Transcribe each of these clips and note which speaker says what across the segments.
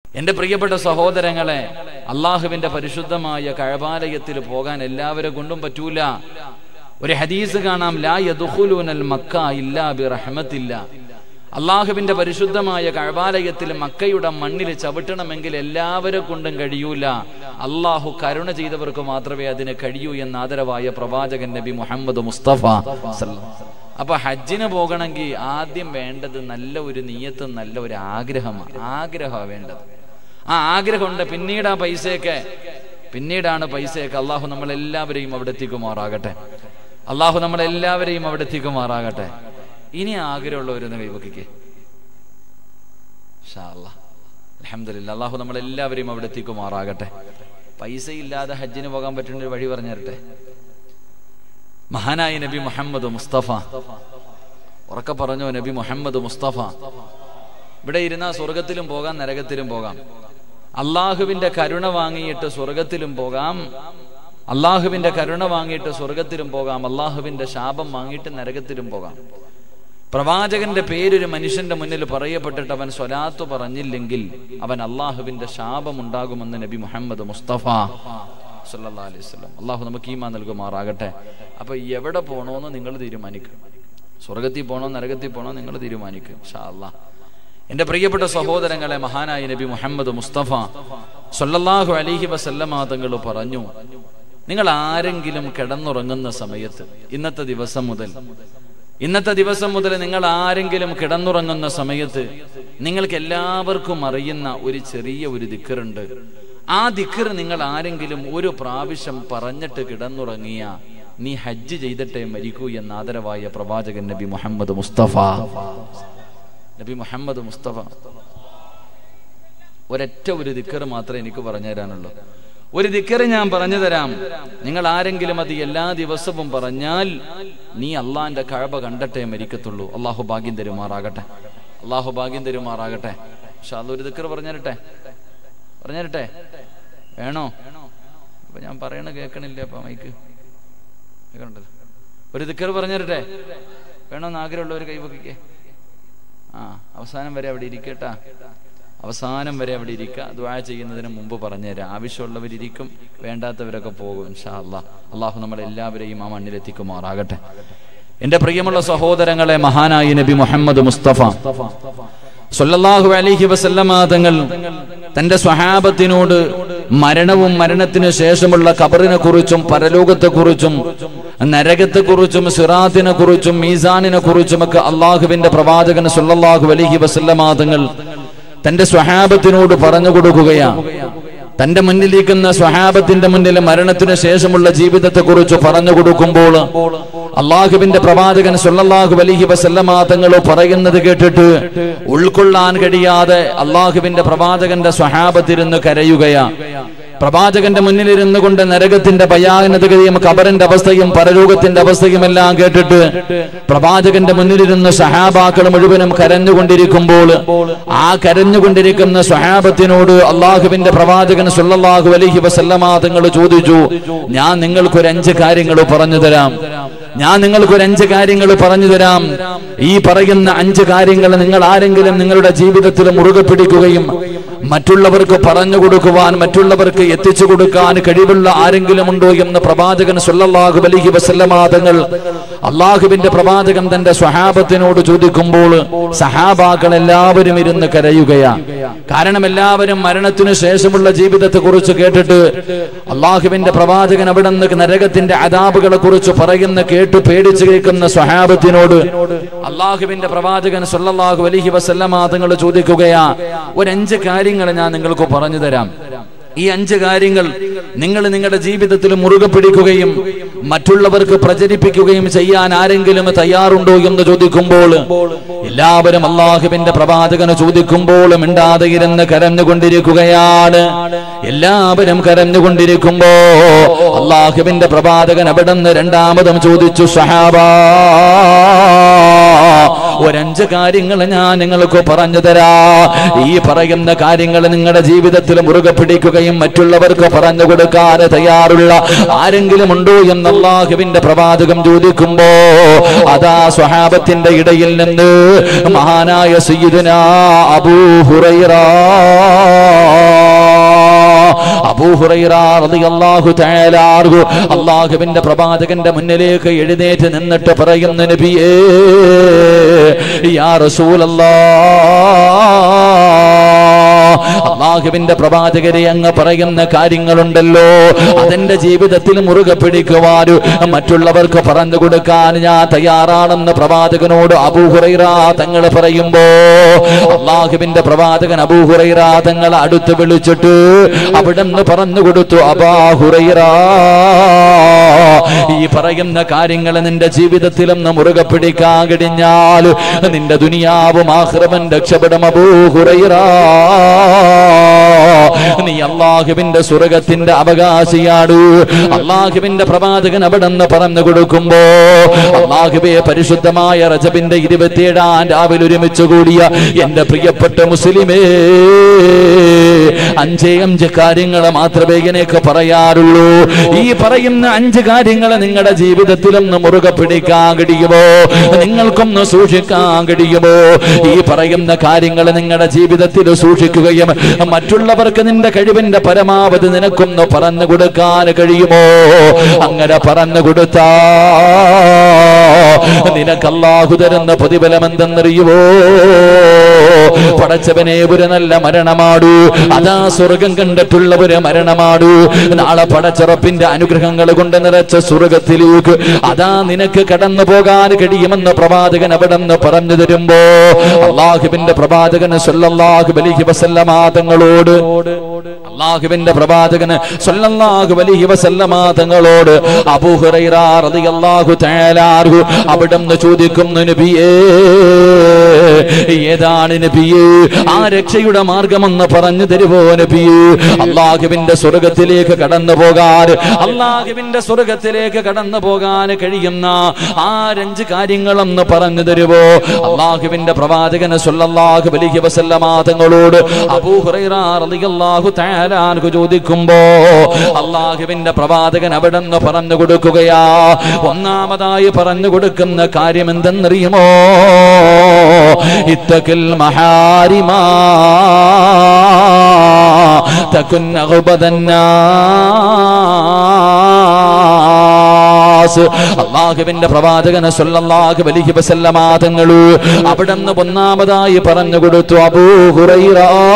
Speaker 1: എന്റെ പ്രിയപ്പെട്ട സഹോദരങ്ങളെ അള്ളാഹുവിന്റെ പരിശുദ്ധമായ കഴബാലയത്തിൽ പോകാൻ എല്ലാവരെ കൊണ്ടും പറ്റൂല ഒരു ഹദീസ് കാണാം ലാ യദ്ഖുലൂനൽ മക്ക ഇല്ലാ ബിറഹ്മത്തില്ല അള്ളാഹുവിന്റെ പരിശുദ്ധമായ കഴബാലയത്തിൽ മക്കയുടെ മണ്ണിൽ ചവിട്ടണമെങ്കിൽ എല്ലാവരെ കൊണ്ടും കഴിയൂല അള്ളാഹു കരുണ ചെയ്തവർക്ക് മാത്രമേ അതിന് കഴിയൂ എന്ന ആദരവായ പ്രവാചകൻ നബി മുഹമ്മദ് മുസ്തഫ സല്ലല്ലാഹു അപ്പൊ ഹജ്ജിന് പോകണമെങ്കിൽ ആദ്യം വേണ്ടത് നല്ല ഒരു നീയത്തും നല്ല ഒരു ആഗ്രഹമാണ് ആഗ്രഹമാണ് വേണ്ടത് ആ ആഗ്രഹമുണ്ട് പിന്നീട് ആ പൈസയൊക്കെ പിന്നീടാണ് പൈസയൊക്കെ അള്ളാഹു നമ്മളെല്ലാവരെയും അവിടെ എത്തിക്കുമാറാകട്ടെ അള്ളാഹു നമ്മളെല്ലാവരെയും അവിടെ എത്തിക്കുമാറാകട്ടെ ഇനി ആഗ്രഹമുള്ളവരൊന്ന് കൈവക്കിക്കേ അലഹമില്ല അള്ളാഹു നമ്മളെല്ലാവരെയും അവിടെ എത്തിക്കുമാറാകട്ടെ പൈസ ഇല്ലാതെ ഹജ്ജിന് പോകാൻ പറ്റുന്ന ഒരു വഴി പറഞ്ഞു തരട്ടെ മഹാനായ നബി മുഹമ്മദ് മുസ്തഫ ഉറക്കെ പറഞ്ഞോ നബി മുഹമ്മദ് മുസ്തഫ ഇവിടെ ഇരുന്ന സ്വർഗത്തിലും പോകാം നരകത്തിലും പോകാം അള്ളാഹുവിന്റെ കരുണ വാങ്ങിയിട്ട് സ്വർഗത്തിലും പോകാം അള്ളാഹുവിന്റെ കരുണ വാങ്ങിയിട്ട് സ്വർഗത്തിലും പോകാം അള്ളാഹുവിന്റെ ശാപം വാങ്ങിയിട്ട് നരകത്തിലും പോകാം പ്രവാചകന്റെ പേരൊരു മനുഷ്യന്റെ മുന്നിൽ പറയപ്പെട്ടിട്ട് അവൻ സ്വലാത്തു പറഞ്ഞില്ലെങ്കിൽ അവൻ അള്ളാഹുവിന്റെ ശാപം ഉണ്ടാകുമെന്ന് നബി മുഹമ്മദ് മുസ്തഫ സല്ലല്ലാഹു അലൈഹി വസല്ലം അള്ളാഹു നമുക്ക് ഈമാ നൽകുമാറാകട്ടെ അപ്പൊ എവിടെ പോണോന്ന് നിങ്ങൾ തീരുമാനിക്കും സ്വർഗത്തിൽ പോണോ നരകത്തിൽ പോണോ നിങ്ങൾ തീരുമാനിക്കും ഷാ അള്ളാഹ് എന്റെ പ്രിയപ്പെട്ട സഹോദരങ്ങളെ മഹാനായ നബി മുഹമ്മദ് മുസ്തഫ സല്ലല്ലാഹു അലൈഹി വസല്ലമ തങ്ങൾ പറഞ്ഞു നിങ്ങൾ ആരെങ്കിലും കിടന്നുറങ്ങുന്ന സമയത്ത് ഇന്നത്തെ ദിവസം മുതൽ ഇന്നത്തെ ദിവസം മുതൽ നിങ്ങൾ ആരെങ്കിലും കിടന്നുറങ്ങുന്ന സമയത്ത് നിങ്ങൾക്ക് എല്ലാവർക്കും അറിയുന്ന ഒരു ചെറിയ ഒരു ദിക്കറുണ്ട് ആ ദിക്കർ നിങ്ങൾ ആരെങ്കിലും ഒരു പ്രാവശ്യം പറഞ്ഞിട്ട് കിടന്നുറങ്ങിയ നീ ഹജ്ജ് ചെയ്തിട്ടേ മരിക്കൂ എന്ന ആദരവായ പ്രവാചകൻ നബി മുഹമ്മദ് മുസ്തഫ നബി മുഹമ്മദ് മുസ്തഫ ഒരൊറ്റ ഒരു ദിക്കർ മാത്രമേ എനിക്ക് പറഞ്ഞു തരാനുള്ളൂ ഒരു ദിക്കർ ഞാൻ പറഞ്ഞു തരാം നിങ്ങൾ ആരെങ്കിലും അത് എല്ലാ ദിവസവും പറഞ്ഞാൽ നീ അള്ളാന്റെ കഴബ കണ്ടിട്ടേ മരിക്കത്തുള്ളൂ അള്ളാഹു ഭാഗ്യം തരുമാറാകട്ടെ അള്ളാഹു ഭാഗ്യം തരുമാറാകട്ടെ പക്ഷെ അതൊരു ദിക്കർ പറഞ്ഞു തരട്ടെ പറഞ്ഞു തരട്ടെ വേണോ അപ്പൊ ഞാൻ പറയണ കേൾക്കണില്ല അപ്പൊ മൈക്ക് കേൾക്കണ്ടല്ലോ ഒരു ദിക്കർ പറഞ്ഞു തരട്ടെ വേണോന്ന് ആഗ്രഹമുള്ളവർ കൈവക്കിക്കേ ആ അവസാനം വരെ അവിടെ ഇരിക്കട്ടാ അവസാനം വരെ അവിടെ ഇരിക്കുക ദ്വാ ചെയ്യുന്നതിന് മുമ്പ് പറഞ്ഞുതരാം ആവശ്യമുള്ളവരിയ്ക്കും വേണ്ടാത്തവരൊക്കെ പോകും ഇൻഷാ അല്ലാ അള്ളാഹു നമ്മളെല്ലാവരെയും ആ മണ്ണിലെത്തിക്കുമാറാകട്ടെ എന്റെ പ്രിയമുള്ള സഹോദരങ്ങളെ മഹാനായി നബി മുഹമ്മദ് മുസ്തഫ സൊല്ലാഹു അലിഹി വസല്ലമ തങ്ങൾ തന്റെ സ്വഹാബത്തിനോട് മരണവും മരണത്തിന് ശേഷമുള്ള ഖബറിനെ കുറിച്ചും പരലോകത്തെ കുറിച്ചും നരകത്തെ കുറിച്ചും സിറാത്തിനെ കുറിച്ചും മീസാനിനെ കുറിച്ചും ഒക്കെ അള്ളാഹുവിന്റെ പ്രവാചകൻ സൊല്ലാഹു അലിഹി വസല്ലമ തങ്ങൾ തന്റെ സ്വഹാബത്തിനോട് പറഞ്ഞു കൊടുക്കുകയാ തന്റെ മുന്നിലിരിക്കുന്ന സ്വഹാബത്തിന്റെ മുന്നിൽ മരണത്തിന് ശേഷമുള്ള ജീവിതത്തെ കുറിച്ച് പറഞ്ഞു കൊടുക്കുമ്പോൾ അള്ളാഹുവിന്റെ പ്രവാചകൻ സുല്ലാഹു അലിഹി വസല്ലമ തങ്ങൾ പറയുന്നത് കേട്ടിട്ട് ഉൾക്കൊള്ളാൻ കഴിയാതെ അള്ളാഹുവിന്റെ പ്രവാചകന്റെ സ്വഹാബത്തിരുന്ന് കരയുകയാ പ്രവാചകന്റെ മുന്നിലിരുന്നു കൊണ്ട് നരകത്തിന്റെ ഭയാനതയും ഖബറിന്റെ അവസ്ഥയും പരലോകത്തിന്റെ അവസ്ഥയും എല്ലാം കേട്ടിട്ട് പ്രവാചകന്റെ മുന്നിലിരുന്ന് സഹാബാക്കൾ മുഴുവനും കരഞ്ഞുകൊണ്ടിരിക്കുമ്പോൾ ആ കരഞ്ഞുകൊണ്ടിരിക്കുന്ന സ്വഹാബത്തിനോട് അള്ളാഹുവിന്റെ പ്രവാചകൻ സുല്ലാഹു അലഹി വസല്ലമ തങ്ങൾ ചോദിച്ചു ഞാൻ നിങ്ങൾക്കൊരു അഞ്ച് കാര്യങ്ങൾ പറഞ്ഞു തരാം ഞാൻ നിങ്ങൾക്കൊരു അഞ്ച് കാര്യങ്ങൾ പറഞ്ഞു തരാം ഈ പറയുന്ന അഞ്ച് കാര്യങ്ങൾ നിങ്ങൾ ആരെങ്കിലും നിങ്ങളുടെ ജീവിതത്തിൽ മുറുകെ പിടിക്കുകയും മറ്റുള്ളവർക്ക് പറഞ്ഞു കൊടുക്കുവാൻ മറ്റുള്ളവർക്ക് എത്തിച്ചു കൊടുക്കാൻ കഴിവുള്ള ആരെങ്കിലും ഉണ്ടോ എന്ന് പ്രവാചകൻ സുല്ലാഹു അലഹി വസല്ലമാതങ്ങൾ അള്ളാഹുവിന്റെ പ്രവാചകൻ തന്റെ സ്വഹാബത്തിനോട് ചോദിക്കുമ്പോൾ സഹാബാക്കൾ എല്ലാവരും ഇരുന്ന് കരയുകയാ കാരണം എല്ലാവരും മരണത്തിനു ശേഷമുള്ള ജീവിതത്തെ കുറിച്ച് കേട്ടിട്ട് അള്ളാഹുവിന്റെ പ്രവാചകൻ അവിടെ നിന്ന് നരകത്തിന്റെ അതാപുകളെ കുറിച്ച് പറയുന്ന കേട്ട് പേടിച്ചു കേൾക്കുന്ന സ്വഹാബത്തിനോട് അള്ളാഹുവിന്റെ പ്രവാചകൻ സുല്ലാഹു അലഹി വസല്ലമാതങ്ങൾ ചോദിക്കുകയാ ഒരഞ്ച് കാര്യങ്ങൾ ഞാൻ നിങ്ങൾക്ക് പറഞ്ഞു തരാം ഈ അഞ്ച് കാര്യങ്ങൾ നിങ്ങൾ നിങ്ങളുടെ ജീവിതത്തിൽ മുറുകെ പിടിക്കുകയും മറ്റുള്ളവർക്ക് പ്രചരിപ്പിക്കുകയും ചെയ്യാൻ ആരെങ്കിലും തയ്യാറുണ്ടോ എന്ന് ചോദിക്കുമ്പോൾ എല്ലാവരും അള്ളാഹുവിന്റെ പ്രവാചകന് ചോദിക്കുമ്പോൾ മിണ്ടാതെ ഇരുന്ന് കരഞ്ഞുകൊണ്ടിരിക്കുകയാണ് എല്ലാവരും കരഞ്ഞുകൊണ്ടിരിക്കുമ്പോ അള്ളാഹുവിന്റെ പ്രവാചകൻ അവിടെ നിന്ന് രണ്ടാമതും ചോദിച്ചു സഹാബാ ഒരഞ്ച് കാര്യങ്ങൾ ഞാൻ നിങ്ങൾക്ക് പറഞ്ഞു തരാ ഈ പറയുന്ന കാര്യങ്ങൾ നിങ്ങളുടെ ജീവിതത്തിൽ മുറുകെ പിടിക്കുകയും മറ്റുള്ളവർക്ക് പറഞ്ഞു കൊടുക്കാൻ തയ്യാറുള്ള ആരെങ്കിലും ഉണ്ടോ എന്ന് അള്ളാഹുവിന്റെ പ്രവാചകം ചോദിക്കുമ്പോ അതാ സ്വഹാബത്തിന്റെ ഇടയിൽ നിന്ന് മഹാനായ സയ്യിദുന അബൂ ഹുറൈറ ഹുറൈറ റളിയല്ലാഹു തആല അൻഹു അള്ളാഹുവിന്റെ പ്രവാചകന്റെ മുന്നിലേക്ക് എഴുന്നേറ്റ് നിന്നിട്ട് പറയുന്ന നബിയേ യാ റസൂലല്ലാഹ് അള്ളാഹുവിന്റെ പ്രവാചകരെ അങ്ങ് പറയുന്ന കാര്യങ്ങളുണ്ടല്ലോ അതെന്റെ ജീവിതത്തിൽ മുറുകെ പിടിക്കുവാനും മറ്റുള്ളവർക്ക് പറഞ്ഞു കൊടുക്കാൻ ഞാൻ തയ്യാറാണെന്ന് പ്രവാചകനോട് അബൂഹുറൈറ തങ്ങൾ പറയുമ്പോ അള്ളാഹുവിന്റെ പ്രവാചകൻ അബൂഹുറൈറ തങ്ങൾ അടുത്ത് വിളിച്ചിട്ട് അവിടെ നിന്ന് പറഞ്ഞു കൊടുത്തു അബാഹുറൈറ ഈ പറയുന്ന കാര്യങ്ങൾ നിന്റെ ജീവിതത്തിലൊന്ന് മുറുകെ പിടിക്കാൻ കഴിഞ്ഞാൽ നിന്റെ ദുനിയാവും ആഹ്റവൻ രക്ഷപ്പെടും അബൂഹുറൈറ നീ അള്ളാഹുവിന്റെ സ്വർഗത്തിന്റെ അവകാശിയാണ് അള്ളാഹുവിന്റെ പ്രവാചകൻ അവിടെ നിന്ന് പറഞ്ഞു കൊടുക്കുമ്പോ അള്ളാഹുബെ പരിശുദ്ധമായ റജബിന്റെ ഇരുപത്തിയേഴാം രാവിലെ ഒരുമിച്ച് കൂടിയ എന്റെ പ്രിയപ്പെട്ട മുസ്ലിമേ അഞ്ചേ അഞ്ച് കാര്യങ്ങൾ മാത്രമേ എനിക്ക് പറയാറുള്ളൂ ഈ പറയുന്ന അഞ്ച് കാര്യങ്ങൾ നിങ്ങളുടെ ജീവിതത്തിലൊന്ന് മുറുകെ പിടിക്കാൻ കഴിയുമോ നിങ്ങൾക്കൊന്ന് സൂക്ഷിക്കാൻ കഴിയുമോ ഈ പറയുന്ന കാര്യങ്ങൾ നിങ്ങളുടെ ജീവിതത്തിൽ സൂക്ഷിക്കുകയും മറ്റുള്ളവർക്ക് നിന്റെ കഴിവിന്റെ പരമാവധി നിനക്കൊന്ന് പറഞ്ഞു കൊടുക്കാൻ കഴിയുമോ അങ്ങനെ പറഞ്ഞു കൊടുത്താ നിനക്ക് അല്ലാഹു തരുന്ന പ്രതിഫലം എന്തെന്നറിയുമോ പടച്ചവനെ ഒരു നല്ല മരണമാടു അതാ സ്വർഗം കണ്ടിട്ടുള്ള ഒരു മരണമാടു നാളെ പടച്ചുറപ്പിന്റെ അനുഗ്രഹങ്ങൾ കൊണ്ട് നിറച്ച സ്വർഗത്തിലേക്ക് അതാ നിനക്ക് കടന്നു പോകാൻ കഴിയുമെന്ന് പ്രവാചകൻ അവിടെ നിന്ന് പറഞ്ഞു തരുമ്പോ അള്ളാഹുബിന്റെ പ്രവാചകൻ സല്ലല്ലാഹു അലൈഹി വസല്ലമ തങ്ങളോട് അള്ളാഹുവിന്റെ പ്രവാചകന് സല്ലല്ലാഹു അലൈഹി വസല്ലമ തങ്ങളോട് അബൂ ഹുറൈറ റളിയല്ലാഹു തആല അൻഹു അവിടുന്ന് ചോദിക്കുന്നു നബിയേ ഏതാണ് നബിയേ ആ രക്ഷയുടെ മാർഗമെന്ന് പറഞ്ഞു തരുവോ നബിയേ അള്ളാഹുവിന്റെ സ്വർഗത്തിലേക്ക് കടന്നു പോകാൻ അള്ളാഹുവിന്റെ സ്വർഗത്തിലേക്ക് കടന്നു പോകാൻ കഴിയുന്ന ആരഞ്ച് കാര്യങ്ങളെന്ന് പറഞ്ഞു തരുവോ അള്ളാഹുവിന്റെ പ്രവാചകന് സല്ലല്ലാഹു അലൈഹി വസല്ലമ തങ്ങളോട് അബൂ ഹുറൈറ റളിയല്ലാഹു തആല അൻഹു ചോദിക്കുമ്പോ അള്ളാഹുവിന്റെ പ്രവാചകൻ അവിടെ നിന്ന് പറഞ്ഞു കൊടുക്കുകയാ ഒന്നാമതായി പറഞ്ഞു കൊടുക്കുന്ന കാര്യം എന്തെന്നറിയുമോ ഇത്തക്കിൽ മഹാരിമാ തകുൻ അഗ്ബദന്നാസ് അള്ളാഹുവിന്റെ പ്രവാചകന് സല്ലല്ലാഹു അലൈഹി വസല്ലമ തങ്ങൾ അവിടെ നിന്ന് ഒന്നാമതായി പറഞ്ഞു കൊടുത്തു അബൂ ഹുറൈറ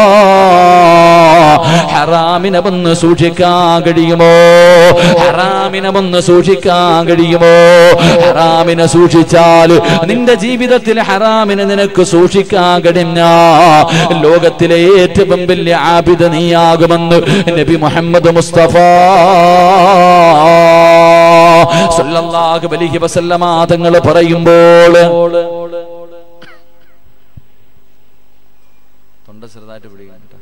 Speaker 1: ഹറാമിനെ ഒന്ന് സൂക്ഷിക്കാൻ കഴിയുമോ ഹറാമിനെ ഒന്ന് സൂക്ഷിക്കാൻ കഴിയുമോ ഹറാമിനെ സൂക്ഷിച്ചാൽ നിന്റെ ജീവിതത്തിൽ ഹറാമിനെ നിനക്ക് സൂക്ഷിക്കാൻ കഴിഞ്ഞ ലോകത്തിലെ ഏറ്റവും വലിയ ആബിദ നീയാകുമെന്ന് നബി മുഹമ്മദ് മുസ്തഫ സല്ലല്ലാഹു അലൈഹി വസല്ലമ തങ്ങൾ പറയുമ്പോൾ തൊണ്ട ചെറുതായിട്ട് പിടിക്കാൻ കേട്ടോ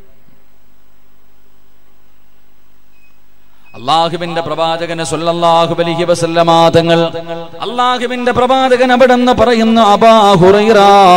Speaker 1: അള്ളാഹുവിന്റെ പ്രവാചകന് സല്ലല്ലാഹു അലൈഹി വസല്ലമ തങ്ങൾ അള്ളാഹുവിന്റെ പ്രവാചകൻ അവിടെ നിന്ന് പറയുന്നു അബാ ഹുറൈറ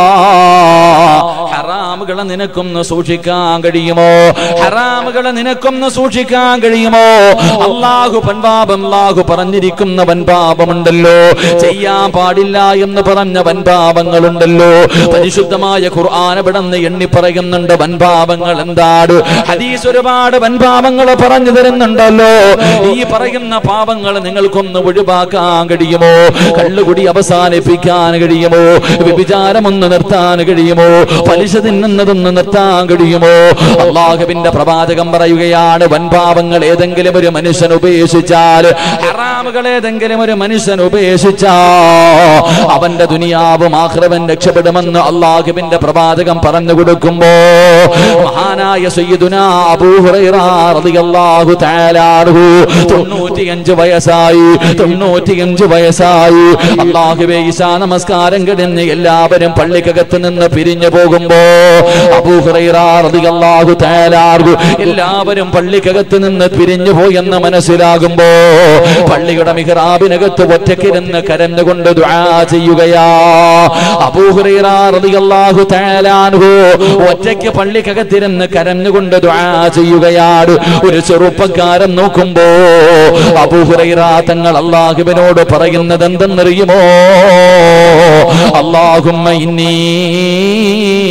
Speaker 1: ഹറാമുകളെ നിനക്കൊന്ന് സൂക്ഷിക്കാൻ കഴിയുമോ ഹറാമുകളെ നിനക്കൊന്ന് സൂക്ഷിക്കാൻ കഴിയുമോ അള്ളാഹു പൻപാപം അള്ളാഹു പറഞ്ഞിരിക്കുന്ന വൻപാപമുണ്ടല്ലോ ചെയ്യാൻ പാടില്ല എന്ന് പറഞ്ഞ വൻപാപങ്ങളുണ്ടല്ലോ പരിശുദ്ധമായ ഖുർആൻ അവിടെ നിന്ന് എണ്ണി പറയുന്നുണ്ട് വൻപാപങ്ങൾ എന്താണ് ഹദീസ് ഒരുപാട് വൻപാപങ്ങൾ പറഞ്ഞു തരുന്നുണ്ടല്ലോ ഈ പറയുന്ന പാപങ്ങൾ നിങ്ങൾക്കൊന്ന് ഒഴിവാക്കാൻ കഴിയുമോ കള്ളുകുടി അവസാനിപ്പിക്കാൻ കഴിയുമോ വ്യഭിചാരമൊന്ന് നിർത്താൻ കഴിയുമോ പലിശ തിന്നുന്നതൊന്ന് നിർത്താൻ കഴിയുമോ അള്ളാഹുവിന്റെ പ്രവാചകം പറയുകയാണ് വൻപാപങ്ങൾ ഏതെങ്കിലും ഒരു മനുഷ്യൻ ഉപേക്ഷിച്ചാൽ ഹറാമുകൾ ഏതെങ്കിലും ഒരു മനുഷ്യൻ ഉപേക്ഷിച്ചാ അവന്റെ ദുനിയാവും ആഹ്റവൻ രക്ഷപ്പെടുമെന്ന് അള്ളാഹുവിന്റെ പ്രവാചകം പറഞ്ഞു കൊടുക്കുമ്പോ മഹാനായ സയ്യിദുന അബൂ ഹുറൈറ റളിയല്ലാഹു തആല അൻഹു തൊണ്ണൂറ്റിയഞ്ച് വയസ്സായി തൊണ്ണൂറ്റിയഞ്ച് വയസ്സായി അള്ളാഹുവേ ഈശാ നമസ്കാരം കിടന്ന് എല്ലാവരും പള്ളിക്കകത്ത് നിന്ന് പിരിഞ്ഞു പോകുമ്പോ അബൂ ഹുറൈറ റളിയല്ലാഹു തആല അൻഹു എല്ലാവരും പള്ളിക്കകത്ത് നിന്ന് പിരിഞ്ഞു പോയെന്ന് മനസ്സിലാകുമ്പോ പള്ളിയുടെ മിഹ്റാബിനകത്ത് ഒറ്റക്കിരുന്ന് കരഞ്ഞുകൊണ്ട് ദുആ ചെയ്യുകയാ അബൂ ഹുറൈറ റളിയല്ലാഹു തആല അൻഹു ഒറ്റയ്ക്ക് പള്ളിക്കകത്തിരുന്ന് കരഞ്ഞുകൊണ്ട് ദുആ ചെയ്യുകയാണ് ഒരു ചെറുപ്പക്കാരൻ നോക്കുമ്പോ അബൂ ഹുറൈറ തങ്ങൾ അള്ളാഹുവിനോട് പറയുന്നത് എന്തെന്നറിയുമോ അള്ളാഹുമ്മ ഇന്നി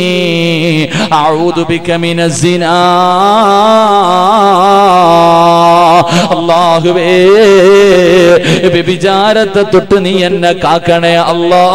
Speaker 1: അഊദു ബിക മിനസ്സിനാ അള്ളാഹുവേ വ്യഭിചാരത്തെ തൊട്ട് നീ എന്നെ കാക്കണേ അല്ലാ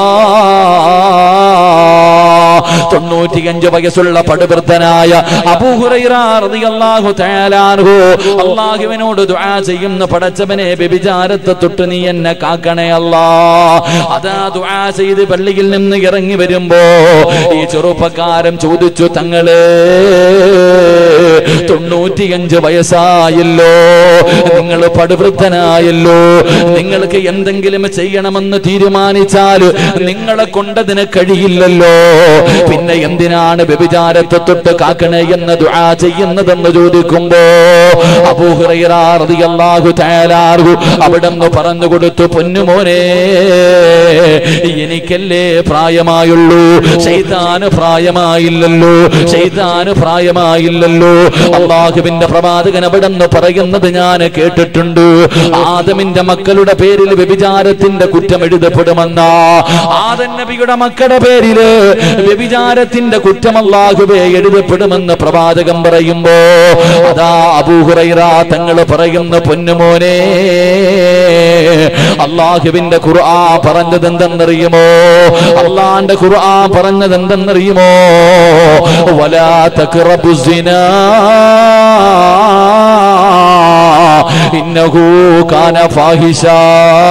Speaker 1: തൊണ്ണൂറ്റിയഞ്ച് വയസ്സുള്ള പടുവൃദ്ധനായ അബൂഹുറൈറാഹു തയാലാൻഹു അള്ളാഹുവിനോട് ദുആ ചെയ്യുന്ന പടച്ചവനെ വ്യഭിചാരത്തെ തൊട്ട് നീ എന്നെ കാക്കണേ അല്ലാ അതാ ദുആ ചെയ്ത് പള്ളിയിൽ നിന്ന് ഇറങ്ങി വരുമ്പോ ഈ ചെറുപ്പക്കാരൻ ചോദിച്ചു തങ്ങളെ തൊണ്ണൂറ്റിയഞ്ച് വയസ്സായല്ലോ നിങ്ങൾ പടുവൃദ്ധനായല്ലോ നിങ്ങൾക്ക് എന്തെങ്കിലും ചെയ്യണമെന്ന് തീരുമാനിച്ചാൽ നിങ്ങളെ കൊണ്ടതിന് കഴിയില്ലല്ലോ പിന്നെ എന്തിനാണ് വ്യഭിചാരത്തെ തൊട്ട് കാക്കണേ എന്ന് ദുആ ചെയ്യുന്നതെന്ന് ചോദിക്കുമ്പോ അബൂഹുറൈറാഹു തയ്യാറാകു അവിടെ നിന്ന് പറഞ്ഞു കൊടുത്തു പൊന്നുമോനെ എനിക്കല്ലേ പ്രായമായുള്ളൂ ശൈതാന് പ്രായമായില്ലല്ലോ ശൈതാന് പ്രായമായില്ലല്ലോ അള്ളാഹുവിന്റെ പ്രവാചകൻ അവിടെ നിന്ന് പറയുന്നത് ഞാൻ കേട്ടിട്ടുണ്ട് ആദമിന്റെ മക്കളുടെ പേരിൽ വ്യഭിചാരത്തിന്റെ കുറ്റം എഴുതപ്പെടുമെന്ന ആദൻ നബിയുടെ മക്കളുടെ പേരില് വ്യഭിചാരത്തിന്റെ കുറ്റം അല്ലാഹുവേ എഴുതപ്പെടുമെന്ന് പ്രവാചകൻ പറയുമ്പോ അതാ അബൂഹുറൈറ തങ്ങൾ പറയുന്ന പൊന്നുമോനെ അള്ളാഹുവിന്റെ ഖുർആ പറഞ്ഞത് എന്തെന്നറിയുമോ അള്ളാന്റെ ഖുർആ പറഞ്ഞത് എന്തെന്നറിയുമോ വലാ തഖറബു സിനാ ഇന്നഹു കാന ഫാഹിഷാ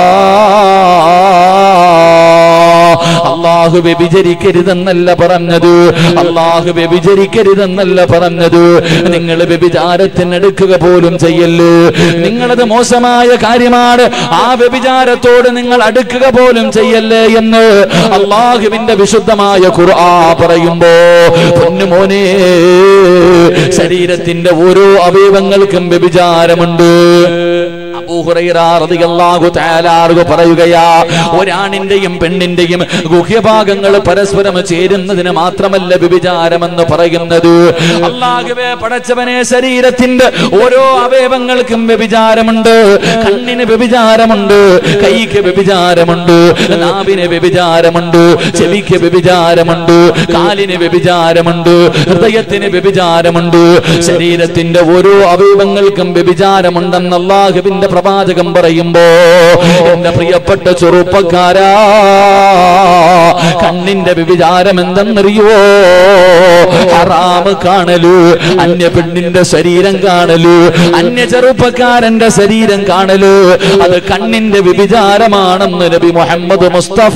Speaker 1: അള്ളാഹു വ്യഭിചരിക്കരുതെന്നല്ല പറഞ്ഞത് അള്ളാഹു വ്യഭിചരിക്കരുതെന്നല്ല പറഞ്ഞത് നിങ്ങൾ വ്യഭിചാരത്തിനെടുക്കുക പോലും ചെയ്യല്ലേ നിങ്ങളത് മോശമായ കാര്യമാണ് ആ വ്യഭിചാരത്തോട് നിങ്ങൾ അടുക്കുക പോലും ചെയ്യല്ലേ എന്ന് അള്ളാഹുവിന്റെ വിശുദ്ധമായ ഖുർആ പറയുമ്പോ പൊന്നുമോനെ ശരീരത്തിന്റെ ഓരോ അവയവങ്ങൾക്കും വ്യഭിചാരമുണ്ട് പറയുകയാ ഒരാണിന്റെയും പെണ്ണിന്റെയും ഗുഹ്യഭാഗങ്ങൾ പരസ്പരം ചേരുന്നതിന് മാത്രമല്ല വ്യഭിചാരമെന്ന് പറയുന്നത് അള്ളാഹുവെ പടച്ചവനെ ശരീരത്തിന്റെ ഓരോ അവയവങ്ങൾക്കും വ്യഭിചാരമുണ്ട് കണ്ണിന് വ്യഭിചാരമുണ്ട് കൈക്ക് വ്യഭിചാരമുണ്ട് നാവിന് വ്യഭിചാരമുണ്ട് ചെവിക്ക് വ്യഭിചാരമുണ്ട് കാലിന് വ്യഭിചാരമുണ്ട് ഹൃദയത്തിന് വ്യഭിചാരമുണ്ട് ശരീരത്തിന്റെ ഓരോ അവയവങ്ങൾക്കും വ്യഭിചാരമുണ്ടെന്ന് അള്ളാഹുവിന്റെ പ്രവാചകം പറയുമ്പോ എന്റെ പ്രിയപ്പെട്ട ചെറുപ്പക്കാരാ കണ്ണിന്റെ വ്യഭിചാരം എന്തെന്നറിയോ ഹറാമ് കാണലു അന്യ പെണ്ണിന്റെ ശരീരം കാണലു അന്യ ചെറുപ്പക്കാരന്റെ ശരീരം കാണലു അത് കണ്ണിന്റെ വ്യഭിചാരമാണെന്ന് നബി മുഹമ്മദ് മുസ്തഫ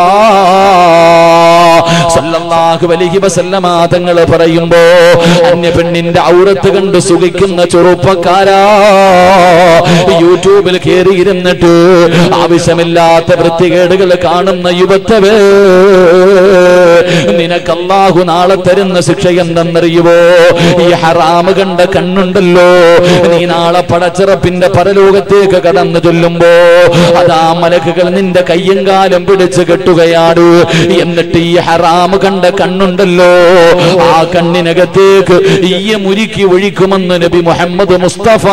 Speaker 1: സല്ലല്ലാഹു അലൈഹി വസല്ലമ തങ്ങൾ പറയുമ്പോ അന്യ പെണ്ണിന്റെ ഔറത്ത് കണ്ട് സുഖിക്കുന്ന ചെറുപ്പക്കാരാ യൂട്യൂബിൽ കയറിയിരുന്നിട്ട് ആവശ്യമില്ലാത്ത വൃത്തികേടുകൾ കാണുന്ന യുവത്തവേ നിനക്ക് അല്ലാഹു നാളെ തരുന്ന ശിക്ഷ എന്തെന്നറിയുവോ ഈ ഹറാമ് കണ്ട കണ്ണുണ്ടല്ലോ നീ നാളെ പടച്ചിറപ്പിന്റെ പരലോകത്തേക്ക് കടന്നു ചൊല്ലുമ്പോ അതാ മലക്കുകൾ നിന്റെ കയ്യും കാലം പിടിച്ച് കെട്ടുകയാണ് എന്നിട്ട് ഈ ഹറാമ് കണ്ട കണ്ണുണ്ടല്ലോ ആ കണ്ണിനകത്തേക്ക് ഈയ മുരുക്കി ഒഴിക്കുമെന്ന് നബി മുഹമ്മദ് മുസ്തഫ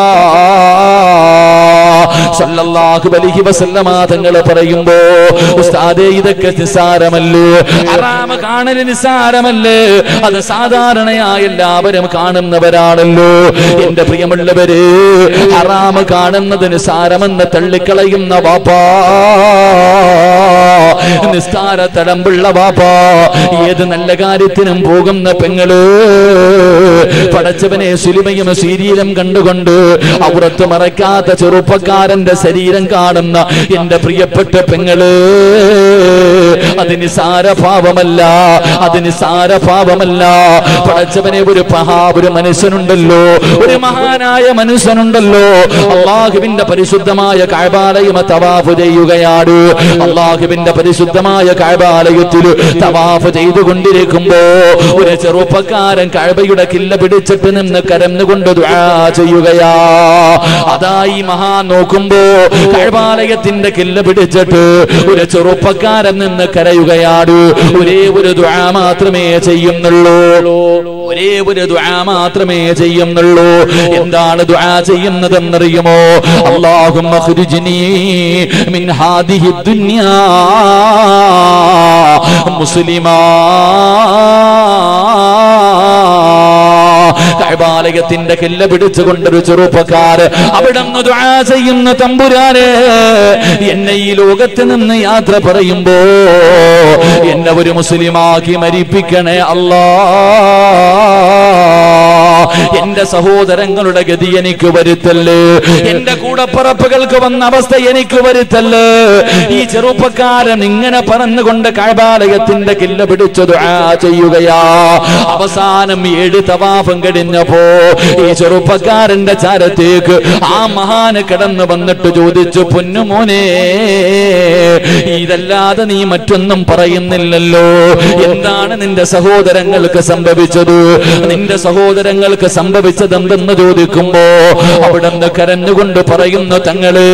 Speaker 1: സല്ലല്ലാഹു അലൈഹി വസല്ലമ തങ്ങൾ പറയുമ്പോ ഉസ്താദേ ഇതൊക്കെ നിസ്സാരമല്ലേ ഹറാമ് കാണല് നിസ്സാരമല്ലേ അത് സാധാരണയായി എല്ലാവരും കാണുന്നവരാണല്ലോ എന്റെ പ്രിയമുള്ളവര് ഹറാമ് കാണുന്നത് നിസ്സാരമെന്ന് തള്ളിക്കളയുന്ന വാപ്പാ നിസ്താര തടമ്പുള്ള വാപ്പാ ഏത് നല്ല കാര്യത്തിനും പോകുന്ന പെങ്ങള് പടച്ചവനെ സുലിമയും സീരിയലും കണ്ടുകൊണ്ട് അവിടത്ത് മറക്കാത്ത ചെറുപ്പക്കാരന്റെ ശരീരം കാണുന്ന എന്റെ പ്രിയപ്പെട്ട പെങ്ങള് അത് നിസാരഭാവമല്ല അത് നിസാരഭാവമല്ല പടച്ചവനെ ഒരു മഹാ ഒരു മനുഷ്യനുണ്ടല്ലോ ഒരു മഹാനായ മനുഷ്യനുണ്ടല്ലോ അള്ളാഹുവിന്റെ പരിശുദ്ധമായ കാഴ്പാലയം തവാഫ് ചെയ്യുകയാണ് അള്ളാഹുവിന്റെ പരിശുദ്ധമായ കാഴ്പാലയത്തിൽ തവാഫ് ചെയ്തുകൊണ്ടിരിക്കുമ്പോ ഒരു ചെറുപ്പക്കാരൻ കഴബയുടെ കില്ല പിടിച്ചിട്ട് നിന്ന് കരന്നുകൊണ്ട് ദുആ ചെയ്യുകയാ അതാ ഈ മഹാ നോക്കുമ്പോ കഴബാലയത്തിന്റെ കില്ല പിടിച്ചിട്ട് ഒരു ചെറുപ്പക്കാരൻ നിന്ന് കരയുകയാണ് ഒരേ ഒരു ദുആ മാത്രമേ ചെയ്യുന്നുള്ളൂ ഒരേ ഒരു ദുആ മാത്രമേ ചെയ്യുന്നുള്ളൂ എന്താണ് ദുആ ചെയ്യുന്നതെന്നറിയുമോ അല്ലാഹുമ്മ ഖുർജ്നി മിൻ ഹാദിഹി ദുനിയാ മുസ്ലിമാ കഴബാലയത്തിന്റെ കില്ല പിടിച്ചുകൊണ്ടൊരു ചെറുപ്പക്കാര് അവിടെ നിന്ന് ദുആ ചെയ്യുന്ന തമ്പുരാന് എന്നെ ഈ ലോകത്ത് നിന്ന് യാത്ര പറയുമ്പോ എന്നെ ഒരു മുസ്ലിമാക്കി മരിപ്പിക്കണേ അല്ലാ എന്റെ സഹോദരങ്ങളുടെ ഗതി എനിക്ക് വരുത്തല്ലേ എന്റെ കൂടപ്പറപ്പുകൾക്ക് വന്ന അവസ്ഥ എനിക്ക് വരുത്തല്ലേ ഈ ചെറുപ്പക്കാരൻ ഇങ്ങനെ പറഞ്ഞുകൊണ്ട് കഴബാലയത്തിന്റെ കില്ല പിടിച്ചു ദുആ ചെയ്യുകയാ അവസാനം ഏഴ് തവാഫം കഴിഞ്ഞപ്പോ ഈ ചെറുപ്പക്കാരന്റെ ചാരത്തേക്ക് ആ മഹാന് കടന്നു വന്നിട്ട് ചോദിച്ചു പൊന്നുമോനെ ഇതല്ലാതെ നീ മറ്റൊന്നും പറയുന്നില്ലല്ലോ എന്താണ് നിന്റെ സഹോദരങ്ങൾക്ക് സംഭവിച്ചത് നിന്റെ സഹോദരങ്ങൾക്ക് സംഭവിച്ചത് എന്തെന്ന് ചോദിക്കുമ്പോ അവിടെ നിന്ന് കരഞ്ഞുകൊണ്ട് പറയുന്നു തങ്ങള്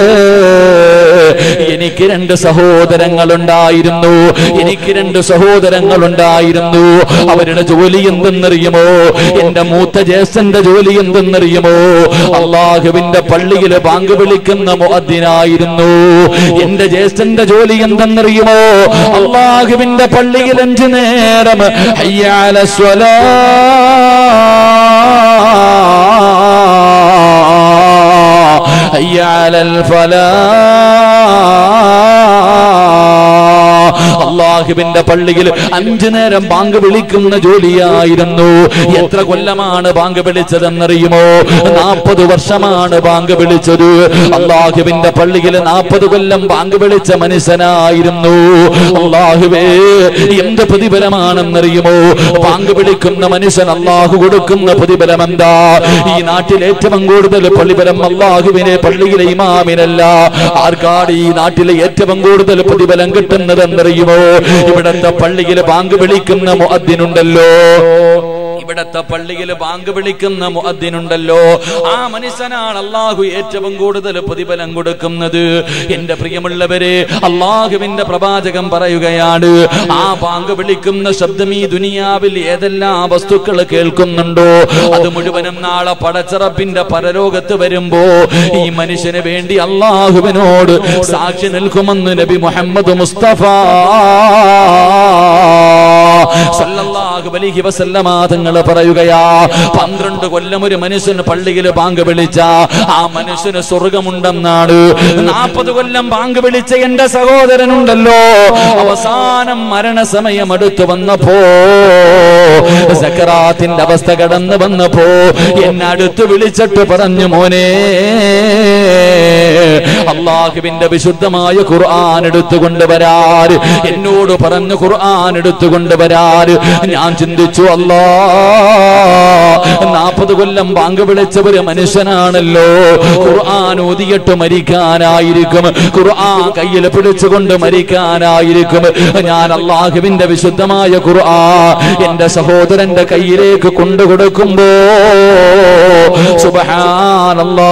Speaker 1: എനിക്ക് രണ്ട് സഹോദരങ്ങളുണ്ടായിരുന്നു എനിക്ക് രണ്ട് സഹോദരങ്ങളുണ്ടായിരുന്നു അവരുടെ ജോലി എന്തെന്നറിയുമോ എന്റെ മൂത്ത ജ്യേഷ്ഠന്റെ ജോലി എന്തെന്നറിയുമോ അള്ളാഹുവിന്റെ പള്ളിയിൽ ബാങ്ക് വിളിക്കുന്ന മുഅദ്ദിനായിരുന്നു എന്റെ ജ്യേഷ്ഠന്റെ ജോലി എന്തെന്നറിയുമോ അള്ളാഹുവിന്റെ പള്ളിയിൽ അഞ്ചു നേരം ഹയ്യാല സ്വലാ ഹയ്യാല ഫലാ അള്ളാഹുവിന്റെ പള്ളിയിൽ അഞ്ചു നേരം ബാങ്ക് വിളിക്കുന്ന ജോലിയായിരുന്നു എത്ര കൊല്ലമാണ് ബാങ്ക് വിളിച്ചതെന്നറിയുമോ നാൽപ്പത് വർഷമാണ് ബാങ്ക് വിളിച്ചത് അള്ളാഹുവിന്റെ പള്ളിയിൽ നാൽപ്പത് കൊല്ലം ബാങ്ക് വിളിച്ച മനുഷ്യനായിരുന്നു അള്ളാഹുവേ എന്ത് പ്രതിഫലമാണെന്നറിയുമോ ബാങ്ക് വിളിക്കുന്ന മനുഷ്യൻ അള്ളാഹു കൊടുക്കുന്ന പ്രതിഫലം എന്താ ഈ നാട്ടിൽ ഏറ്റവും കൂടുതൽ പ്രതിഫലം അള്ളാഹുവിനെ പള്ളിയിലെ ഇമാമിനല്ല ആർക്കാട് ഈ നാട്ടിലെ ഏറ്റവും കൂടുതൽ പ്രതിഫലം കിട്ടുന്നതെന്നറിയുമോ ഇവിടത്തെ പള്ളിയിൽ ബാങ്ക് വിളിക്കുന്ന മുഅദ്ദിനുണ്ടല്ലോ ഇവിടത്തെ പള്ളിയിൽ ബാങ്ക് വിളിക്കുന്ന മുഅദ്ദിനുണ്ടല്ലോ ആ മനുഷ്യനാണ് അള്ളാഹു ഏറ്റവും കൂടുതൽ പ്രതിഫലം കൊടുക്കുന്നത് എന്റെ പ്രിയമുള്ളവരെ അള്ളാഹുവിന്റെ പ്രവാചകം പറയുകയാണ് ആ ബാങ്ക് വിളിക്കുന്ന ശബ്ദം ഈ ദുനിയാവിൽ ഏതെല്ലാം വസ്തുക്കൾ കേൾക്കുന്നുണ്ടോ അത് മുഴുവനും നാളെ പടച്ചറപ്പിന്റെ പരലോകത്ത് വരുമ്പോ ഈ മനുഷ്യന് വേണ്ടി അള്ളാഹുവിനോട് സാക്ഷി നിൽക്കുമെന്ന് നബി മുഹമ്മദ് മുസ്തഫ സല്ലല്ലാഹു അലൈഹി വസല്ലമ തങ്ങൾ പറയുകയാ പന്ത്രണ്ട് കൊല്ലം ഒരു മനുഷ്യൻ പള്ളിയിൽ ബാങ്ക് വിളിച്ച ആ മനുഷ്യന് സ്വർഗമുണ്ടെന്നാണ് നാൽപ്പത് കൊല്ലം ബാങ്ക് വിളിച്ച എന്റെ സഹോദരനുണ്ടല്ലോ അവസാനം മരണസമയം അടുത്തു വന്നപ്പോ സക്കറാത്തിന്റെ അവസ്ഥ കടന്നു വന്നപ്പോ എന്നെ അടുത്ത് വിളിച്ചിട്ട് പറഞ്ഞു മോനെ അള്ളാഹുവിന്റെ വിശുദ്ധമായ ഖുർആൻ എടുത്തുകൊണ്ടുവരാറ് എന്നോട് പറഞ്ഞു ഖുർആൻ എടുത്തുകൊണ്ടുവരാറ് ഞാൻ ചിന്തിച്ചു അല്ലാ നാൽപ്പത് കൊല്ലം ബാങ്ക് വിളിച്ച ഒരു മനുഷ്യനാണല്ലോ ഖുർആൻ ഓതിയിട്ട് മരിക്കാനായിരിക്കും ഖുർആൻ കയ്യിൽ പിടിച്ചുകൊണ്ട് മരിക്കാനായിരിക്കും ഞാൻ അള്ളാഹുവിന്റെ വിശുദ്ധമായ ഖുർആൻ എന്റെ സഹോദരന്റെ കയ്യിലേക്ക് കൊണ്ടുകൊടുക്കുമ്പോ സുബഹാനല്ലാ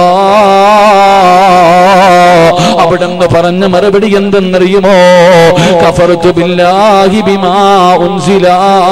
Speaker 1: അവിടെന്ന് പറഞ്ഞ മറുപടി എന്തെന്നറിയുമോ കഫർതു ബില്ലാഹി ബിമാ ഉൻസില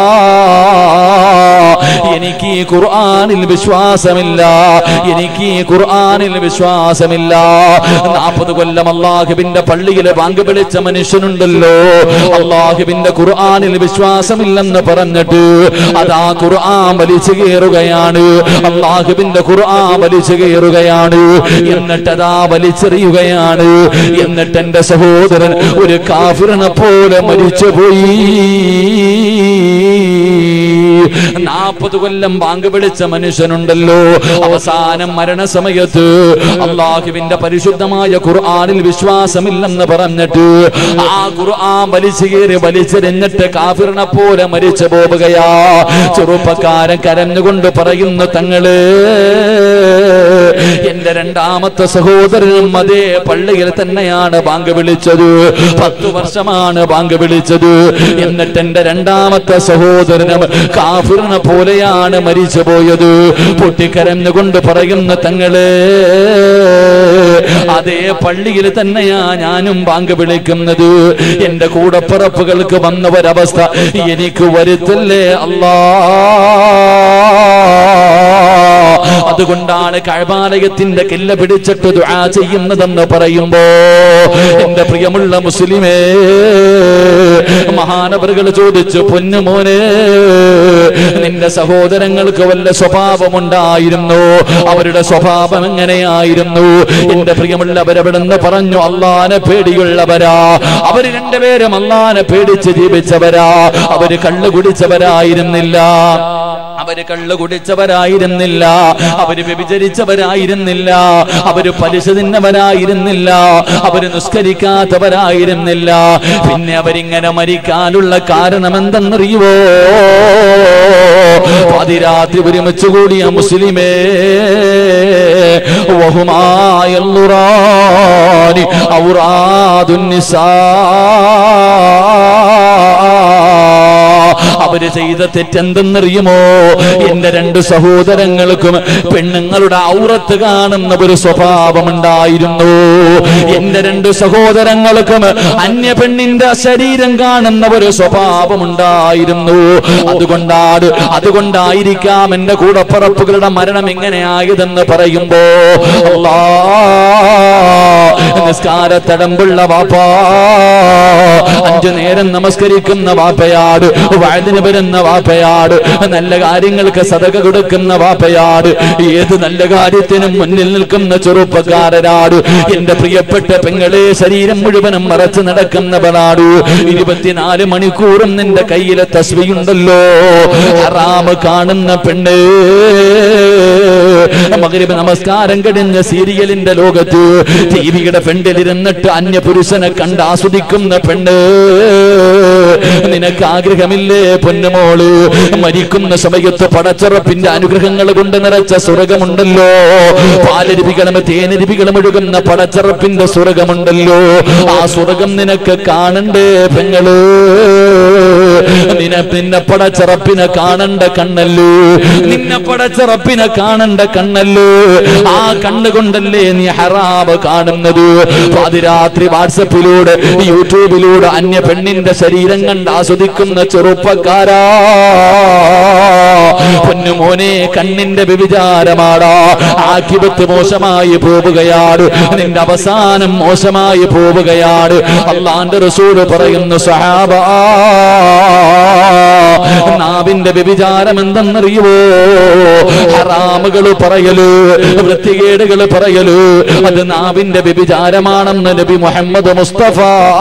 Speaker 1: എനിക്ക് ഈ ഖുർആനിൽ വിശ്വാസമില്ല എനിക്ക് ഈ ഖുർആനിൽ വിശ്വാസമില്ല നാൽപ്പത് കൊല്ലം അള്ളാഹുവിന്റെ പള്ളിയിൽ ബാങ്ക് വിളിച്ച മനുഷ്യനുണ്ടല്ലോ അള്ളാഹുവിന്റെ ഖുർആനിൽ വിശ്വാസമില്ലെന്ന് പറഞ്ഞിട്ട് അതാ ഖുർആൻ വലിച്ചു കയറുകയാണ് അള്ളാഹുവിന്റെ ഖുർആൻ വലിച്ചു കയറുകയാണ് എന്നിട്ട് അതാ വലിച്ചെറിയുകയാണ് എന്നിട്ട് എന്റെ സഹോദരൻ ഒരു കാഫിറിനെ പോലെ മരിച്ചുപോയി നാൽപ്പത് കൊല്ലം ബാങ്ക് വിളിച്ച മനുഷ്യനുണ്ടല്ലോ അവസാനം മരണസമയത്ത് അള്ളാഹുവിന്റെ പരിശുദ്ധമായ ഖുർആനിൽ വിശ്വാസമില്ലെന്ന് പറഞ്ഞിട്ട് ആ ഖുർആൻ വലിച്ചു കയറി വലിച്ചെറിഞ്ഞിട്ട് കാഫിറിനെ പോലെ മരിച്ചു പോവുകയാ ചെറുപ്പക്കാരൻ കരഞ്ഞുകൊണ്ട് പറയുന്നു തങ്ങള് എന്റെ രണ്ടാമത്തെ സഹോദരനും അതേ പള്ളിയിൽ തന്നെയാണ് ബാങ്ക് വിളിച്ചത് പത്തു വർഷമാണ് ബാങ്ക് വിളിച്ചത് എന്നിട്ട് എന്റെ രണ്ടാമത്തെ സഹോദരനും കാഫിറിനെ പോലെയാണ് മരിച്ചു പോയത് പൊട്ടിക്കരഞ്ഞുകൊണ്ട് പറയുന്ന തങ്ങള് അതേ പള്ളിയിൽ തന്നെയാ ഞാനും ബാങ്ക് വിളിക്കുന്നത് എന്റെ കൂടപ്പിറപ്പുകൾക്ക് വന്ന ഒരവസ്ഥ എനിക്ക് വരുത്തല്ലേ അല്ലാ അതുകൊണ്ടാണ് കഴബാലയത്തിന്റെ കില്ല പിടിച്ചിട്ട് ദുആ ചെയ്യുന്നതെന്ന് പറയുമ്പോ എന്റെ പ്രിയമുള്ള മുസ്ലിമേ മഹാനവറുകൾ ചോദിച്ചു പൊന്നുമോനെ നിന്റെ സഹോദരങ്ങൾക്ക് വല്ല സ്വഭാവമുണ്ടായിരുന്നു അവരുടെ സ്വഭാവം എങ്ങനെയായിരുന്നു എന്റെ പ്രിയമുള്ളവരവിടുന്ന് പറഞ്ഞു അള്ളാനെ പേടിയുള്ളവരാ അവര് രണ്ടുപേരും അള്ളാനെ പേടിച്ച് ജീവിച്ചവരാ അവര് കള്ളു കുടിച്ചവരായിരുന്നില്ല അവര് കള്ളു കുടിച്ചവരായിരുന്നില്ല അവര് വ്യഭിചരിച്ചവരായിരുന്നില്ല അവര് പലിശ തിന്നവരായിരുന്നില്ല അവര് നിസ്കരിക്കാത്തവരായിരുന്നില്ല പിന്നെ അവരിങ്ങനെ മരിക്കാനുള്ള കാരണം എന്തെന്നറിയുവോ പാതിരാത്രി ഒരുമിച്ച് കൂടിയ മുസ്ലിമേ വഹുമായുറാനി ഔറാദുന്നിസാ അവര് ചെയ്ത തെറ്റെന്തെന്നറിയുമോ എന്റെ രണ്ട് സഹോദരങ്ങൾക്കും പെണ്ണുങ്ങളുടെ ഔറത്ത് കാണുന്ന ഒരു സ്വഭാവമുണ്ടായിരുന്നു എന്റെ രണ്ട് സഹോദരങ്ങൾക്കും അന്യ പെണ്ണിന്റെ ശരീരം കാണുന്ന ഒരു സ്വഭാവമുണ്ടായിരുന്നു അതുകൊണ്ടാണ് അതുകൊണ്ടായിരിക്കാം എന്റെ കൂടപ്പറപ്പുകളുടെ മരണം എങ്ങനെയായതെന്ന് പറയുമ്പോ അല്ലാ നിസ്കാരത്തടമ്പുള്ള വാപ്പാ അഞ്ചു നേരം നമസ്കരിക്കുന്ന വാപ്പയാട് വഴുതിന് വരുന്ന വാപ്പയാട് നല്ല കാര്യങ്ങൾക്ക് സതക കൊടുക്കുന്ന വാപ്പയാട് ഏത് നല്ല കാര്യത്തിനും മുന്നിൽ നിൽക്കുന്ന ചെറുപ്പക്കാരനാട് എന്റെ പ്രിയപ്പെട്ട പെങ്ങളെ ശരീരം മുഴുവനും മറച്ചു നടക്കുന്നവനാട് ഇരുപത്തിനാല് മണിക്കൂറും നിന്റെ കയ്യിലെ തസ്വിയുണ്ടല്ലോ ഹറാമ് കാണുന്ന പെണ്ണ് മകരിബ് നമസ്കാരം കഴിഞ്ഞ സീരിയലിന്റെ ലോകത്ത് ടിവിയുടെ ഫ്രണ്ടിലിരുന്നിട്ട് അന്യ പുരുഷനെ കണ്ട് ആസ്വദിക്കുന്ന പെണ്ണ് നിനക്ക് ആഗ്രഹമില്ലേ പൊന്നുമോള് മരിക്കുന്ന സമയത്ത് പടച്ചുറപ്പിന്റെ അനുഗ്രഹങ്ങൾ കൊണ്ട് നിറച്ച സ്വർഗമുണ്ടല്ലോ പാലരുവികളും തേനരുവികളും ഒഴുകുന്ന പടച്ചുറപ്പിന്റെ സ്വർഗമുണ്ടല്ലോ ആ സ്വർഗം നിനക്ക് കാണണ്ടേ പെങ്ങള് നിന നിന്നെ പടച്ചിറപ്പിനെ കാണണ്ട കണ്ണല്ലോ നിന്നെ പടച്ചിറപ്പിനെ കാണണ്ട കണ്ണല്ലോ ആ കണ്ണുകൊണ്ടല്ലേ നീ ഹറാബ് കാണുന്നത് പാതിരാത്രി വാട്സപ്പിലൂടെ യൂട്യൂബിലൂടെ അന്യ പെണ്ണിന്റെ ശരീരം കണ്ട് ആസ്വദിക്കുന്ന ചെറുപ്പക്കാരാ പൊന്നുമോനെ കണ്ണിന്റെ വ്യഭിചാരമാടാ ആക്കിപത്ത് മോശമായി പോവുകയാണ് നിന്റെ അവസാനം മോശമായി പോവുകയാണ് അള്ളാന്റെ റസൂല് പറയുന്നു സഹാബ നാവിന്റെ വ്യഭിചാരം എന്തെന്നറിയുവോ ഹറാമുകൾ പറയല് വൃത്തികേടുകൾ പറയല് അത് നാവിന്റെ വ്യഭിചാരമാണെന്ന് നബി മുഹമ്മദ് മുസ്തഫ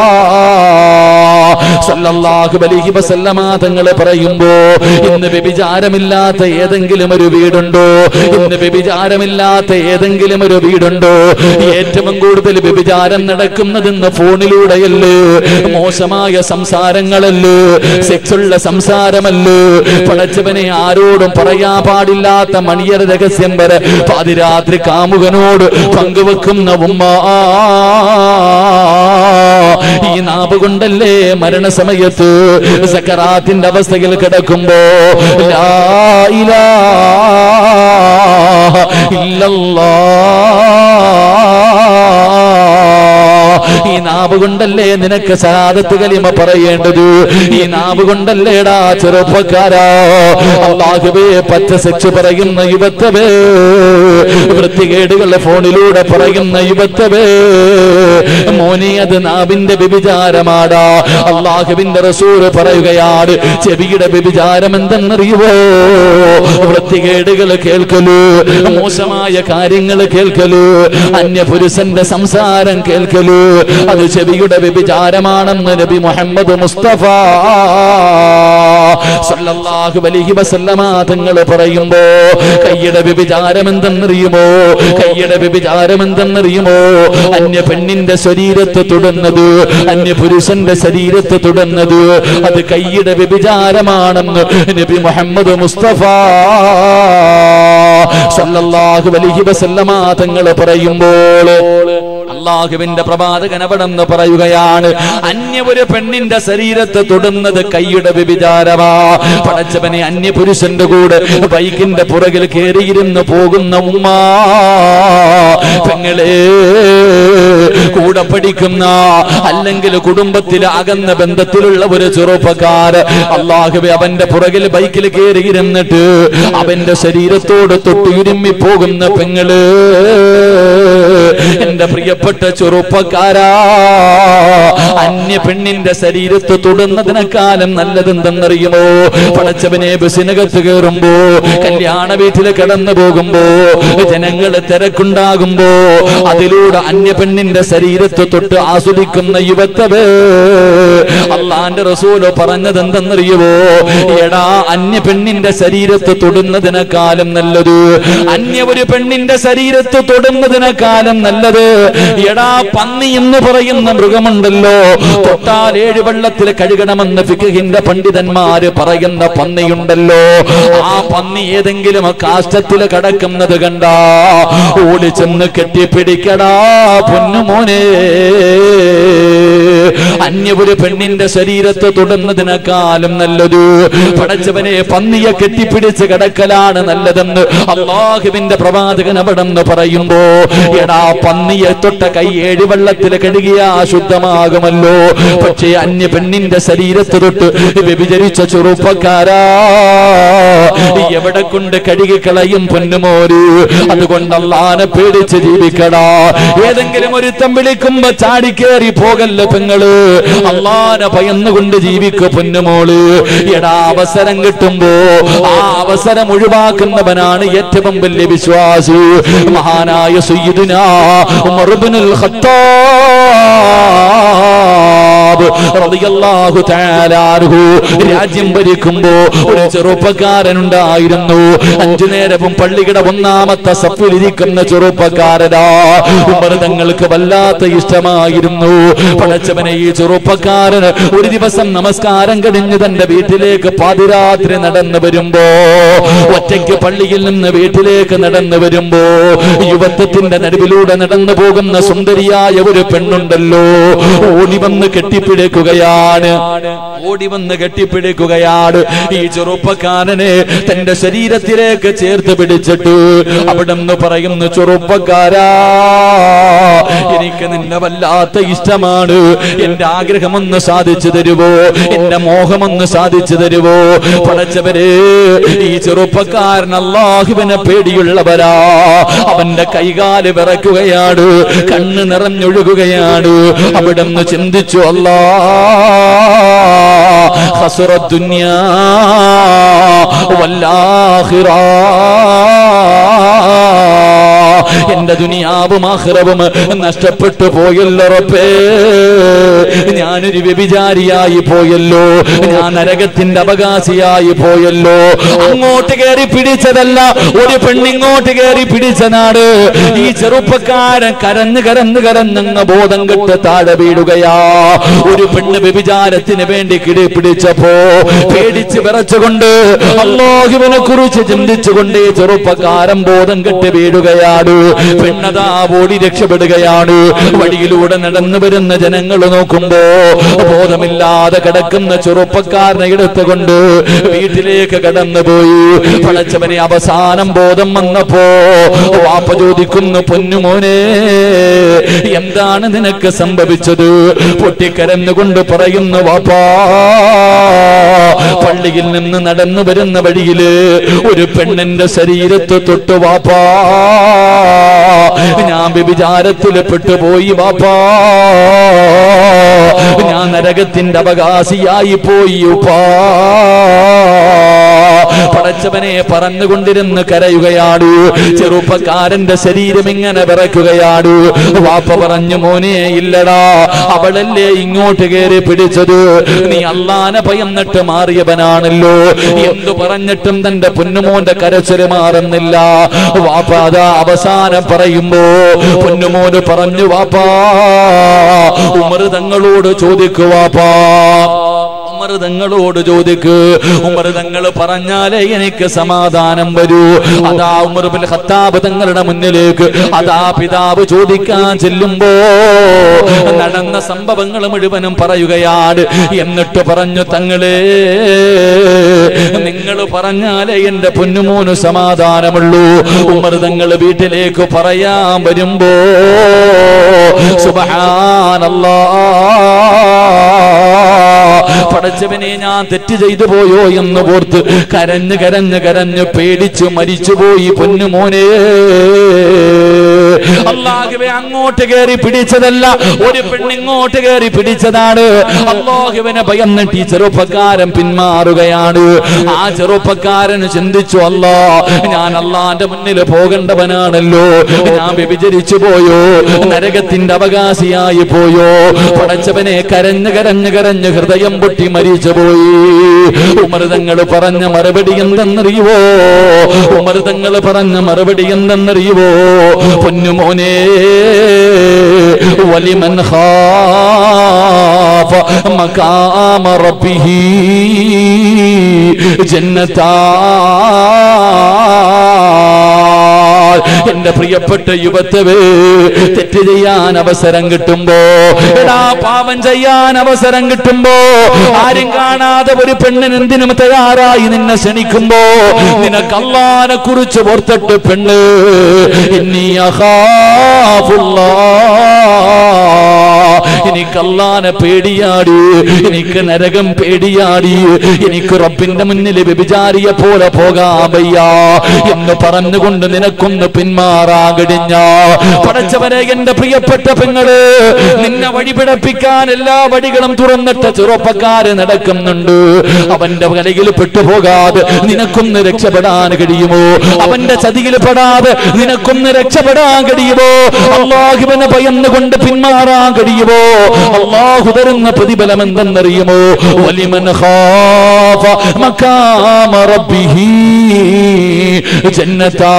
Speaker 1: സല്ലല്ലാഹു അലൈഹി വസല്ലമ തങ്ങൾ പറയുമ്പോ ഇന്ന് വ്യഭിചാരമില്ലാത്ത ഏതെങ്കിലും ഒരു വീടുണ്ടോ ഇന്ന് വ്യഭിചാരമില്ലാത്ത ഏതെങ്കിലും ഒരു വീടുണ്ടോ ഏറ്റവും കൂടുതൽ വ്യഭിചാരം നടക്കുന്നത് ഇന്ന് ഫോണിലൂടെയല്ലേ മോശമായ സംസാരങ്ങളല്ലേ സെക്സുള്ള സംസാരമല്ലേ പടച്ചവനെ ആരോടും പറയാൻ പാടില്ലാത്ത മണിയർ രഹസ്യം വരെ പാതിരാത്രി കാമുകനോട് പങ്കുവെക്കുന്ന ഉമ്മ ഈ നാവ് കൊണ്ടല്ലേ മരണസമയത്ത് സക്കറാത്തിന്റെ അവസ്ഥയിൽ കിടക്കുമ്പോ ലാ ഇലാഹ ഇല്ലല്ലാഹ് ഈ നാവ് കൊണ്ടല്ലേ നിനക്ക് ശഹാദത്ത് കലിമ പറയേണ്ടത് ഈ നാവ് കൊണ്ടല്ലേടാ ചെറുപ്പക്കാരാ അള്ളാഹുവേ പച്ച സെച്ച് പറയുന്ന യുവത്തവേ വൃത്തികേടുകൾ ഫോണിലൂടെ പറയുന്ന യുവത്തവേ മോനെ അത് നാവിന്റെ വ്യഭിചാരമാടാ അള്ളാഹുവിന്റെ റസൂല് പറയുകയാണ് ചെവിയുടെ വ്യഭിചാരം എന്തെന്നറിയുവോ വൃത്തികേടുകൾ കേൾക്കലു മോശമായ കാര്യങ്ങൾ കേൾക്കലു അന്യപുരുഷന്റെ സംസാരം കേൾക്കലു അത് ചെവിയുടെ വ്യഭിചാരമാണെന്ന് നബി മുഹമ്മദ് മുസ്തഫ സല്ലല്ലാഹു അലൈഹി വസല്ലമ തങ്ങൾ പറയുമ്പോ കയ്യുടെ വ്യഭിചാരം എന്തെന്നറിയുമോ കയ്യുടെ വ്യഭിചാരം എന്തെന്നറിയുമോ അന്യ പെണ്ണിന്റെ ശരീരത്തെ തൊടുന്നത് അന്യ പുരുഷന്റെ ശരീരത്തെ തൊടുന്നത് അത് കയ്യുടെ വ്യഭിചാരമാണെന്ന് നബി മുഹമ്മദ് മുസ്തഫ സല്ലല്ലാഹു അലൈഹി വസല്ലമ തങ്ങൾ പറയുമ്പോൾ അള്ളാഹുവിന്റെ പ്രവാചകൻ അവിടെന്ന് പറയുകയാണ് അന്യ ഒരു പെണ്ണിന്റെ ശരീരത്തെ തൊടുന്നത് കൈയുടെ വ്യഭിചാരമാ പടച്ചവനെ അന്യ പുരുഷന്റെ കൂടെ ബൈക്കിന്റെ പുറകിൽ കയറിയിരുന്ന് പോകുന്ന ഉമ്മ പെങ്ങളെ കൂടെ പഠിക്കുന്ന അല്ലെങ്കിൽ കുടുംബത്തിൽ അകന്ന ബന്ധത്തിലുള്ള ഒരു ചെറുപ്പക്കാര് അള്ളാഹുബെ അവന്റെ പുറകിൽ ബൈക്കിൽ കയറിയിരുന്നിട്ട് അവന്റെ ശരീരത്തോട് തൊട്ടുരുമ്മി പോകുന്ന പെങ്ങള് എന്റെ പ്രിയപ്പെട്ട ചെറുപ്പക്കാരാ അന്യ പെണ്ണിന്റെ ശരീരത്ത് തൊടുന്നതിനെക്കാലം നല്ലതെന്തെന്നറിയുമോ പടച്ചവനെ ബസ്സിനകത്ത് കയറുമ്പോ കല്യാണ വീട്ടിൽ കടന്നു പോകുമ്പോ ജനങ്ങൾ തിരക്കുണ്ടാകുമ്പോ അതിലൂടെ അന്യ പെണ്ണിന്റെ ശരീരത്ത് തൊട്ട് ആസ്വദിക്കുന്ന യുവത്തവേ അള്ളാന്റെ റസൂല് പറഞ്ഞത് എന്തെന്നറിയുവോ എടാ അന്യ പെണ്ണിന്റെ ശരീരത്ത് തൊടുന്നതിനെക്കാലം നല്ലത് അന്യ ഒരു പെണ്ണിന്റെ ശരീരത്ത് തൊടുന്നതിനെക്കാലം നല്ലത് എടാ പന്നി എന്ന് പറയുന്ന മൃഗമുണ്ടല്ലോ തൊട്ടാൽ ഏഴ് വെള്ളത്തിൽ കഴുകണമെന്ന് ഫിഖിന്റെ പണ്ഡിതന്മാര് പറയുന്ന പന്നിയുണ്ടല്ലോ ആ പന്നി ഏതെങ്കിലും കാഷ്ടത്തിൽ കിടക്കുന്നത് കണ്ടാ ഓടി ചെന്ന് കെട്ടിപ്പിടിക്കടാ പൊന്നുമോനെ അന്യ ഒരു പെണ്ണിന്റെ ശരീരത്ത് തൊടുന്നതിനേക്കാളും നല്ലത് പടച്ചവനെ പന്നിയെ കെട്ടിപ്പിടിച്ച് കിടക്കലാണ് നല്ലതെന്ന് അള്ളാഹുവിന്റെ പ്രവാചകൻ അവിടെന്ന് പറയുമ്പോ എടാ പന്നിയെ തൊട്ട കൈ ഏഴ് വെള്ളത്തിൽ കഴുകിയാ ശുദ്ധമാകുമല്ലോ പക്ഷേ അന്യ പെണ്ണിന്റെ ശരീരത്ത് തൊട്ട് വ്യഭിചരിച്ച ചെറുപ്പക്കാരാ എവിടെ കൊണ്ട് കഴുകി കളയും പൊന്നുമോര് അതുകൊണ്ട് അള്ളാനെ പേടിച്ച് ജീവിക്കടാ ഏതെങ്കിലും ഒരുത്തം വിളിക്കുമ്പോ ചാടിക്കേറി പോകല്ല പെങ്ങള് അള്ളാനെ ഭയന്നുകൊണ്ട് ജീവിക്കു പൊന്നുമോള് എടാ അവസരം കിട്ടുമ്പോ ആ അവസരം ഒഴിവാക്കുന്നവനാണ് ഏറ്റവും വലിയ വിശ്വാസി മഹാനായ സുയ്യിദുന ഉമർ ഇബ്നുൽ ഖത്താബ് റളിയല്ലാഹു തആല അൻഹു രാജ്യം ഭരിക്കുമ്പോ ഒരു ചെറുപ്പക്കാരൻ ഉണ്ടായിരുന്നു അഞ്ചു നേരവും പള്ളിയുടെ ഒന്നാമത്തെ സപ്പിലിരിക്കുന്ന ചെറുപ്പക്കാരനാ ഉമർ തങ്ങൾക്ക് വല്ലാത്ത ഇഷ്ടമായിരുന്നു പടച്ചവനെ ഈ ചെറുപ്പക്കാരന് ഒരു ദിവസം നമസ്കാരം കഴിഞ്ഞ് തന്റെ വീട്ടിലേക്ക് പാതിരാത്രി നടന്നു വരുമ്പോ ഒറ്റയ്ക്ക് പള്ളിയിൽ നിന്ന് വീട്ടിലേക്ക് നടന്നു വരുമ്പോ യുവത്വത്തിന്റെ നടുവിലൂടെ നടന്നു പോകുന്ന സുന്ദരിയായ ഒരു പെണ്ണുണ്ടല്ലോ ഓടി വന്ന് കെട്ടിപ്പിടിക്കുകയാണ് ഓടി വന്ന് കെട്ടിപ്പിടിക്കുകയാണ് ഈ ചെറുപ്പക്കാരനെ തന്റെ ശരീരത്തിലേക്ക് ചേർത്ത് പിടിച്ചിട്ട് അവിടെ നിന്ന് പറയുന്നു ചെറുപ്പക്കാരാ എനിക്ക് നിന്നെ വല്ലാത്ത ഇഷ്ടമാണ് എന്റെ ആഗ്രഹമൊന്ന് സാധിച്ചു തരുവോ എന്റെ മോഹമൊന്ന് സാധിച്ചു തരുവോ പടച്ചവരെ ഈ ചെറുപ്പക്കാരൻ അള്ളാഹുവിനെ പേടിയുള്ളവരാ അവന്റെ കൈകാല് വിറക്കുകയാണ് കണ്ണ് നിറഞ്ഞൊഴുകുകയാണ് അവിടെ നിന്ന് ചിന്തിച്ചു അല്ലാ ഹസുറ ദുന്യാ വല്ലാഹിറ എന്റെ ദുനിയാവും ആഹ്റവും നഷ്ടപ്പെട്ടു പോയല്ലോ റബ്ബേ ഞാനൊരു വ്യഭിചാരിയായി പോയല്ലോ ഞാൻ നരകത്തിന്റെ അവകാശിയായി പോയല്ലോ അങ്ങോട്ട് കയറി പിടിച്ചതല്ല ഒരു പെണ്ണിങ്ങോട്ട് കയറി പിടിച്ചതാണ് ഈ ചെറുപ്പക്കാരൻ കരഞ്ഞ് കരഞ്ഞ് കരഞ്ഞങ്ങ് ബോധം കെട്ട് താഴെ വീടുകയാ ഒരു പെണ്ണ് വ്യഭിചാരത്തിന് വേണ്ടി കിടി പിടിച്ചപ്പോ പേടിച്ച് വിറച്ചുകൊണ്ട് അള്ളാഹുവിനെ കുറിച്ച് ചിന്തിച്ചുകൊണ്ട് ഈ ചെറുപ്പക്കാരൻ ബോധം കെട്ട് വീടുകയാണ് പെണ്ണതാ ഓടി രക്ഷപ്പെടുകയാണ് വഴിയിലൂടെ നടന്നു വരുന്ന ജനങ്ങൾ നോക്കുമ്പോ ബോധമില്ലാതെ കിടക്കുന്ന ചെറുപ്പക്കാരനെ എടുത്തുകൊണ്ട് വീട്ടിലേക്ക് കടന്നുപോയി പടച്ചവനെ അവസാനം ബോധം വന്നപ്പോ വാപ്പ ചോദിക്കുന്നു പൊന്നുമോനെ എന്താണ് നിനക്ക് സംഭവിച്ചത് പൊട്ടിക്കരന്നുകൊണ്ട് പറയുന്നു വാപ്പാ പള്ളിയിൽ നിന്ന് നടന്നു വരുന്ന വഴിയില് ഒരു പെണ്ണിന്റെ ശരീരത്ത് തൊട്ട് വാപ്പാ ഞാൻ വ്യഭിചാരത്തിൽ പെട്ടുപോയി വാപ്പാ ഞാൻ നരകത്തിന്റെ അവകാശിയായി പോയി ഉപ്പാ പടച്ചവനെ പറന്നുകൊണ്ടിരുന്ന് കരയുകയാണ് ചെറുപ്പക്കാരന്റെ ശരീരം ഇങ്ങനെ വിറയ്ക്കുകയാണ് വാപ്പ പറഞ്ഞു മോനെ ഇല്ലടാ അവളല്ലേ ഇങ്ങോട്ട് കയറി പിടിച്ചത് നീ അള്ളാനെ ഭയന്നിട്ട് മാറിയവനാണല്ലോ എന്തു പറഞ്ഞിട്ടും തന്റെ പൊന്നുമോന്റെ കരച്ചില് മാറുന്നില്ല വാപ്പ അതാ അവസാനം പറയുമ്പോ പൊന്നുമോന് പറഞ്ഞു വാപ്പാ ഉമർ തങ്ങളോട് ചോദിക്കുവാപ്പാ ഉമർ തങ്ങളോട് ചോദിക്ക് ഉമർ തങ്ങൾ പറഞ്ഞാലേ എനിക്ക് സമാധാനം വരൂ അതാ ഉമർ ബിൻ ഖത്താബ് തങ്ങളുടെ മുന്നിലേക്ക് അതാ പിതാവ് ചോദിക്കാൻ ചെല്ലുമ്പോ നടന്ന സംഭവങ്ങൾ മുഴുവനും പറയുകയാണ് എന്നിട്ട് പറഞ്ഞു തങ്ങളെ നിങ്ങൾ പറഞ്ഞാലേ എന്റെ പൊന്നുമോന് സമാധാനമുള്ളൂ ഉമർ തങ്ങൾ വീട്ടിലേക്ക് പറയാൻ വരുമ്പോ സുബഹാനല്ലാ പടച്ചവനെ ഞാൻ തെറ്റ് ചെയ്തു പോയോ എന്ന് ഓർത്ത് കരഞ്ഞ് കരഞ്ഞ് കരഞ്ഞ് പേടിച്ചു മരിച്ചുപോയി പൊന്നുമോനെ അള്ളാഹുവെ അങ്ങോട്ട് കയറി പിടിച്ചതല്ല ഒരു പെണ്ണിങ്ങോട്ട് കയറി പിടിച്ചതാണ് അള്ളാഹുവിനെ ഭയന്നിട്ട് ഈ ചെറുപ്പക്കാരൻ പിന്മാറുകയാണ് ആ ചെറുപ്പക്കാരന് ചിന്തിച്ചു അല്ലാ ഞാൻ അള്ളാന്റെ മുന്നിൽ പോകേണ്ടവനാണല്ലോ ഞാൻ വ്യഭിചരിച്ചു പോയോ നരകത്തിന്റെ അവകാശിയായി പോയോ പടച്ചവനെ കരഞ്ഞ് കരഞ്ഞ് കരഞ്ഞ് ഹൃദയം പൊട്ടി മരിച്ചു പോയി ഉമൃതങ്ങൾ പറഞ്ഞ മറുപടി എന്തെന്നറിയുവോ ഉമൃതങ്ങൾ പറഞ്ഞ മറുപടി എന്തെന്നറിയുവോ പൊന്നുമോനെ വലിമൻ ഖാഫ മഖാമ റബ്ബിഹി ജന്നത്താ എന്റെ പ്രിയപ്പെട്ട യുവത്തവേ തെറ്റ് ചെയ്യാൻ അവസരം കിട്ടുമ്പോ എടാ പാപം ചെയ്യാൻ അവസരം കിട്ടുമ്പോ ആരും കാണാതെ ഒരു പെണ്ണിന് എന്തിനും തയ്യാറായി നിന്നെ ക്ഷണിക്കുമ്പോ നിനക്ക് അള്ളാനെ കുറിച്ച് ഓർത്തിട്ട് പെണ്ണ് ഇന്നീ അഹാഫുല്ലാ എനിക്ക് അള്ളാനെ പേടിയാടി എനിക്ക് നരകം പേടിയാടി എനിക്ക് റബ്ബിന്റെ മുന്നിൽ വ്യഭിചാരിയെ പോലെ പോകാൻ വയ്യ എന്ന് പറഞ്ഞുകൊണ്ട് നിനക്കൊന്ന് പിന്മാറാൻ കഴിഞ്ഞ പടച്ചവനെ എന്റെ പ്രിയപ്പെട്ട പെങ്ങള് നിന്നെ വഴിപിടപ്പിക്കാൻ എല്ലാ വഴികളും തുറന്നിട്ട ചെറുപ്പക്കാര് നടക്കുന്നുണ്ട് അവന്റെ കലയിൽ പെട്ടുപോകാതെ നിനക്കൊന്ന് രക്ഷപ്പെടാൻ കഴിയുമോ അവന്റെ ചതിയിൽ പെടാതെ നിനക്കൊന്ന് രക്ഷപ്പെടാൻ കഴിയുമോ അള്ളാഹുവിനെ ഭയന്നുകൊണ്ട് പിന്മാറാൻ കഴിയുമോ അള്ളാഹു തരുന്ന പ്രതിഫലം എന്തെന്നറിയുമോ വലിമൻ ഖാഫ മഖാമ റബ്ബിഹി ജന്നത്താ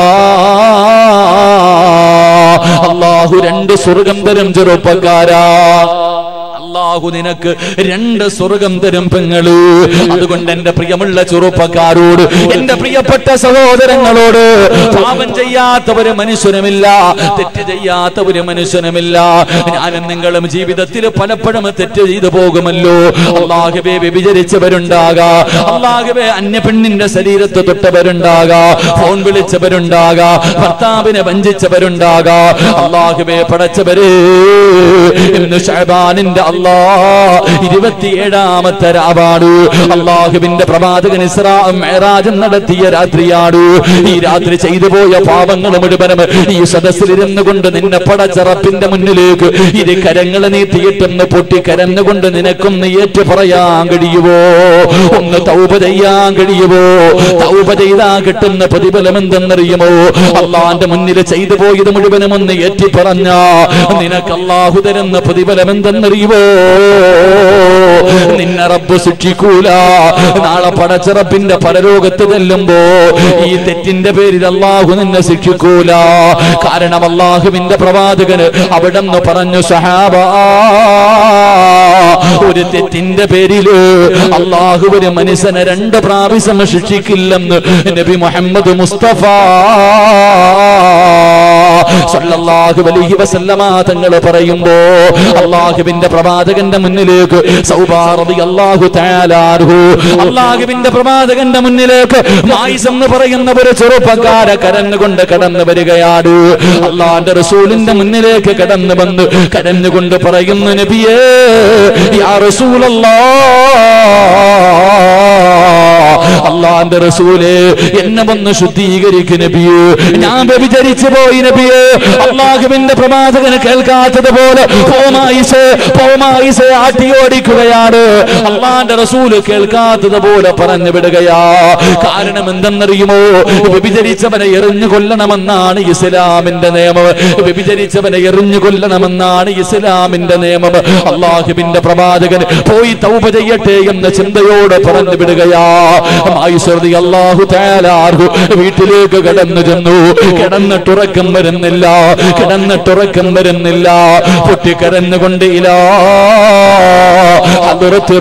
Speaker 1: അള്ളാഹു രണ്ട് സ്വർഗം തരും ചെറുപ്പക്കാരാ അള്ളാഹു നിനക്ക് രണ്ട് സ്വർഗം തരും പെങ്ങള് അതുകൊണ്ട് എന്റെ പ്രിയമുള്ള ചെറുപ്പക്കാരോട് എന്റെ പ്രിയപ്പെട്ട സഹോദരങ്ങളോട് പാപം ചെയ്യാത്ത ഒരു മനുഷ്യനുമില്ല തെറ്റ് ചെയ്യാത്ത ഒരു മനുഷ്യനുമില്ല ഞാനും നിങ്ങളും ജീവിതത്തിൽ പലപ്പോഴും തെറ്റ് ചെയ്തു പോകുമല്ലോ അള്ളാഹുബെ വ്യഭിചരിച്ചവരുണ്ടാകാ അള്ളാഹുബെ അന്യ പെണ്ണിന്റെ ശരീരത്ത് തൊട്ടവരുണ്ടാകാ ഫോൺ വിളിച്ചവരുണ്ടാകാ ഭർത്താവിനെ വഞ്ചിച്ചവരുണ്ടാകാ അള്ളാഹുബെ പടച്ചവര് ഇന്ന് ഷഹബാനിന്റെ അള്ളാ ഇരുപത്തിയേഴാമത്തെ രാവാണ് അള്ളാഹുവിന്റെ പ്രവാചകൻ ഇസ്രാ മേറാജ് നടത്തിയ രാത്രിയാണ് ഈ രാത്രി ചെയ്തു പോയ പാപങ്ങൾ മുഴുവനും ഈ സദസ്സിലിരുന്നു കൊണ്ട് നിന്നെ പടച്ചറപ്പിന്റെ മുന്നിലേക്ക് ഇരു കരങ്ങൾ നീട്ടിയിട്ടൊന്ന് പൊട്ടി കരഞ്ഞുകൊണ്ട് നിനക്കൊന്ന് ഏറ്റു പറയാൻ കഴിയുവോ ഒന്ന് തൗപ ചെയ്യാൻ കഴിയുവോ തൗപ ചെയ്താ കിട്ടുന്ന പ്രതിഫലം എന്തെന്നറിയുമോ അള്ളാന്റെ മുന്നിൽ ചെയ്തു പോയത് മുഴുവനും ഒന്ന് ഏറ്റി പറഞ്ഞ നിനക്ക് അള്ളാഹു തരുന്ന പ്രതിഫലം എന്തെന്നറിയുവോ നിന്നെ റബ്ബ് ശിക്ഷിക്കൂല നാളെ പടച്ചിറപ്പിന്റെ പരലോകത്ത് ചെല്ലുമ്പോ ഈ തെറ്റിന്റെ പേരിൽ അള്ളാഹു നിന്നെ ശിക്ഷിക്കൂല കാരണം അള്ളാഹുവിന്റെ പ്രവാചകന് അവിടെ നിന്ന് പറഞ്ഞു സഹാബ ഒരു തെറ്റിന്റെ പേരില് അള്ളാഹു ഒരു മനുഷ്യനെ രണ്ട് പ്രാവശ്യം ശിക്ഷിക്കില്ലെന്ന് നബി മുഹമ്മദ് മുസ്തഫ സല്ലല്ലാഹു അലൈഹി വസല്ലമ തങ്ങൾ പറയുമ്പോ അള്ളാഹുവിന്റെ പ്രവാചകന്റെ മുന്നിലേക്ക് സൗബാ റളിയല്ലാഹു തആല അൻഹു അള്ളാഹുവിന്റെ പ്രവാചകന്റെ മുന്നിലേക്ക് മായിസ് എന്ന് പറയുന്ന ഒരു ചെറുപ്പക്കാര കരഞ്ഞുകൊണ്ട് കടന്നു വരികയാണ് അള്ളാന്റെ റസൂലിന്റെ മുന്നിലേക്ക് കടന്നു വന്ന് കരഞ്ഞുകൊണ്ട് പറയുന്നു നബിയേ യാ റസൂലല്ലാ അള്ളാന്റെ റസൂല് എന്നെ വന്ന് ശുദ്ധീകരിക്കും നബിയേ ഞാൻ വ്യഭിചരിച്ചു പോയി നബിയേ അള്ളാഹുവിന്റെ പ്രവാചകന് കേൾക്കാത്തത് പോലെ പോമായിസെ പോമായിസെ ആട്ടിയോടിക്കുകയാണ് അള്ളാന്റെ റസൂല് കേൾക്കാത്തത് പോലെ പറഞ്ഞു വിടുകയാ കാരണം എന്തെന്നറിയുമോ വ്യഭിചരിച്ചവനെ എറിഞ്ഞു കൊല്ലണമെന്നാണ് ഇസ്ലാമിന്റെ നിയമം വ്യഭിചരിച്ചവനെ എറിഞ്ഞു കൊല്ലണമെന്നാണ് ഇസ്ലാമിന്റെ നിയമം അള്ളാഹുവിന്റെ പ്രവാചകൻ പോയി തൗപ ചെയ്യട്ടെ എന്ന ചിന്തയോടെ പറഞ്ഞു വിടുകയാ
Speaker 2: മായിശ്വതി അള്ളാഹു തേലാർഹു വീട്ടിലേക്ക് കടന്നു ചെന്നു കിടന്നിട്ടുറക്കം വരുന്നില്ല കിടന്നിട്ടുറക്കം വരുന്നില്ല പൊട്ടിക്കരഞ്ഞുകൊണ്ട് ഇലാ ഹദ്റത്ത്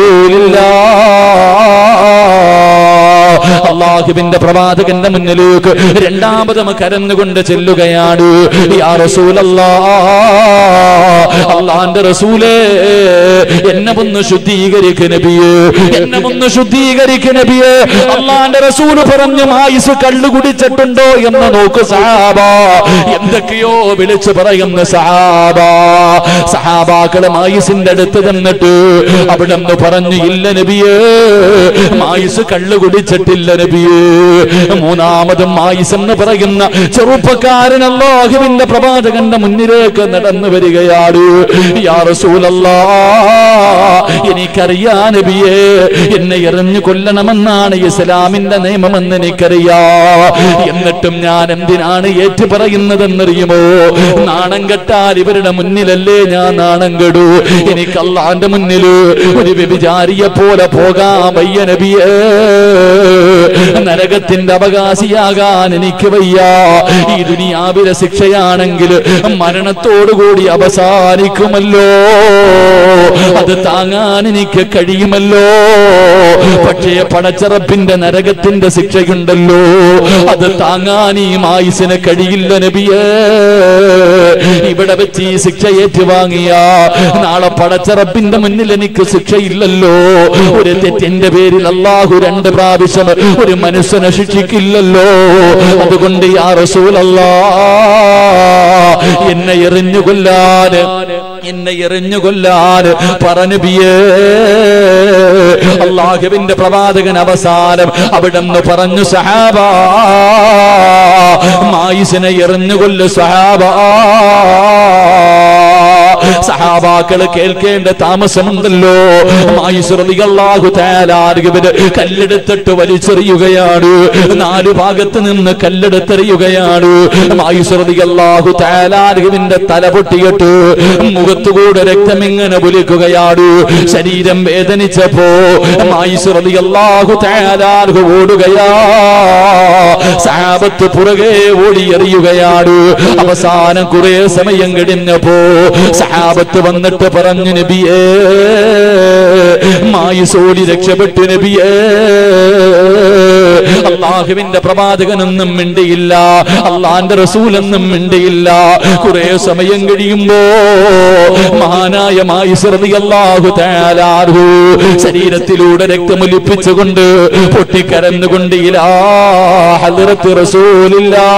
Speaker 2: റസൂലില്ലാ അള്ളാഹുവിന്റെ പ്രവാചകന്റെ മുന്നിലേക്ക് രണ്ടാമതും കരന്നുകൊണ്ട് ചെല്ലുകയാണ് യാ റസൂലല്ലാ അള്ളാന്റെ റസൂലേ എന്നെ ഒന്ന് ശുദ്ധീകരിക്ക് നബിയേ എന്നെ ഒന്ന് ശുദ്ധീകരിക്ക് നബിയേ അള്ളാന്റെ റസൂല് പറഞ്ഞു ആയുസ് കള്ളു കുടിച്ചിട്ടുണ്ടോ എന്ന് നോക്ക് സഹാബ എന്തൊക്കെയോ വിളിച്ചു പറയുന്ന സഹാബ സഹാബാക്കള് മായുസിന്റെ അടുത്ത് തന്നിട്ട് അവിടെ നിന്ന് പറഞ്ഞു ഇല്ല നബിയേ മായുസ് കള്ളു കുടിച്ചിട്ടില്ല നബിയേ മൂന്നാമതും മായുസ് എന്ന് പറയുന്ന ചെറുപ്പക്കാരൻ അല്ലാഹുവിന്റെ പ്രവാചകന്റെ മുന്നിലേക്ക് നടന്നു വരികയാണ് യാ റസൂലല്ലാ എനിക്കറിയാ നബിയേ എന്നെ എറിഞ്ഞു കൊല്ലണമെന്നാണ് ഇസ്ലാമിന്റെ നിയമമെന്ന് എനിക്കറിയാ എന്നിട്ടും ഞാൻ എന്തിനാണ് ഏറ്റു പറയുന്നതെന്നറിയുമോ നാണം കെട്ടാൽ ഇവരുടെ മുന്നിലല്ലേ ഞാൻ നാണം കെടൂ എനിക്ക് അള്ളാന്റെ മുന്നിൽ ഒരു വ്യഭിചാരിയെ പോലെ പോകാൻ വയ്യ നബിയേ നരകത്തിന്റെ അവകാശിയാകാൻ എനിക്ക് വയ്യ ഈ ദുനിയാവിലെ ശിക്ഷയാണെങ്കിൽ മരണത്തോടുകൂടി അവസാനിക്കുമല്ലോ അത് താങ്ങാൻ എനിക്ക് കഴിയുമല്ലോ പക്ഷേ പടച്ചറപ്പിന്റെ നരകത്തിന്റെ ശിക്ഷയുണ്ടല്ലോ അത് താങ്ങാൻ ഈ മായുസിന് കഴിയില്ല നബിയേ ഇവിടെ വെച്ച് ഈ ശിക്ഷ ഏറ്റുവാങ്ങിയ നാളെ പടച്ചറപ്പിന്റെ മുന്നിൽ എനിക്ക് ശിക്ഷയില്ലല്ലോ ഒരു തെറ്റിന്റെ പേരിൽ അള്ളാഹു രണ്ട് പ്രാവശ്യം ഒരു മനുഷ്യനെ ശിക്ഷിക്കില്ലല്ലോ അതുകൊണ്ട് യാ റസൂലല്ലാ എന്നെ എറിഞ്ഞു കൊല്ലാന് എന്നെ എറിഞ്ഞു കൊല്ലാൻ പറഞ്ഞുബിയേ അള്ളാഹുവിന്റെ പ്രവാചകൻ അവസാനം അവിടെ നിന്ന് പറഞ്ഞു സഹാബ മായിസിനെ എറിഞ്ഞു കൊല്ലു സഹാബ സഹാബാക്കള് കേൾക്കേണ്ട താമസമുണ്ടല്ലോ മായിസുറിയാഹു തേലാർഗവര് കല്ലെടുത്തിട്ട് വലിച്ചെറിയുകയാണ് നാലു ഭാഗത്ത് നിന്ന് കല്ലെടുത്തെറിയുകയാണ് മായിസുറിയാഹു തേലാർഗവിന്റെ തല പൊട്ടിയിട്ട് മുഖത്തുകൂടെ രക്തം ഇങ്ങനെ പുലിക്കുകയാണ് ശരീരം വേദനിച്ചപ്പോ മായിസുറിയാഹു തേലാർഗ് ഓടുകയാ സാപത്ത് പുറകെ ഓടിയെറിയുകയാണ് അവസാനം കുറെ സമയം കഴിഞ്ഞപ്പോ സഹാബത്ത് വന്നിട്ട് പറഞ്ഞു നബിയേ മായുസോടി രക്ഷപ്പെട്ടു നബിയേ അള്ളാഹുവിന്റെ പ്രവാചകനൊന്നും മിണ്ടിയില്ല അള്ളാന്റെ റസൂലൊന്നും മിണ്ടിയില്ല കുറെ സമയം കഴിയുമ്പോ മഹാനായ മായുസറതി അള്ളാഹു തേലാർഹു ശരീരത്തിലൂടെ രക്തമൊലിപ്പിച്ചുകൊണ്ട് പൊട്ടിക്കരന്നുകൊണ്ട് ഇലാ ഹദ്റത്ത് റസൂലില്ലാ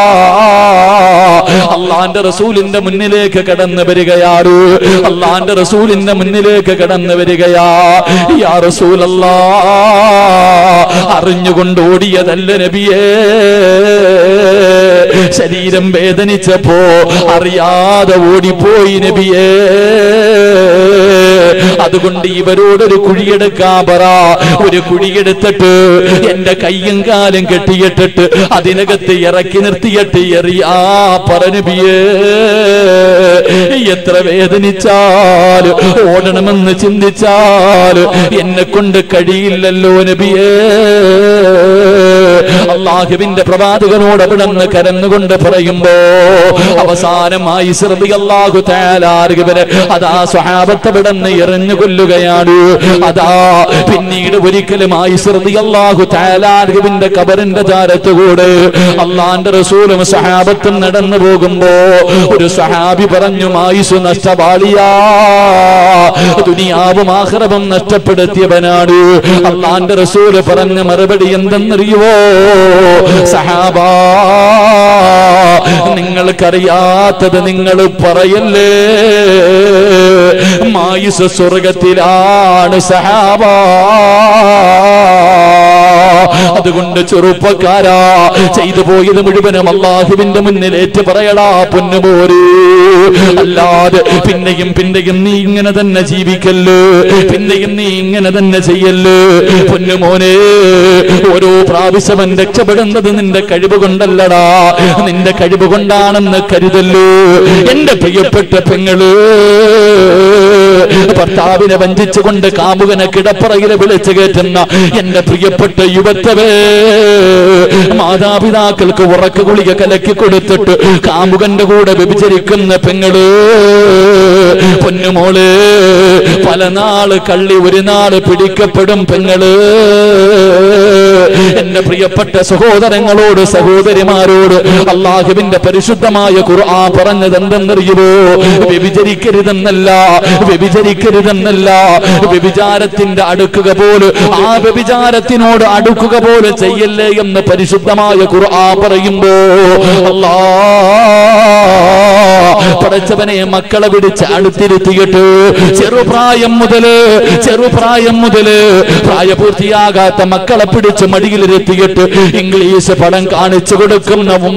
Speaker 2: അള്ളാന്റെ റസൂലിന്റെ മുന്നിലേക്ക് കടന്നു വരികയാണ് അള്ളാന്റെ റസൂലിന്റെ മുന്നിലേക്ക് കടന്നു വരികയാ യാ റസൂലല്ലാ അറിഞ്ഞുകൊണ്ട് ഓടിയതല്ല നബിയേ ശരീരം വേദനിച്ചപ്പോ അറിയാതെ ഓടിപ്പോയി നബിയേ അതുകൊണ്ട് ഇവരോടൊരു കുഴിയെടുക്കാൻ പറ ഒരു കുഴിയെടുത്തിട്ട് എന്റെ കയ്യും കാലും കെട്ടിയിട്ടിട്ട് അതിനകത്ത് ഇറക്കി നിർത്തിയിട്ട് എറിയാ പറഞ്ഞുബിയേ എത്ര വേദനിച്ചാൽ ഓടണമെന്ന് ചിന്തിച്ചാൽ എന്നെ കൊണ്ട് കഴിയില്ലല്ലോ നബിയേ അള്ളാഹുവിന്റെ പ്രവാചകനോട് അവിടെ നിന്ന് കരന്നുകൊണ്ട് പറയുമ്പോ അവസാനമായി ശ്രദ്ധി അള്ളാഹു തേലാറുകവര് അതാ സ്വഹാബത്ത് അവിടെ നിന്ന് എറിഞ്ഞു കൊല്ലുകയാണ് അതാ പിന്നീട് ഒരിക്കലുമായി ശ്രദ്ധി അള്ളാഹു തേലാറുകവിന്റെ കബറിന്റെ ചാരത്തുകൂടെ അള്ളാന്റെ റസൂലും സഹാബത്തും നടന്നു പോകുമ്പോ ഒരു സഹാബി പറഞ്ഞു മായിസു നഷ്ടപാളിയാ ദുനിയാവും ആഹ്റവും നഷ്ടപ്പെടുത്തിയവനാണ് അള്ളാന്റെ റസൂല് പറഞ്ഞ മറുപടി എന്തെന്നറിയുവോ സഹാബ നിങ്ങൾക്കറിയാത്തത് നിങ്ങൾ പറയല്ലേ മായുസ് സ്വർഗത്തിലാണ് സഹാബ അതുകൊണ്ട് ചെറുപ്പക്കാരാ ചെയ്തു പോയത് മുഴുവനും അള്ളാഹുവിന്റെ മുന്നിൽ ഏറ്റു പറയടാ പൊന്നുപോര് അല്ലാതെ പിന്നെയും പിന്നെയും നീ ഇങ്ങനെ തന്നെ ജീവിക്കല്ലോ പിന്നെയും നീ ഇങ്ങനെ തന്നെ ചെയ്യല്ലോ പൊന്നുമോനെ ഓരോ പ്രാവശ്യമൻ രക്ഷപ്പെടുന്നത് നിന്റെ കഴിവ് കൊണ്ടല്ലടാ നിന്റെ കഴിവ് കൊണ്ടാണെന്ന് കരുതല്ലോ എന്റെ പ്രിയപ്പെട്ട പെങ്ങള് ഭർത്താവിനെ വഞ്ചിച്ചുകൊണ്ട് കാമുകനെ കിടപ്പറയിലെ വിളിച്ചു കയറ്റുന്ന എന്റെ പ്രിയപ്പെട്ട യുവത്തവേ മാതാപിതാക്കൾക്ക് ഉറക്ക ഗുളിക കലക്കി കൊടുത്തിട്ട് കാമുകന്റെ കൂടെ വ്യഭിചരിക്കുന്ന പെങ്ങള് പൊന്നുമോള് പല നാള് കള്ളി ഒരു നാള് പിടിക്കപ്പെടും പെങ്ങള് എന്റെ പ്രിയപ്പെട്ട സഹോദരങ്ങളോട് സഹോദരിമാരോട് അള്ളാഹുവിന്റെ പരിശുദ്ധമായ ഖുർആൻ പറഞ്ഞത് എന്തെന്നറിയുമോ വ്യഭിചരിക്കരുതെന്നല്ല വ്യഭിചരിക്കരുതെന്നല്ല വ്യഭിചാരത്തിന്റെ അടുക്കുക പോലും ആ വ്യഭിചാരത്തിനോട് അടുക്കുക പോലും ചെയ്യല്ലേ എന്ന് പരിശുദ്ധമായ ഖുർആൻ പറയുമ്പോ അല്ലാ പടച്ചവനെ മക്കളെ പിടിച്ച് അടുത്തിരുത്തിയിട്ട് ചെറുപ്രായം മുതല് ചെറുപ്രായം മുതല് പ്രായപൂർത്തിയാകാത്ത മക്കളെ പിടിച്ച് മടിയിലിരുത്തിയിട്ട് ഇംഗ്ലീഷ് പടം കാണിച്ചു കൊടുക്കുന്ന ഉമ്മ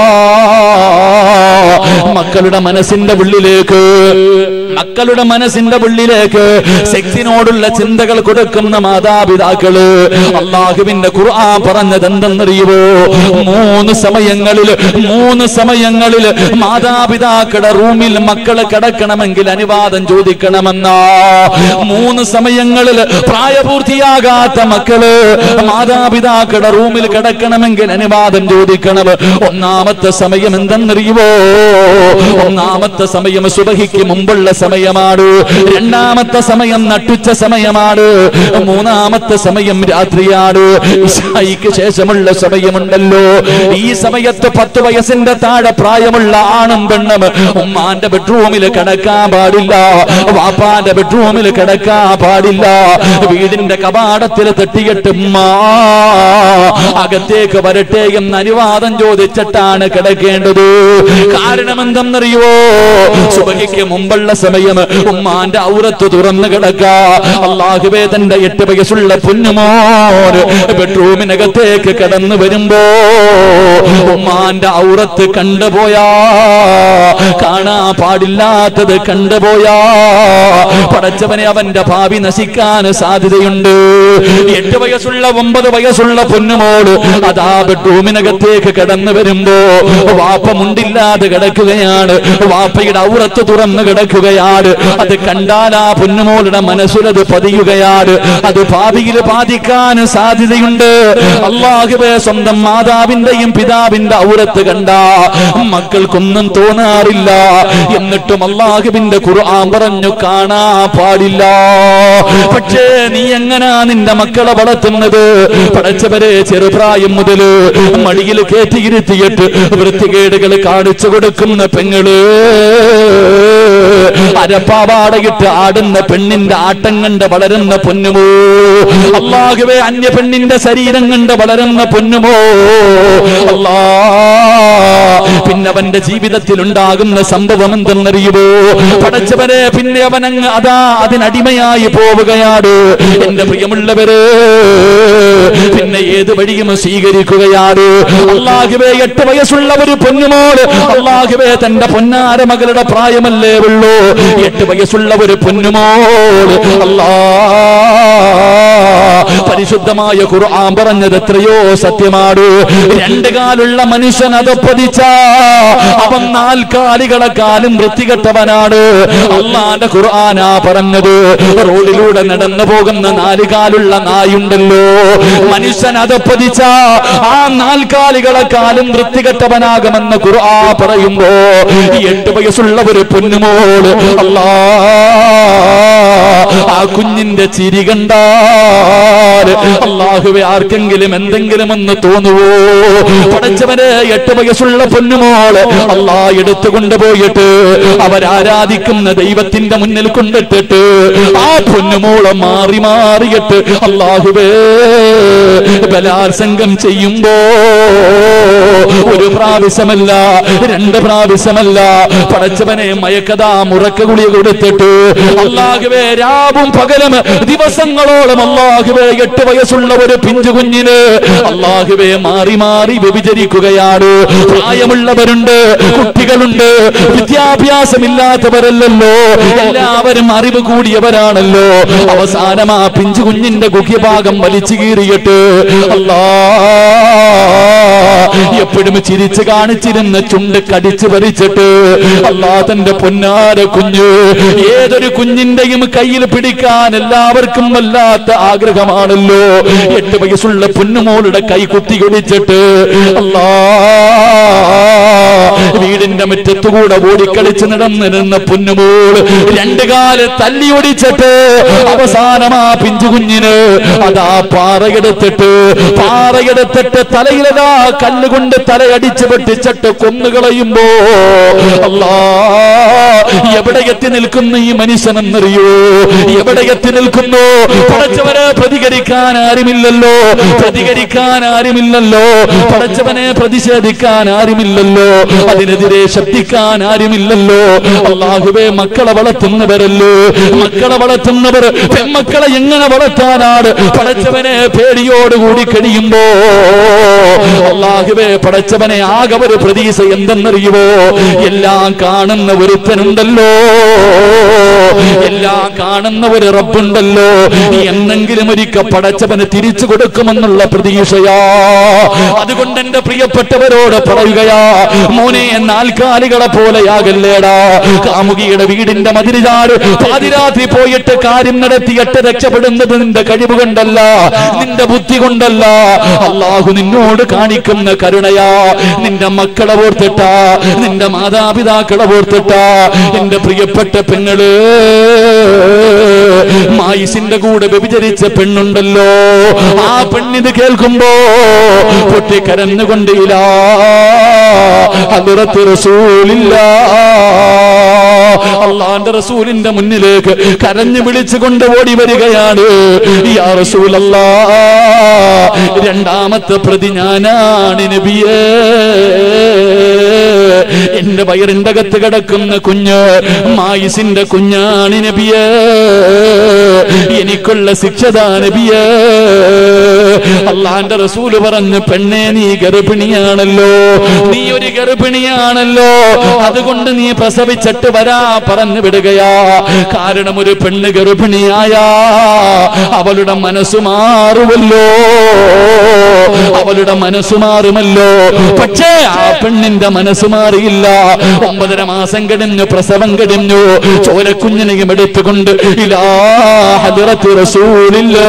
Speaker 2: മക്കളുടെ മനസ്സിന്റെ ഉള്ളിലേക്ക് മക്കളുടെ മനസ്സിന്റെ ഉള്ളിലേക്ക് സെക്സിനോടുള്ള ചിന്തകൾ കൊടുക്കുന്ന മാതാപിതാക്കള് അള്ളാഹുവിന്റെ ഖുർആൻ പറഞ്ഞത് എന്തെന്നറിയുവോ മൂന്ന് സമയങ്ങളിൽ മൂന്ന് സമയങ്ങളിൽ മാതാപിതാക്കളുടെ റൂമിൽ മക്കള് കിടക്കണമെങ്കിൽ അനുവാദം ചോദിക്കണമെന്നാ മൂന്ന് സമയങ്ങളിൽ പ്രായപൂർത്തിയാകാത്ത മക്കള് മാതാപിതാക്കളുടെ റൂമിൽ കിടക്കണമെങ്കിൽ അനുവാദം ചോദിക്കണം ഒന്നാമത്തെ സമയം എന്തെന്നറിയുവോ ഒന്നാമത്തെ സമയം സുബഹിക്ക് മുമ്പുള്ള സമയമാണ് രണ്ടാമത്തെ സമയം നട്ടുച്ച സമയമാണ് മൂന്നാമത്തെ സമയം രാത്രിയാണ് ഇശായിക്ക് ശേഷമുള്ള സമയമുണ്ടല്ലോ ഈ സമയത്ത് പത്ത് വയസ്സിന്റെ താഴെ പ്രായമുള്ള ആണും പെണ്ണും ഉമ്മാന്റെ ബെഡ്റൂമിൽ കിടക്കാൻ പാടില്ല വാപ്പാന്റെ ബെഡ്റൂമിൽ കിടക്കാൻ പാടില്ല വീടിന്റെ കവാടത്തിൽ തട്ടിയിട്ട് ഉമ്മ അകത്തേക്ക് വരട്ടെ എന്ന് അനുവാദം ചോദിച്ചിട്ടാണ് കിടക്കേണ്ടത് കാരണം എന്തെന്നറിയോ സുബഹിക്ക് മുമ്പുള്ള സമയം ഉമ്മാന്റെ ഔറത്ത് തുറന്നു കിടക്ക അള്ളാഹുബേ തന്റെ എട്ട് വയസ്സുള്ള പൊന്നുമോൻ ബെഡ്റൂമിനകത്തേക്ക് കടന്നു വരുമ്പോ ഉമ്മാന്റെ ഔറത്ത് കണ്ടുപോയാ കാണാ പാടില്ലാത്തത് കണ്ടുപോയാ പടച്ചവനെ അവന്റെ ഭാവി നശിക്കാൻ സാധ്യതയുണ്ട് എട്ട് വയസ്സുള്ള ഒമ്പത് വയസ്സുള്ള പൊന്നുമോള് അതാ ബെഡ്റൂമിനകത്തേക്ക് കടന്നു വരുമ്പോ വാപ്പ മുണ്ടില്ലാതെ കിടക്കുകയാണ് വാപ്പയുടെ ഔറത്ത് തുറന്നു കിടക്കുകയാണ് അത് കണ്ടാൽ ആ പൊന്നുമോളുടെ മനസ്സിലത് പതിയുകയാണ് അത് ഭാവിയിൽ ബാധിക്കാൻ സാധ്യതയുണ്ട് അള്ളാഹുബെ സ്വന്തം മാതാവിന്റെയും പിതാവിന്റെ ഔറത്ത് കണ്ട മക്കൾക്കൊന്നും തോന്നാറില്ല എന്നിട്ടും അള്ളാഹുവിന്റെ ഖുർആൻ പറഞ്ഞു കാണാ പാടില്ല പക്ഷേ നീ എങ്ങനാ നിന്റെ മക്കളെ വളർത്തുന്നത് പടച്ചവരെ ചെറുപ്രായം മുതല് മടിയിൽ കയറ്റിയിരുത്തിയിട്ട് വൃത്തികേടുകൾ കാണിച്ചു കൊടുക്കുന്ന പെങ്ങള് അരപ്പാവാടയിട്ട് ആടുന്ന പെണ്ണിന്റെ ആട്ടം കണ്ട് വളരുന്ന പൊന്നുമോ അള്ളാഹുവേ അന്യ പെണ്ണിന്റെ ശരീരം കണ്ട് വളരുന്ന പൊന്നുമോ അല്ലാ പിന്നെ അവന്റെ ജീവിതത്തിൽ ഉണ്ടാകുന്ന സംഭവം എന്തെന്നറിയുമോ പടച്ചവരെ പിന്നെ അവനങ്ങ് അതാ അതിനടിമയായി പോവുകയാണ് എന്റെ പ്രിയമുള്ളവര് പിന്നെ ഏത് വഴിയും സ്വീകരിക്കുകയാണ് അള്ളാഹുവേ എട്ട് വയസ്സുള്ള ഒരു പൊന്നുമോള് അള്ളാഹുവേ തന്റെ പൊന്നാര മകളുടെ പ്രായമല്ലേ ഉള്ളൂ എട്ട് വയസ്സുള്ള ഒരു പൊന്നുമോള് അല്ലാ പരിശുദ്ധമായ ഖുർആൻ പറഞ്ഞത് എത്രയോ സത്യമാണ് രണ്ട് കാലുള്ള മനുഷ്യൻ അതപ്പതിച്ച അവൻ നാൽക്കാലികളെക്കാളും വൃത്തികെട്ടവനാണ് അള്ളാന്റെ ഖുർആനാ പറഞ്ഞത് റോഡിലൂടെ നടന്നു പോകുന്ന നാലുകാലുള്ള നായുണ്ടല്ലോ മനുഷ്യൻ അതപ്പതിച്ച ആ നാൽക്കാലികളെക്കാളും വൃത്തികെട്ടവനാകുമെന്ന് ഖുർആ പറയുമ്പോ ഈ എട്ട് വയസ്സുള്ള ഒരു പൊന്നുമോള് അല്ലാ ആ കുഞ്ഞിന്റെ ചിരി കണ്ടാൽ അള്ളാഹുവെ ആർക്കെങ്കിലും എന്തെങ്കിലും ഒന്ന് തോന്നുവോ പടച്ചവന് എട്ട് വയസ്സുള്ള പൊന്നുമോള് അള്ളാ എടുത്തു കൊണ്ടുപോയിട്ട് അവരാരാധിക്കുന്ന ദൈവത്തിന്റെ മുന്നിൽ കൊണ്ടിട്ടിട്ട് ആ പൊന്നുമോളെ മാറി മാറിയിട്ട് അള്ളാഹുവേ ബലാത്സംഗം ചെയ്യുമ്പോ ഒരു പ്രാവശ്യമല്ല രണ്ട് പ്രാവശ്യമല്ല പടച്ചവനെ മയക്കഥാ മുറക്ക ഗുളിക കൊടുത്തിട്ട് അള്ളാഹുവേ രാവും പകലും ദിവസങ്ങളോളം അള്ളാഹുവേ എട്ട് വയസ്സുള്ള ഒരു പിഞ്ചു കുഞ്ഞിന് അള്ളാഹുവെ മാറി മാറി വ്യഭിചരിക്കുകയാണ് പ്രായമുള്ളവരുണ്ട് കുട്ടികളുണ്ട് വിദ്യാഭ്യാസമില്ലാത്തവരല്ലല്ലോ എല്ലാവരും അറിവ് കൂടിയവരാണല്ലോ അവസാനം ആ പിഞ്ചു കുഞ്ഞിന്റെ ഗുഹ്യഭാഗം വലിച്ചു കീറിയിട്ട് അല്ലാ എപ്പോഴും ചിരിച്ചു കാണിച്ചിരുന്ന ചുണ്ട് കടിച്ചു പറിച്ചിട്ട് അല്ലാ തന്റെ പൊന്നാര കുഞ്ഞ് ഏതൊരു കുഞ്ഞിന്റെയും കയ്യിൽ പിടിക്കാൻ എല്ലാവർക്കും വല്ലാത്ത ആഗ്രഹമാണല്ലോ എട്ട് വയസ്സുള്ള പൊന്നുമോളുടെ കൈ കുത്തി കുടിച്ചിട്ട് അല്ലാ വീടിന്റെ മുറ്റത്തുകൂടെ ഓടിക്കളിച്ച് നടന്നിരുന്ന പൊന്നുമോൾ രണ്ടു കാല് തല്ലി ഒടിച്ചിട്ട് അവസാനം ആ പിഞ്ചു കുഞ്ഞിന് അതാ പാറയെടുത്തിട്ട് പാറയെടുത്തിട്ട് തലയിലതാ കല്ലുകൊണ്ട് തലയടിച്ച് പൊട്ടിച്ചിട്ട് കൊന്നുകളയുമ്പോ അല്ലാ എവിടെ എത്തി നിൽക്കുന്നു ഈ മനുഷ്യനെന്നറിയോ എവിടെ എത്തി നിൽക്കുന്നു പടച്ചവനെ പ്രതികരിക്കാൻ ആരുമില്ലല്ലോ പ്രതികരിക്കാൻ ആരുമില്ലല്ലോ പടച്ചവനെ പ്രതിഷേധിക്കാൻ ആരുമില്ലല്ലോ അതിനെതിരെ ശബ്ദിക്കാൻ ആരുമില്ലല്ലോ അള്ളാഹുബേ മക്കളെ വളർത്തുന്നവരല്ലോ മക്കളെ വളർത്തുന്നവർ പെൺമക്കളെ എങ്ങനെ വളർത്താനാണ് പടച്ചവനെ പേടിയോടുകൂടി കഴിയുമ്പോ അള്ളാഹുബേ പടച്ചവനെ ആകെ ഒരു പ്രതീക്ഷ എന്തെന്നറിയുമോ എല്ലാം കാണുന്ന ഒരുത്തനുണ്ടല്ലോ എല്ലാം കാണുന്ന ഒരു റബ്ബുണ്ടല്ലോ എന്നെങ്കിലും ഒരിക്കൽ പടച്ചവന് തിരിച്ചു കൊടുക്കുമെന്നുള്ള പ്രതീക്ഷയാ അതുകൊണ്ട് എന്റെ പ്രിയപ്പെട്ടവരോട് പറയുകയാ മോനെ നാൽക്കാലികളെ പോലെയാകല്ലേടാ കാമുകിയുടെ വീടിന്റെ മതിരിചാട് പാതിരാത്രി പോയിട്ട് കാര്യം നടത്തിയിട്ട് രക്ഷപ്പെടുന്നത് നിന്റെ കഴിവ് കൊണ്ടല്ല നിന്റെ ബുദ്ധി കൊണ്ടല്ല അള്ളാഹു നിന്നോട് കാണിക്കുന്ന കരുണയാ നിന്റെ മക്കളെ ഓർത്തിട്ടാ നിന്റെ മാതാപിതാക്കളെ ഓർത്തിട്ടാ എന്റെ പ്രിയപ്പെട്ട പെങ്ങള് മായിസിന്റെ കൂടെ വ്യഭിചരിച്ച പെണ്ണുണ്ടല്ലോ ആ പെണ്ണിത് കേൾക്കുമ്പോ പൊട്ടി കരന്നുകൊണ്ടില്ല അതിറത്ത് റസൂലില്ല അള്ളാന്റെ റസൂലിന്റെ മുന്നിലേക്ക് കരഞ്ഞു വിളിച്ചുകൊണ്ട് ഓടി വരികയാണ് യാ റസൂലല്ലാ രണ്ടാമത്തെ പ്രതി ഞാനാണ് നബിയേ എന്റെ വയറിന്റെ അകത്ത് കിടക്കുന്ന കുഞ്ഞ് മായിസിന്റെ കുഞ്ഞാണ് നബിയേ എനിക്കുള്ള ശിക്ഷതാ നബിയേ അള്ളാന്റെ റസൂല് പറഞ്ഞു പെണ്ണെ നീ ഗർഭിണിയാണല്ലോ നീ ഒരു ഗർഭിണിയാണല്ലോ അതുകൊണ്ട് നീ പ്രസവിച്ചിട്ട് വരാ പറഞ്ഞു വിടുകയാ കാരണം ഒരു പെണ്ണ് ഗർഭിണിയായ അവളുടെ മനസ്സ് മാറുമല്ലോ അവളുടെ മനസ്സ് മാറുമല്ലോ പക്ഷേ ആ പെണ്ണിന്റെ മനസ്സ് മാറിയില്ല ഒമ്പതര മാസം കഴിഞ്ഞു പ്രസവം കഴിഞ്ഞു ചോരക്കുഞ്ഞിനെയും എടുത്തുകൊണ്ട് ഇലാ ഹദ്റത്തി റസൂലില്ലോ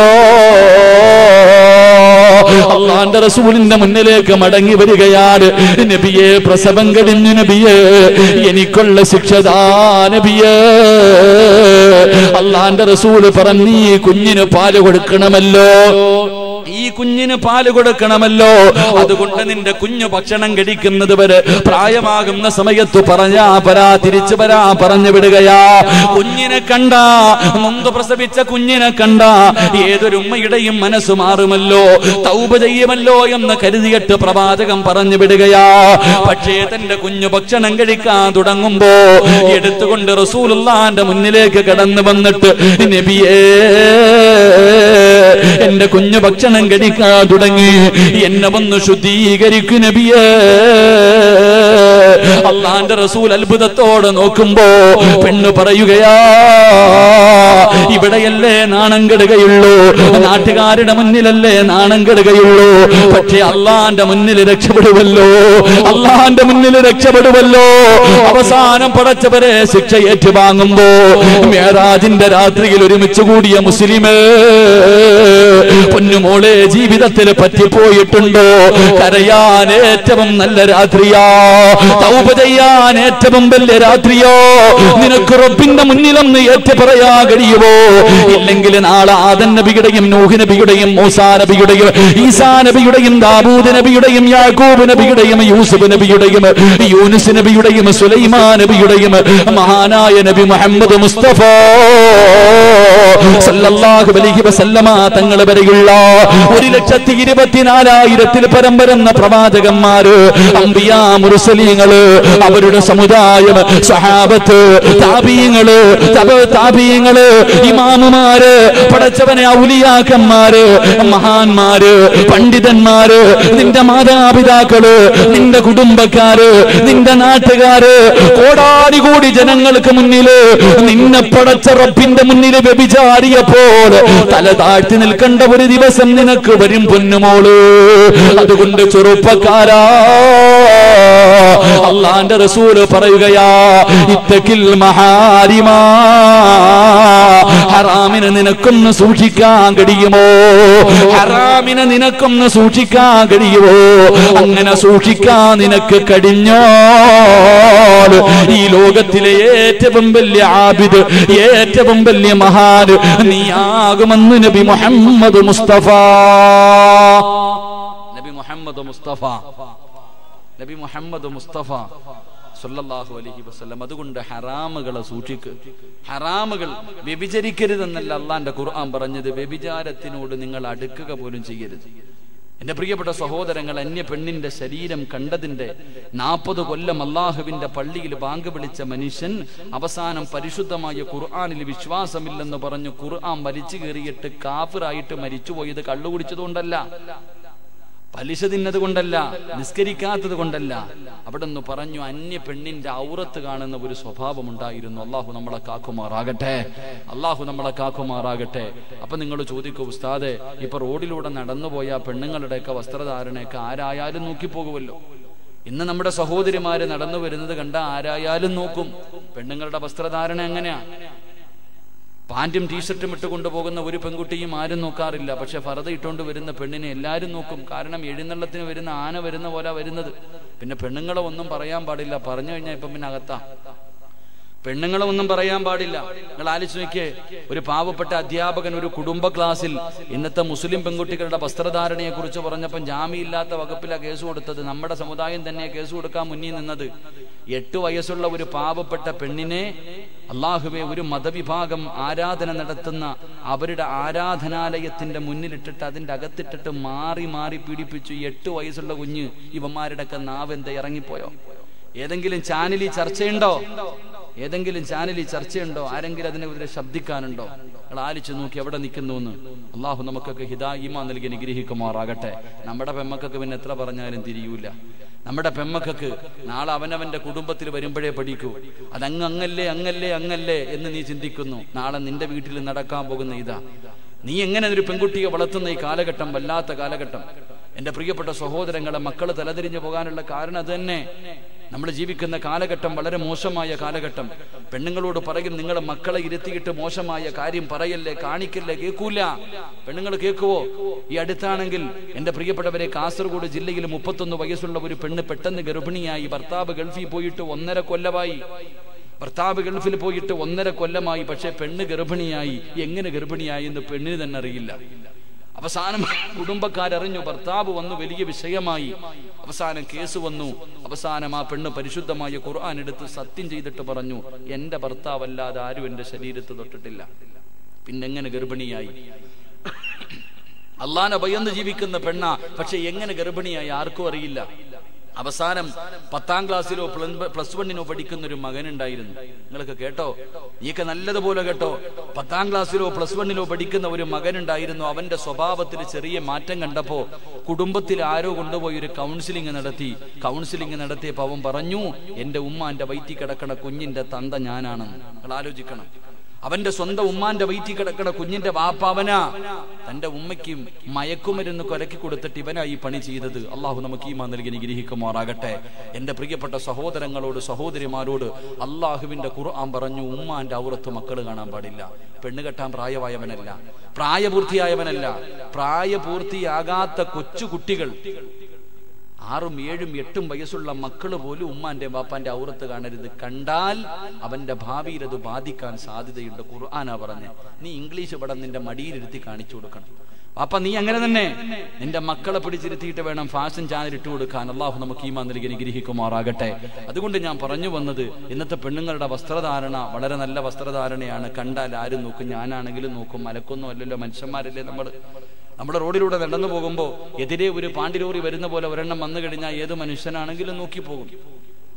Speaker 2: അള്ളാന്റെ റസൂലിന്റെ മുന്നിലേക്ക് മടങ്ങി വരികയാണ് നബിയെ പ്രസവം കഴിഞ്ഞു നബിയെ എനിക്കുള്ള ശിക്ഷതാ നബിയെ അള്ളാന്റെ റസൂല് പറഞ്ഞു "ഈ കുഞ്ഞിന് പാല് കൊടുക്കണമല്ലോ ഈ കുഞ്ഞിന് പാല് കൊടുക്കണമല്ലോ അതുകൊണ്ട് നിന്റെ കുഞ്ഞു ഭക്ഷണം കഴിക്കുന്നത് വരെ പ്രായമാകുന്ന സമയത്ത് പറഞ്ഞാ പരാ തിരിച്ചു വരാ പറഞ്ഞു വിടുകയാ കുഞ്ഞിനെ കണ്ട നൊന്ത് പ്രസവിച്ച കുഞ്ഞിനെ കണ്ട ഏതൊരു ഉമ്മയുടെയും മനസ്സ് മാറുമല്ലോ തൗബ ചെയ്യുമല്ലോ എന്ന് കരുതിയിട്ട് പ്രവാചകം പറഞ്ഞു വിടുകയാ പക്ഷേ തന്റെ കുഞ്ഞു ഭക്ഷണം കഴിക്കാൻ തുടങ്ങുമ്പോ എടുത്തുകൊണ്ട് റസൂലുള്ളാന്റെ മുന്നിലേക്ക് കടന്നു വന്നിട്ട് നബിയേ എന്റെ കുഞ്ഞു ഭക്ഷണം കഴിക്കാൻ തുടങ്ങി എന്നെ വന്ന് ശുദ്ധീകരിക്കു നബിയേ അള്ളാന്റെ റസൂൽ അത്ഭുതത്തോടെ നോക്കുമ്പോ പെണ്ണ് പറയുകയാ ഇവിടെയല്ലേ നാണം കെടുകയുള്ളൂ നാട്ടുകാരുടെ മുന്നിലല്ലേ നാണം കെടുകയുള്ളൂ പക്ഷെ അള്ളാന്റെ മുന്നിൽ രക്ഷപ്പെടുവല്ലോ അള്ളാന്റെ മുന്നിൽ രക്ഷപ്പെടുവല്ലോ അവസാനം പടച്ചവരെ ശിക്ഷ ഏറ്റുവാങ്ങുമ്പോ മേറാജിന്റെ രാത്രിയിൽ ഒരുമിച്ച് കൂടിയ മുസ്ലിമേ പൊന്നുമോളെ ജീവിതത്തിൽ പറ്റിപ്പോയിട്ടുണ്ടോ കരയാൻ ഏറ്റവും നല്ല രാത്രിയാ തൗപ ചെയ്യാൻ ഏറ്റവും വലിയ രാത്രിയോ നിനക്ക് റബ്ബിന്റെ മുന്നിലൊന്ന് ഏറ്റു പറയാ കഴിയുമോ ഇല്ലെങ്കിൽ നാളെ ആദൻ നബിയുടെയും നൂഹ് നബിയുടെയും മൂസാ നബിയുടെയും ഈസാ നബിയുടെയും ദാബൂദ് നബിയുടെയും യാക്കൂബ് നബിയുടെയും യൂസുഫ് നബിയുടെയും യൂനുസ് നബിയുടെയും സുലൈമാൻ നബിയുടെയും മഹാനായ നബി മുഹമ്മദ് മുസ്തഫ സല്ലല്ലാഹു അലൈഹി വസല്ലമ തങ്ങൾ വരെയുള്ള ഒരു ലക്ഷത്തി ഇരുപത്തിനാലായിരത്തിൽ പരം വരുന്ന പ്രവാചകന്മാര് അമ്പിയാ മുർസലീങ്ങള് അവരുടെ സമുദായം സഹാബത്ത് താപീയങ്ങള് തപ താപീയങ്ങള് ഇമാമുമാര് പടച്ചവനെ ഔലിയാക്കന്മാര് മഹാന്മാര് പണ്ഡിതന്മാര് നിന്റെ മാതാപിതാക്കള് നിന്റെ കുടുംബക്കാര് നിന്റെ നാട്ടുകാര് കോടാനുകൂടി ജനങ്ങൾക്ക് മുന്നില് നിന്നെ പടച്ച റബ്ബിന്റെ മുന്നിൽ വ്യഭിചാരിയപ്പോൾ തല താഴ്ത്തി നിൽക്കേണ്ട ഒരു ദിവസം നിനക്ക് വരും പൊന്നുമോള് അതുകൊണ്ട് ചെറുപ്പക്കാരാ അള്ളാന്റെ റസൂല് പറയുകയാ ഇത്തക്കിൽ മഹാരിമാ ഹറാമിനെ നിനക്കൊന്ന് സൂക്ഷിക്കാൻ കഴിയുമോ ഹറാമിനെ നിനക്കൊന്ന് സൂക്ഷിക്കാൻ കഴിയുമോ അങ്ങനെ സൂക്ഷിക്കാൻ നിനക്ക് കഴിഞ്ഞോ ഈ ലോകത്തിലെ ഏറ്റവും വലിയ ആബിദ് ഏറ്റവും വലിയ മഹാൻ നീയാകുമെന്ന് നബി മുഹമ്മദ് മുസ്തഫ
Speaker 1: നബി മുഹമ്മദ് മുസ്തഫ നബി മുഹമ്മദ് മുസ്തഫ സല്ലല്ലാഹു അലൈഹി വസല്ലം അതുകൊണ്ട് ഹറാമുകളെ സൂക്ഷിക്ക് ഹറാമുകൾ വ്യഭിചരിക്കരുതെന്നല്ല അള്ളാന്റെ ഖുർആൻ പറഞ്ഞത് വ്യഭിചാരത്തിനോട് നിങ്ങൾ അടുക്കുക പോലും ചെയ്യരുത് എന്റെ പ്രിയപ്പെട്ട സഹോദരങ്ങൾ അന്യ പെണ്ണിന്റെ ശരീരം കണ്ടതിന്റെ നാൽപ്പത് കൊല്ലം അള്ളാഹുവിന്റെ പള്ളിയിൽ ബാങ്ക് വിളിച്ച മനുഷ്യൻ അവസാനം പരിശുദ്ധമായ ഖുർആാനിൽ വിശ്വാസമില്ലെന്ന് പറഞ്ഞു ഖുർആൻ വലിച്ചു കയറിയിട്ട് കാഫിറായിട്ട് മരിച്ചുപോയത് കള്ളു കുടിച്ചതുകൊണ്ടല്ല പലിശ തിന്നത് കൊണ്ടല്ല നിസ്കരിക്കാത്തത് കൊണ്ടല്ല അവിടെ നിന്ന് പറഞ്ഞു അന്യ പെണ്ണിന്റെ ഔറത്ത് കാണുന്ന ഒരു സ്വഭാവം ഉണ്ടായിരുന്നു അള്ളാഹു നമ്മളെ കാക്കുമാറാകട്ടെ അള്ളാഹു നമ്മളെ കാക്കുമാറാകട്ടെ അപ്പൊ നിങ്ങൾ ചോദിക്കൂ ഉസ്താദെ ഇപ്പൊ റോഡിലൂടെ നടന്നുപോയ പെണ്ണുങ്ങളുടെയൊക്കെ വസ്ത്രധാരണയൊക്കെ ആരായാലും നോക്കിപ്പോകുമല്ലോ ഇന്ന് നമ്മുടെ സഹോദരിമാര് നടന്നു വരുന്നത് കണ്ട ആരായാലും നോക്കും പെണ്ണുങ്ങളുടെ വസ്ത്രധാരണ എങ്ങനെയാ പാന്റും ടീഷർട്ടും ഇട്ട് കൊണ്ടുപോകുന്ന ഒരു പെൺകുട്ടിയും ആരും നോക്കാറില്ല പക്ഷെ ഫറത ഇട്ടുകൊണ്ട് വരുന്ന പെണ്ണിനെ എല്ലാവരും നോക്കും കാരണം എഴുന്നള്ളത്തിന് വരുന്ന ആന വരുന്ന പോലെ വരുന്നത് പിന്നെ പെണ്ണുങ്ങളെ ഒന്നും പറയാൻ പാടില്ല പറഞ്ഞു കഴിഞ്ഞാൽ ഇപ്പം പിന്നെ അകത്താ പെണ്ണുങ്ങളെ ഒന്നും പറയാൻ പാടില്ല നിങ്ങൾ ആലോചിച്ച് നോക്കിയേ ഒരു പാവപ്പെട്ട അധ്യാപകൻ ഒരു കുടുംബ ക്ലാസ്സിൽ ഇന്നത്തെ മുസ്ലിം പെൺകുട്ടികളുടെ വസ്ത്രധാരണയെ കുറിച്ച് പറഞ്ഞപ്പം ജാമ്യമില്ലാത്ത വകുപ്പിലാണ് കേസ് കൊടുത്തത് നമ്മുടെ സമുദായം തന്നെ കേസ് കൊടുക്കാൻ മുന്നിൽ നിന്നത് എട്ട് വയസ്സുള്ള ഒരു പാവപ്പെട്ട പെണ്ണിനെ അള്ളാഹുവെ ഒരു മതവിഭാഗം ആരാധന നടത്തുന്ന അവരുടെ ആരാധനാലയത്തിന്റെ മുന്നിലിട്ടിട്ട് അതിന്റെ അകത്തിട്ടിട്ട് മാറി മാറി പീഡിപ്പിച്ചു ഈ എട്ട് വയസ്സുള്ള കുഞ്ഞ് ഇവന്മാരുടെ ഒക്കെ നാവ് എന്താ ഇറങ്ങിപ്പോയോ ഏതെങ്കിലും ചാനലിൽ ചർച്ചയുണ്ടോ ഏതെങ്കിലും ചാനലിൽ ചർച്ചയുണ്ടോ ആരെങ്കിലും അതിനെതിരെ ശബ്ദിക്കാനുണ്ടോ നിങ്ങൾ ആലിച്ചു നോക്കി എവിടെ നിൽക്കുന്നു എന്ന് അള്ളാഹു നമുക്കൊക്കെ ഹിദായിമ നൽകി അനുഗ്രഹിക്കുമാറാകട്ടെ നമ്മുടെ പെമ്മക്കൊക്കെ പിന്നെ എത്ര പറഞ്ഞാലും തിരിയൂല നമ്മുടെ പെമ്മക്കൊക്കെ നാളെ അവനവന്റെ കുടുംബത്തിൽ വരുമ്പോഴേ പഠിക്കൂ അതങ്ങ് അങ്ങല്ലേ അങ്ങല്ലേ അങ്ങല്ലേ എന്ന് നീ ചിന്തിക്കുന്നു നാളെ നിന്റെ വീട്ടിൽ നടക്കാൻ പോകുന്ന ഇതാ നീ എങ്ങനെ ഒരു പെൺകുട്ടിയെ വളർത്തുന്ന ഈ കാലഘട്ടം വല്ലാത്ത കാലഘട്ടം എന്റെ പ്രിയപ്പെട്ട സഹോദരങ്ങളെ മക്കൾ തലതിരിഞ്ഞു പോകാനുള്ള കാരണം അത് തന്നെ നമ്മൾ ജീവിക്കുന്ന കാലഘട്ടം വളരെ മോശമായ കാലഘട്ടം പെണ്ണുങ്ങളോട് പറയും നിങ്ങളെ മക്കളെ ഇരുത്തിയിട്ട് മോശമായ കാര്യം പറയല്ലേ കാണിക്കല്ലേ കേൾക്കൂല പെണ്ണുങ്ങൾ കേൾക്കുവോ ഈ അടുത്താണെങ്കിൽ എന്റെ പ്രിയപ്പെട്ടവരെ കാസർഗോഡ് ജില്ലയിൽ മുപ്പത്തൊന്ന് വയസ്സുള്ള ഒരു പെണ്ണ് പെട്ടെന്ന് ഗർഭിണിയായി ഭർത്താവ് ഗൾഫിൽ പോയിട്ട് ഒന്നര കൊല്ലമായി ഭർത്താവ് ഗൾഫിൽ പോയിട്ട് ഒന്നര കൊല്ലമായി പക്ഷെ പെണ്ണ് ഗർഭിണിയായി എങ്ങനെ ഗർഭിണിയായി എന്ന് പെണ്ണിന് തന്നെ അറിയില്ല അവസാനം കുടുംബക്കാരറിഞ്ഞു ഭർത്താവ് വന്നു വലിയ വിഷയമായി അവസാനം കേസ് വന്നു അവസാനം ആ പെണ്ണ് പരിശുദ്ധമായ ഖുർആൻ എടുത്ത് സത്യം ചെയ്തിട്ട് പറഞ്ഞു എന്റെ ഭർത്താവല്ലാതെ ആരും എന്റെ ശരീരത്ത് തൊട്ടിട്ടില്ല പിന്നെങ്ങനെ ഗർഭിണിയായി അള്ളാനെ ഭയന്ന് ജീവിക്കുന്ന പെണ്ണ പക്ഷെ എങ്ങനെ ഗർഭിണിയായി ആർക്കും അറിയില്ല അവസാനം പത്താം ക്ലാസ്സിലോ പ്ലസ് വണ്ണിനോ പഠിക്കുന്ന ഒരു മകനുണ്ടായിരുന്നു നിങ്ങൾക്ക് കേട്ടോ നീയൊക്കെ നല്ലതുപോലെ കേട്ടോ പത്താം ക്ലാസ്സിലോ പ്ലസ് വണ്ണിലോ പഠിക്കുന്ന ഒരു മകനുണ്ടായിരുന്നു അവന്റെ സ്വഭാവത്തിൽ ചെറിയ മാറ്റം കണ്ടപ്പോ കുടുംബത്തിൽ ആരോ കൊണ്ടുപോയി ഒരു കൗൺസിലിംഗ് നടത്തി കൗൺസിലിംഗ് നടത്തിയപ്പോ അവൻ പറഞ്ഞു എന്റെ ഉമ്മ എന്റെ വയറ്റി കിടക്കണ കുഞ്ഞിന്റെ തന്ത ഞാനാണെന്ന് നിങ്ങൾ ആലോചിക്കണം അവന്റെ സ്വന്തം ഉമ്മാന്റെ വയറ്റി കിടക്കണ കുഞ്ഞിന്റെ വാപ്പാവനാ തന്റെ ഉമ്മയ്ക്കും മയക്കുമരുന്ന് കൊലക്കി കൊടുത്തിട്ട് ഇവനാ ഈ പണി ചെയ്തത് അള്ളാഹു നമുക്ക് ഈ മാ നൽകി നിഗ്രഹിക്കുമാറാകട്ടെ എന്റെ പ്രിയപ്പെട്ട സഹോദരങ്ങളോട് സഹോദരിമാരോട് അള്ളാഹുവിന്റെ ഖുർആൻ പറഞ്ഞു ഉമ്മാന്റെ ഔറത്ത് മക്കൾ കാണാൻ പാടില്ല പെണ്ണ് കെട്ടാൻ പ്രായമായവനല്ല പ്രായപൂർത്തിയായവനല്ല പ്രായപൂർത്തിയാകാത്ത കൊച്ചു കുട്ടികൾ ആറും ഏഴും എട്ടും വയസ്സുള്ള മക്കള് പോലും ഉമ്മാന്റെ ബാപ്പാന്റെ ഔറത്ത് കാണരുത് കണ്ടാൽ അവന്റെ ഭാവിയിൽ അത് ബാധിക്കാൻ സാധ്യതയുണ്ട് ഖുർആാനാ പറഞ്ഞ് നീ ഇംഗ്ലീഷ് പടം നിന്റെ മടിയിലിരുത്തി കാണിച്ചു കൊടുക്കണം അപ്പൊ നീ അങ്ങനെ തന്നെ നിന്റെ മക്കളെ പിടിച്ചിരുത്തിയിട്ട് വേണം ഫാഷൻ ചാനൽ ഇട്ട് കൊടുക്കാൻ അള്ളാഹു നമുക്ക് ഈ മാതിരി അനുഗ്രഹിക്കുമാറാകട്ടെ അതുകൊണ്ട് ഞാൻ പറഞ്ഞു വന്നത് ഇന്നത്തെ പെണ്ണുങ്ങളുടെ വസ്ത്രധാരണ വളരെ നല്ല വസ്ത്രധാരണയാണ് കണ്ടാൽ ആരും നോക്കും ഞാനാണെങ്കിലും നോക്കും മലക്കൊന്നും അല്ലല്ലോ മനുഷ്യന്മാരല്ലേ നമ്മൾ നമ്മുടെ റോഡിലൂടെ നടന്നു പോകുമ്പോൾ എതിരെ ഒരു പാണ്ടിലോറി വരുന്ന പോലെ ഒരെണ്ണം വന്നു കഴിഞ്ഞാൽ ഏത് മനുഷ്യനാണെങ്കിലും നോക്കി പോകും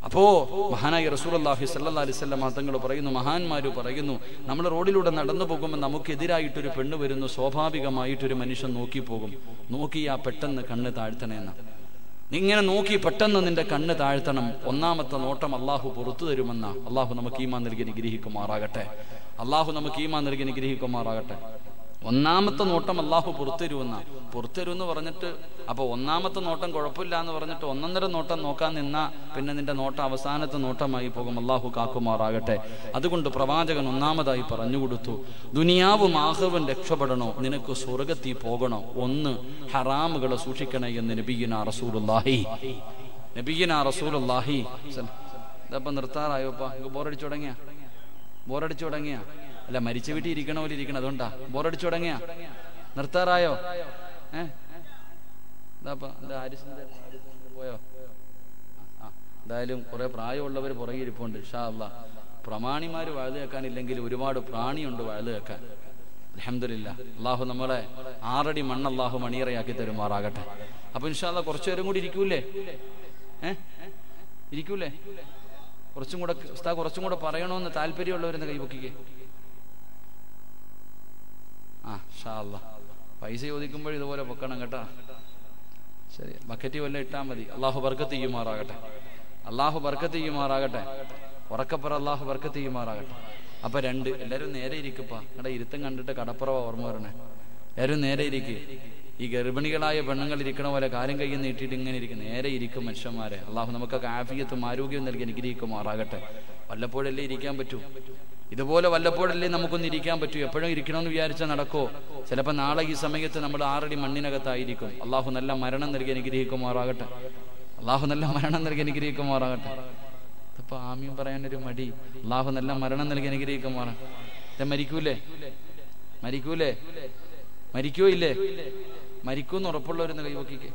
Speaker 1: അപ്പോ മഹാനായ റസൂലുള്ളാഹി സ്വല്ലല്ലാഹി അലൈഹി വസല്ലം തങ്ങൾ പറയുന്നു മഹാന്മാര് പറയുന്നു നമ്മൾ റോഡിലൂടെ നടന്നു പോകുമ്പോൾ നമുക്കെതിരായിട്ടൊരു പെണ്ണ് വരുന്നു സ്വാഭാവികമായിട്ടൊരു മനുഷ്യൻ നോക്കി പോകും നോക്കി ആ പെട്ടെന്ന് കണ്ണ് താഴ്ത്തണേന്ന് നീ ഇങ്ങനെ നോക്കി പെട്ടെന്ന് നിന്റെ കണ്ണ് താഴ്ത്തണം ഒന്നാമത്തെ നോട്ടം അള്ളാഹു പുറത്തു തരുമെന്ന അള്ളാഹു നമുക്ക് ഈമാൻ നൽകി അനുഗ്രഹിക്കുമാറാകട്ടെ അള്ളാഹു നമുക്ക് ഈമാൻ നൽകി അനുഗ്രഹിക്കുമാറാകട്ടെ ഒന്നാമത്തെ നോട്ടം അള്ളാഹു പുറത്തരുമെന്ന പുറത്തരുമെന്ന് പറഞ്ഞിട്ട് അപ്പൊ ഒന്നാമത്തെ നോട്ടം കുഴപ്പമില്ല എന്ന് പറഞ്ഞിട്ട് ഒന്നൊന്നര നോട്ടം നോക്കാൻ നിന്നാ പിന്നെ നിന്റെ നോട്ടം അവസാനത്തെ നോട്ടമായി പോകും അള്ളാഹു കാക്കുമാറാകട്ടെ അതുകൊണ്ട് പ്രവാചകൻ ഒന്നാമതായി പറഞ്ഞു കൊടുത്തു ദുനിയാവും ആഹവും രക്ഷപ്പെടണോ നിനക്ക് സ്വർഗത്തിൽ പോകണോ ഒന്ന് ഹറാമുകളെ സൂക്ഷിക്കണേ എന്ന് നബിയിന റസൂലുള്ളാഹി നബിയിന റസൂലുള്ളാഹി ഇതപ്പം നിർത്താറായോപ്പാ ബോറടിച്ചു തുടങ്ങിയ ബോറടിച്ചു തുടങ്ങിയ അല്ല മരിച്ച വീട്ടിൽ ഇരിക്കണ പോലെ ഇരിക്കണം അതുകൊണ്ടാ ബോറടിച്ചു തുടങ്ങിയ നിർത്താറായോ ഏ ഇതാപ്പാ എന്താ ആരിസിന്റെ ആരിസിന്റെ പോയോ ആ, ആ. എന്തായാലും കുറെ പ്രായമുള്ളവർ പുറകെ ഇരിപ്പുണ്ട് ഷാ അല്ല പ്രമാണിമാര് വാഴ കേൾക്കാനില്ലെങ്കിൽ ഒരുപാട് പ്രാണിയുണ്ട് വാഴ കേൾക്കാൻ അലഹമില്ല അള്ളാഹു നമ്മളെ ആറടി മണ്ണ് അള്ളാഹു മണിയറയാക്കി തരുമാറാകട്ടെ അപ്പൊ ഇൻഷാല്ല കുറച്ചു നേരം കൂടി ഇരിക്കൂലേ ഏ ഇരിക്കൂലേ കുറച്ചും കൂടെ ഉസ്താ കുറച്ചും കൂടെ പറയണമെന്ന് താല്പര്യമുള്ളവരെന്ന് കൈപൊക്കിക്കേ ആ ഷാ അല്ല പൈസ ചോദിക്കുമ്പോൾ ഇതുപോലെ പൊക്കണം കേട്ടാ ശരി ബക്കറ്റ് വല്ല ഇട്ടാ മതി അള്ളാഹു ബർക്കത്ത് ചെയ്യുമാറാകട്ടെ അള്ളാഹു ബർക്കത്ത് ചെയ്യുമാറാകട്ടെ ഉറക്കപ്പുറ അള്ളാഹു ബർക്കത്ത് ചെയ്യുമാറാകട്ടെ അപ്പൊ രണ്ട് എല്ലാരും നേരെ ഇരിക്കപ്പാ എടാ ഇരുത്തം കണ്ടിട്ട് കടപ്പുറവ ഓർമ്മ വരണേ എല്ലാരും നേരെ ഇരിക്ക് ഈ ഗർഭിണികളായ പെണ്ണുങ്ങൾ ഇരിക്കണ പോലെ കാലം കയ്യിൽ നീട്ടിയിട്ട് ഇങ്ങനെ ഇരിക്കും നേരെ ഇരിക്കും മനുഷ്യന്മാരെ അള്ളാഹു നമുക്കൊക്കെ ആഫിയത്തും ആരോഗ്യവും നൽകി അനുഗ്രഹിക്കുമാറാകട്ടെ വല്ലപ്പോഴല്ലേ ഇരിക്കാൻ പറ്റൂ ഇതുപോലെ വല്ലപ്പോഴല്ലേ നമുക്കൊന്ന് ഇരിക്കാൻ പറ്റൂ എപ്പോഴും ഇരിക്കണമെന്ന് വിചാരിച്ചാൽ നടക്കോ ചിലപ്പോൾ നാളെ ഈ സമയത്ത് നമ്മൾ ആറടി മണ്ണിനകത്തായിരിക്കും അള്ളാഹു നല്ല മരണം നൽകി അനുഗ്രഹിക്കുമാറാകട്ടെ അള്ളാഹു നല്ല മരണം നൽകി അനുഗ്രഹിക്കുമാറാകട്ടെ ഇപ്പൊ ആമ്യം പറയാനൊരു മടി അള്ളാഹു നല്ല മരണം നൽകി അനുഗ്രഹിക്കുമാറാ ഇത് മരിക്കൂലേ മരിക്കൂലേ മരിക്കോ ഇല്ലേ മരിക്കൂന്ന് ഉറപ്പുള്ളവരെന്ന് കൈവക്കിക്കേ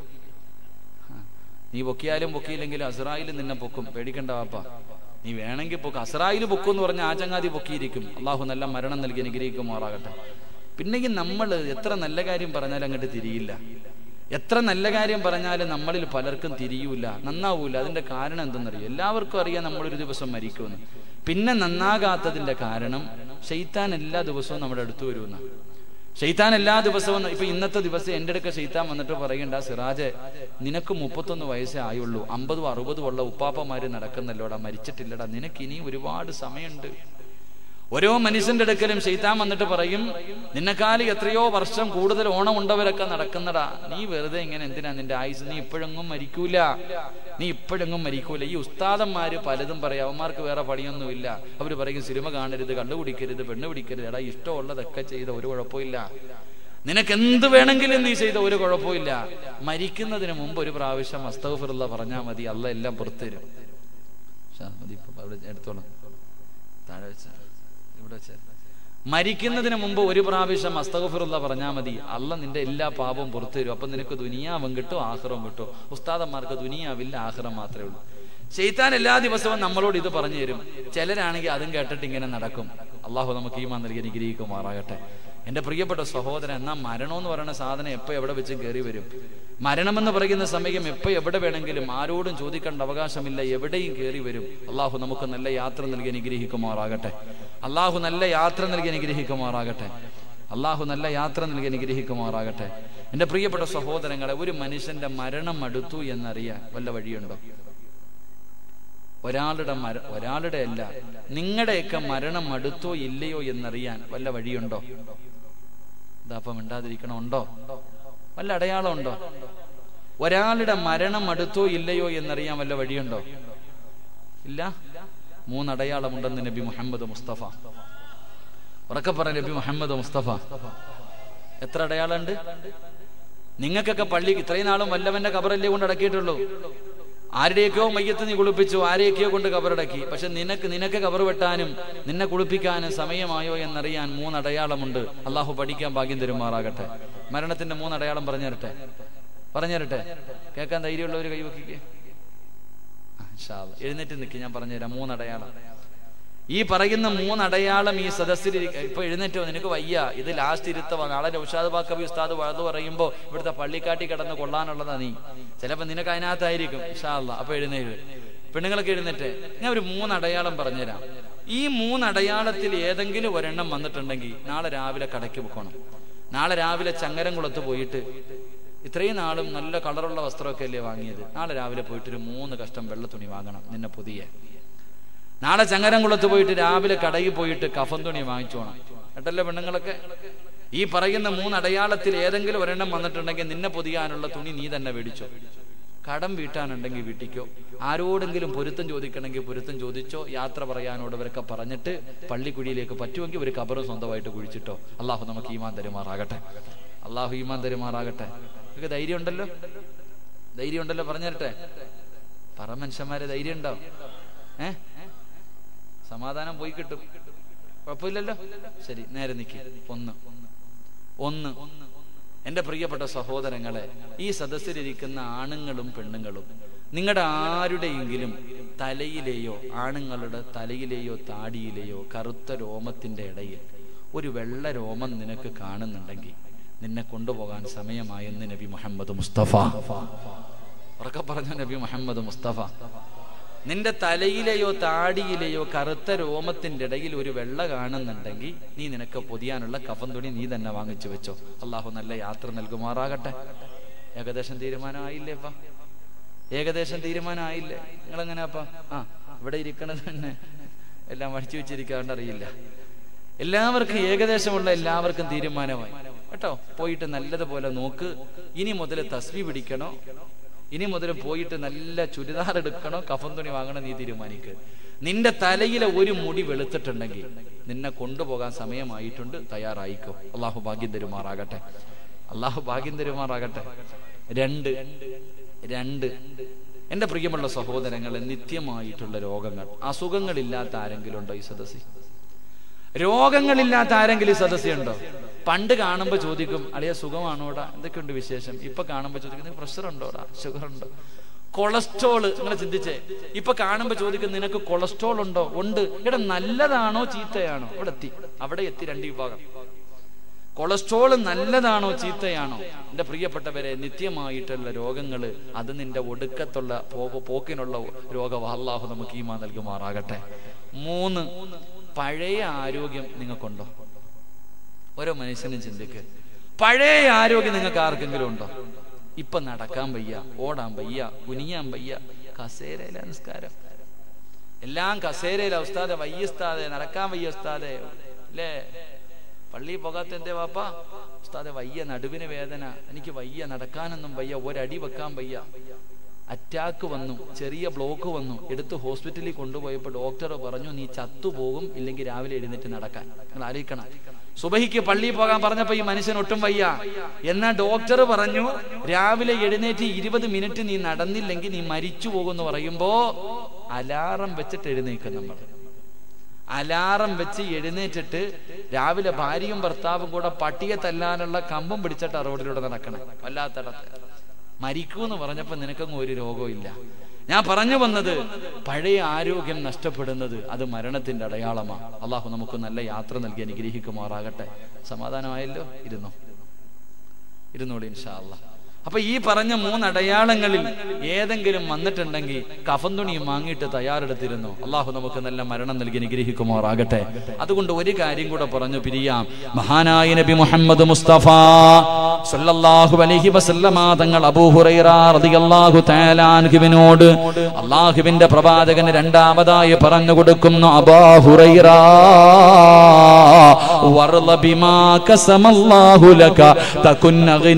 Speaker 1: ആ. നീ പൊക്കിയാലും പൊക്കിയില്ലെങ്കിലും അസറായിലും നിന്നെ പൊക്കും പേടിക്കണ്ട വാപ്പ നീ വേണമെങ്കിൽ പൊക്കും അസറായിൽ പൊക്കും എന്ന് പറഞ്ഞ ആ ചങ്ങാതി പൊക്കിയിരിക്കും അള്ളാഹു നല്ല മരണം നൽകി അനുഗ്രഹിക്കുമാറാകട്ടെ പിന്നെങ്കിൽ നമ്മൾ എത്ര നല്ല കാര്യം പറഞ്ഞാലും അങ്ങോട്ട് തിരിയില്ല എത്ര നല്ല കാര്യം പറഞ്ഞാലും നമ്മളിൽ പലർക്കും തിരിയൂല നന്നാവൂല അതിന്റെ കാരണം എന്തെന്നറിയോ എല്ലാവർക്കും അറിയാം നമ്മളൊരു ദിവസം മരിക്കുമെന്ന് പിന്നെ നന്നാകാത്തതിന്റെ കാരണം ഷെയ്ത്താൻ എല്ലാ ദിവസവും നമ്മുടെ അടുത്ത് വരുമെന്ന് ഷെയ്ത്താൻ എല്ലാ ദിവസവും ഇപ്പൊ ഇന്നത്തെ ദിവസം എൻ്റെ അടുക്ക ഷെയ്ത്താൻ വന്നിട്ട് പറയണ്ട സിറാജെ നിനക്ക് മുപ്പത്തൊന്ന് വയസ്സേ ആയുള്ളൂ അമ്പതും അറുപതും ഉള്ള ഉപ്പാപ്പമാര് നടക്കുന്നല്ലോടാ മരിച്ചിട്ടില്ലടാ നിനക്ക് ഇനി ഒരുപാട് സമയമുണ്ട് ഓരോ മനുഷ്യന്റെ അടുക്കലും ഷെയ്ത്താൻ വന്നിട്ട് പറയും നിന്നെക്കാലി എത്രയോ വർഷം കൂടുതൽ ഓണമുണ്ടവരൊക്കെ നടക്കുന്നടാ നീ വെറുതെ ഇങ്ങനെ എന്തിനാ നിന്റെ ആയുസ് നീ ഇപ്പോഴെങ്ങും മരിക്കൂല നീ ഇപ്പോഴെങ്ങും മരിക്കൂല ഈ ഉസ്താദന്മാര് പലതും പറയും അവന്മാർക്ക് വേറെ പണിയൊന്നുമില്ല അവര് പറയും സിനിമ കാണരുത് കള്ളു കുടിക്കരുത് പെണ്ണ് പിടിക്കരുത് എടാ ഇഷ്ടമുള്ളതൊക്കെ ചെയ്ത ഒരു കുഴപ്പമില്ല നിനക്ക് എന്ത് വേണമെങ്കിലും നീ ചെയ്ത ഒരു കുഴപ്പമില്ല മരിക്കുന്നതിന് മുമ്പ് ഒരു പ്രാവശ്യം അസ്തഫുറുള്ള പറഞ്ഞാൽ മതി അല്ല എല്ലാം പുറത്തുതരും ഷാ, മതി ഇപ്പൊ അവിടെ എടുത്തോളാം താഴെ വെച്ച ഇവിടെ വെച്ച മരിക്കുന്നതിന് മുമ്പ് ഒരു പ്രാവശ്യം അസ്തഗഫിറുള്ള പറഞ്ഞാൽ മതി അല്ല നിന്റെ എല്ലാ പാപവും പുറത്തു തരും അപ്പൊ നിനക്ക് ദുനിയാവും കിട്ടും ആഹ്റവും കിട്ടും ഉസ്താദന്മാർക്ക് ദുനിയാവില്ല ആഹ്റം മാത്രമേ ഉള്ളൂ ചെയ്താൻ എല്ലാ ദിവസവും നമ്മളോട് ഇത് പറഞ്ഞു തരും ചിലരാണെങ്കിൽ അതും കേട്ടിട്ട് ഇങ്ങനെ നടക്കും അള്ളാഹു നമുക്ക് ഈ നൽകി അനുഗ്രഹിക്കുമാറാകട്ടെ എന്റെ പ്രിയപ്പെട്ട സഹോദരൻ എന്നാ മരണം എന്ന് പറയുന്ന സാധനം എപ്പോ എവിടെ വെച്ചും കയറി വരും മരണമെന്ന് പറയുന്ന സമയം എപ്പോ എവിടെ വേണമെങ്കിലും ആരോടും ചോദിക്കേണ്ട അവകാശമില്ല എവിടെയും കയറി വരും അള്ളാഹു നമുക്ക് നല്ല യാത്ര നൽകി അനുഗ്രഹിക്കുമാറാകട്ടെ അള്ളാഹു നല്ല യാത്ര നൽകി അനുഗ്രഹിക്കുമാറാകട്ടെ അള്ളാഹു നല്ല യാത്ര നൽകി അനുഗ്രഹിക്കുമാറാകട്ടെ എന്റെ പ്രിയപ്പെട്ട സഹോദരങ്ങളെ ഒരു മനുഷ്യന്റെ മരണം അടുത്തു എന്നറിയാൻ വല്ല വഴിയുണ്ടോ ഒരാളുടെ മര ഒരാളുടെ അല്ല നിങ്ങളുടെയൊക്കെ മരണം അടുത്തോ ഇല്ലയോ എന്നറിയാൻ വല്ല വഴിയുണ്ടോ ഇതാപ്പം മിണ്ടാതിരിക്കണോ ഉണ്ടോ വല്ല അടയാളം ഉണ്ടോ ഒരാളുടെ മരണം അടുത്തോ ഇല്ലയോ എന്നറിയാൻ വല്ല വഴിയുണ്ടോ ഇല്ല മൂന്നടയാളമുണ്ടെന്ന് നബി മുഹമ്മദ് മുസ്തഫ ഉറക്കെ പറ നബി മുഹമ്മദ് മുസ്തഫ എത്ര അടയാളമുണ്ട് നിങ്ങൾക്കൊക്കെ പള്ളി ഇത്രയും നാളും വല്ലവന്റെ കബറല്ലേ കൊണ്ട് അടക്കിയിട്ടുള്ളൂ ആരുടെയൊക്കെയോ മയ്യത്ത് നീ കുളിപ്പിച്ചു ആരെയൊക്കെയോ കൊണ്ട് കബറടക്കി പക്ഷെ നിനക്ക് നിനക്ക് കബർ വെട്ടാനും നിന്നെ കുളിപ്പിക്കാനും സമയമായോ എന്നറിയാൻ മൂന്നടയാളമുണ്ട് അള്ളാഹു പഠിക്കാൻ ഭാഗ്യം തരുമാറാകട്ടെ മരണത്തിന്റെ മൂന്നടയാളം പറഞ്ഞു തരട്ടെ പറഞ്ഞു തരട്ടെ കേൾക്കാൻ ധൈര്യമുള്ളവർ കൈവക്കിക്കേ ആ, ഇൻഷാ അല്ലാ. എഴുന്നേറ്റ് നിൽക്കി ഞാൻ പറഞ്ഞുതരാം മൂന്നടയാളം ഈ പറയുന്ന മൂന്നടയാളം ഈ സദസ്സിൽ ഇപ്പൊ എഴുന്നേറ്റോ നിനക്ക് വയ്യ ഇത് ലാസ്റ്റ് ഇരുത്തവാ നാളെ നൗഷാദ് ബാക്കബി ഉസ്താദ് വഴുതു പറയുമ്പോ ഇവിടുത്തെ പള്ളിക്കാട്ടി കിടന്ന് കൊള്ളാനുള്ളതാ നീ ചിലപ്പോ നിനക്ക് അതിനകത്തായിരിക്കും ഇഷാ അല്ല അപ്പൊ എഴുന്നേറ്റ് പെണ്ണുങ്ങളൊക്കെ എഴുന്നേറ്റ് ഞാൻ ഒരു മൂന്ന് അടയാളം പറഞ്ഞുതരാം ഈ മൂന്ന് അടയാളത്തിൽ ഏതെങ്കിലും ഒരെണ്ണം വന്നിട്ടുണ്ടെങ്കിൽ നാളെ രാവിലെ കടയ്ക്ക് പോക്കണം നാളെ രാവിലെ ചങ്ങരംകുളത്ത് പോയിട്ട് ഇത്രയും നാളും നല്ല കളറുള്ള വസ്ത്രമൊക്കെ അല്ലേ വാങ്ങിയത് നാളെ രാവിലെ പോയിട്ട് ഒരു മൂന്ന് കഷ്ടം വെള്ള തുണി വാങ്ങണം നിന്നെ പുതിയ നാളെ ചങ്ങരംകുളത്ത് പോയിട്ട് രാവിലെ കടയിൽ പോയിട്ട് കഫൻ തുണി വാങ്ങിച്ചു പോണം കേട്ടല്ലേ പെണ്ണുങ്ങളൊക്കെ ഈ പറയുന്ന മൂന്ന് അടയാളത്തിൽ ഏതെങ്കിലും ഒരെണ്ണം വന്നിട്ടുണ്ടെങ്കിൽ നിന്നെ പൊതിയാനുള്ള തുണി നീ തന്നെ മേടിച്ചോ കടം വീട്ടാനുണ്ടെങ്കിൽ വീട്ടിക്കോ ആരോടെങ്കിലും പൊരുത്തം ചോദിക്കണമെങ്കിൽ പൊരുത്തം ചോദിച്ചോ യാത്ര പറയാനോടവരൊക്കെ പറഞ്ഞിട്ട് പള്ളിക്കുഴിയിലേക്ക് പറ്റുമെങ്കിൽ ഒരു കബറ് സ്വന്തമായിട്ട് കുഴിച്ചിട്ടോ അള്ളാഹു നമുക്ക് ഈമാൻ തരുമാറാകട്ടെ അള്ളാഹു ഈമാൻ തരുമാറാകട്ടെ നിങ്ങൾക്ക് ധൈര്യം ഉണ്ടല്ലോ ധൈര്യം ഉണ്ടല്ലോ പറഞ്ഞു തരട്ടെ പറ മനുഷ്യന്മാരെ ധൈര്യം ഉണ്ടോ ഏ സമാധാനം പോയി കിട്ടും കുഴപ്പമില്ലല്ലോ ശരി നേരെ നിൽക്കി ഒന്ന് ഒന്ന് എന്റെ പ്രിയപ്പെട്ട സഹോദരങ്ങളെ ഈ സദസ്സിലിരിക്കുന്ന ആണുങ്ങളും പെണ്ണുങ്ങളും നിങ്ങളുടെ ആരുടെയെങ്കിലും തലയിലെയോ ആണുങ്ങളുടെ തലയിലെയോ താടിയിലെയോ കറുത്ത രോമത്തിന്റെ ഇടയിൽ ഒരു വെള്ള രോമം നിനക്ക് കാണുന്നുണ്ടെങ്കിൽ നിന്നെ കൊണ്ടുപോകാൻ സമയമായെന്ന് നബി മുഹമ്മദ് മുസ്തഫ ഉറക്കെ പറഞ്ഞ നബി മുഹമ്മദ് മുസ്തഫ നിന്റെ തലയിലെയോ താടിയിലെയോ കറുത്ത രോമത്തിന്റെ ഇടയിൽ ഒരു വെള്ള കാണുന്നുണ്ടെങ്കിൽ നീ നിനക്ക് പൊതിയാനുള്ള കഫൻ തുണി നീ തന്നെ വാങ്ങിച്ചു വെച്ചോ അള്ളാഹു നല്ല യാത്ര നൽകുമാറാകട്ടെ ഏകദേശം തീരുമാനമായില്ലേപ്പാ ഏകദേശം തീരുമാനമായില്ലേ നിങ്ങളെങ്ങനെയാപ്പാ ആ ഇവിടെ ഇരിക്കണത് തന്നെ എല്ലാം അടിച്ചു വെച്ചിരിക്കാണ്ട് അറിയില്ല എല്ലാവർക്കും ഏകദേശമുള്ള എല്ലാവർക്കും തീരുമാനമായി കേട്ടോ പോയിട്ട് നല്ലതുപോലെ നോക്ക് ഇനി മുതൽ തസ്വി പിടിക്കണോ ഇനി മുതൽ പോയിട്ട് നല്ല ചുരിദാർ എടുക്കണോ കഫൻ തുണി വാങ്ങണോ നീ തീരുമാനിക്ക് നിന്റെ തലയിലെ ഒരു മുടി വെളുത്തിട്ടുണ്ടെങ്കിൽ നിന്നെ കൊണ്ടുപോകാൻ സമയമായിട്ടുണ്ട് തയ്യാറായിക്കോ അള്ളാഹു ഭാഗ്യം തരുമാറാകട്ടെ അള്ളാഹു ഭാഗ്യം തരുമാറാകട്ടെ രണ്ട് രണ്ട് എന്റെ പ്രിയമുള്ള സഹോദരങ്ങളെ നിത്യമായിട്ടുള്ള രോഗങ്ങൾ അസുഖങ്ങളില്ലാത്ത ആരെങ്കിലും ഉണ്ടോ ഈ സദസ്സിൽ രോഗങ്ങളില്ലാത്ത ആരെങ്കിലും ഈ സദസ്സുണ്ടോ പണ്ട് കാണുമ്പോ ചോദിക്കും അളിയ സുഖമാണോടാ എന്തൊക്കെയുണ്ട് വിശേഷം ഇപ്പൊ കാണുമ്പോ ചോദിക്കും പ്രഷർ ഉണ്ടോടാ ഷുഗർ ഉണ്ടോ കൊളസ്ട്രോള് നിങ്ങൾ ചിന്തിച്ചേ ഇപ്പൊ കാണുമ്പോ ചോദിക്കും നിനക്ക് കൊളസ്ട്രോൾ ഉണ്ടോ ഉണ്ട് ഇവിടെ നല്ലതാണോ ചീത്തയാണോ ഇവിടെ എത്തി അവിടെ എത്തി രണ്ട് വിഭാഗം കൊളസ്ട്രോൾ നല്ലതാണോ ചീത്തയാണോ എന്റെ പ്രിയപ്പെട്ടവരെ നിത്യമായിട്ടുള്ള രോഗങ്ങള് അത് നിന്റെ ഒടുക്കത്തുള്ള പോ- പോക്കിനുള്ള രോഗം അള്ളാഹു നമുക്ക് ഈമാ നൽകുമാറാകട്ടെ മൂന്ന് പഴയ ആരോഗ്യം നിങ്ങൾക്കുണ്ടോ ഓരോ മനുഷ്യനും ചിന്തിക്ക് പഴയ ആരോഗ്യം നിങ്ങൾക്ക് ആർക്കെങ്കിലും ഉണ്ടോ ഇപ്പൊ നടക്കാൻ വയ്യ ഓടാൻ വയ്യ കുനിയാൻ വയ്യ കസേരയിലെ നിസ്കാരം എല്ലാം കസേരയിലെ ഉസ്താദെ വയ്യ ഉസ്താദെ നടക്കാൻ വയ്യ ഉസ്താദെ അല്ലേ പള്ളിയിൽ പോകാത്ത എന്തേ വാപ്പ ഉസ്താദെ വയ്യ നടുവിന് വേദന എനിക്ക് വയ്യ നടക്കാനൊന്നും വയ്യ ഒരടി വെക്കാൻ വയ്യ അറ്റാക്ക് വന്നു ചെറിയ ബ്ലോക്ക് വന്നു എടുത്ത് ഹോസ്പിറ്റലിൽ കൊണ്ടുപോയപ്പോൾ ഡോക്ടർ പറഞ്ഞു നീ ചത്തുപോകും ഇല്ലെങ്കിൽ രാവിലെ എഴുന്നേറ്റ് നടക്കാൻ നിങ്ങൾ ആലോചിക്കണം സുബഹിക്ക് പള്ളിയിൽ പോകാൻ പറഞ്ഞപ്പോ ഈ മനുഷ്യൻ ഒട്ടും വയ്യ എന്നാ ഡോക്ടർ പറഞ്ഞു രാവിലെ എഴുന്നേറ്റ് ഇരുപത് മിനിറ്റ് നീ നടന്നില്ലെങ്കിൽ നീ മരിച്ചു പോകുമെന്ന് പറയുമ്പോ അലാറം വെച്ചിട്ട് എഴുന്നേക്കും നമ്മൾ അലാറം വെച്ച് എഴുന്നേറ്റിട്ട് രാവിലെ ഭാര്യയും ഭർത്താവും കൂടെ പട്ടിയെ തല്ലാനുള്ള കമ്പും പിടിച്ചിട്ട് ആ റോഡിലൂടെ നടക്കണം വല്ലാത്തടത്ത് മരിക്കൂന്ന് പറഞ്ഞപ്പോ നിനക്കങ്ങ് ഒരു രോഗവും ഇല്ല ഞാൻ പറഞ്ഞു വന്നത് പഴയ ആരോഗ്യം നഷ്ടപ്പെടുന്നത് അത് മരണത്തിന്റെ അടയാളമാണ് അള്ളാഹു നമുക്ക് നല്ല യാത്ര നൽകി അനുഗ്രഹിക്കുമാറാകട്ടെ സമാധാനമായല്ലോ ഇരുന്നോ ഇരുന്നോളി ഇൻഷാ അള്ളാഹ് അപ്പൊ ഈ പറഞ്ഞ മൂന്ന് അടയാളങ്ങളിൽ ഏതെങ്കിലും വന്നിട്ടുണ്ടെങ്കിൽ കഫൻ തുണിയും വാങ്ങിയിട്ട് തയ്യാറെടുത്തിരുന്നു അള്ളാഹു നമുക്ക് നല്ല മരണം നൽകി അനുഗ്രഹിക്കുമാറാകട്ടെ അതുകൊണ്ട് ഒരു കാര്യം കൂടെ പറഞ്ഞു പിരിയാം മഹാനായ നബി മുഹമ്മദ് മുസ്തഫ സല്ലല്ലാഹു അലൈഹി വസല്ലമ തങ്ങൾ അബൂ ഹുറൈറ റളിയല്ലാഹു തആല അൻഹുവിനോട് അള്ളാഹുവിന്റെ പ്രവാചകന് രണ്ടാമതായി പറഞ്ഞു കൊടുക്കുന്നു അബൂ ഹുറൈറ വർള ബിമാ കസമല്ലാഹു ലക തകുൻ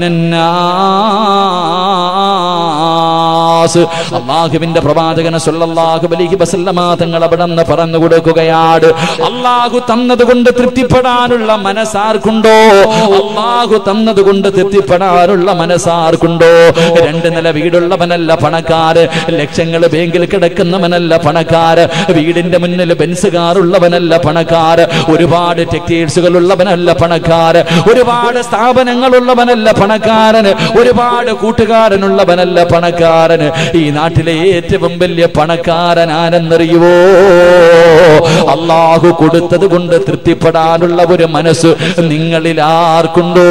Speaker 1: അഗ്നന്നാസ് അള്ളാഹുവിന്റെ പ്രവാചകന് സല്ലല്ലാഹു അലൈഹി വസല്ലമ തങ്ങൾ അവിടെ നിന്ന് പറഞ്ഞു കൊടുക്കുകയാണ് അള്ളാഹു തന്നത് കൊണ്ട് തൃപ്തിപ്പെടാനുള്ള മനസ്സാർക്കുണ്ടോ അള്ളാഹു തന്നത് കൊണ്ട് തൃപ്തിപ്പെടാനുള്ള മനസ്സാർക്കുണ്ടോ രണ്ട് നില വീടുള്ളവനല്ല പണക്കാര് ലക്ഷങ്ങൾ ബാങ്കിൽ കിടക്കുന്നവനല്ല പണക്കാര് വീടിന്റെ മുന്നിൽ ബെൻസ് കാറുള്ളവനല്ല പണക്കാര് ഒരുപാട് ടെക്സ്റ്റൈൽസുകൾ ഉള്ളവനല്ല പണക്കാര് ഒരുപാട് സ്ഥാപനങ്ങളുള്ളവനല്ല പണക്കാരന് ഒരുപാട് കൂട്ടുകാരനുള്ളവനല്ല പണക്കാരന് ഈ നാട്ടിലെ ഏറ്റവും വലിയ പണക്കാരൻ ആരെന്നറിയുവോ
Speaker 2: അള്ളാഹു കൊടുത്തത് കൊണ്ട് തൃപ്തിപ്പെടാനുള്ള ഒരു മനസ്സ് നിങ്ങളിൽ ആർക്കുണ്ടോ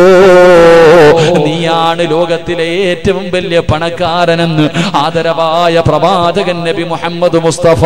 Speaker 2: നീയാണ് ലോകത്തിലെ ഏറ്റവും വലിയ പണക്കാരനെന്ന് ആദരവായ പ്രവാചകൻ നബി മുഹമ്മദ് മുസ്തഫ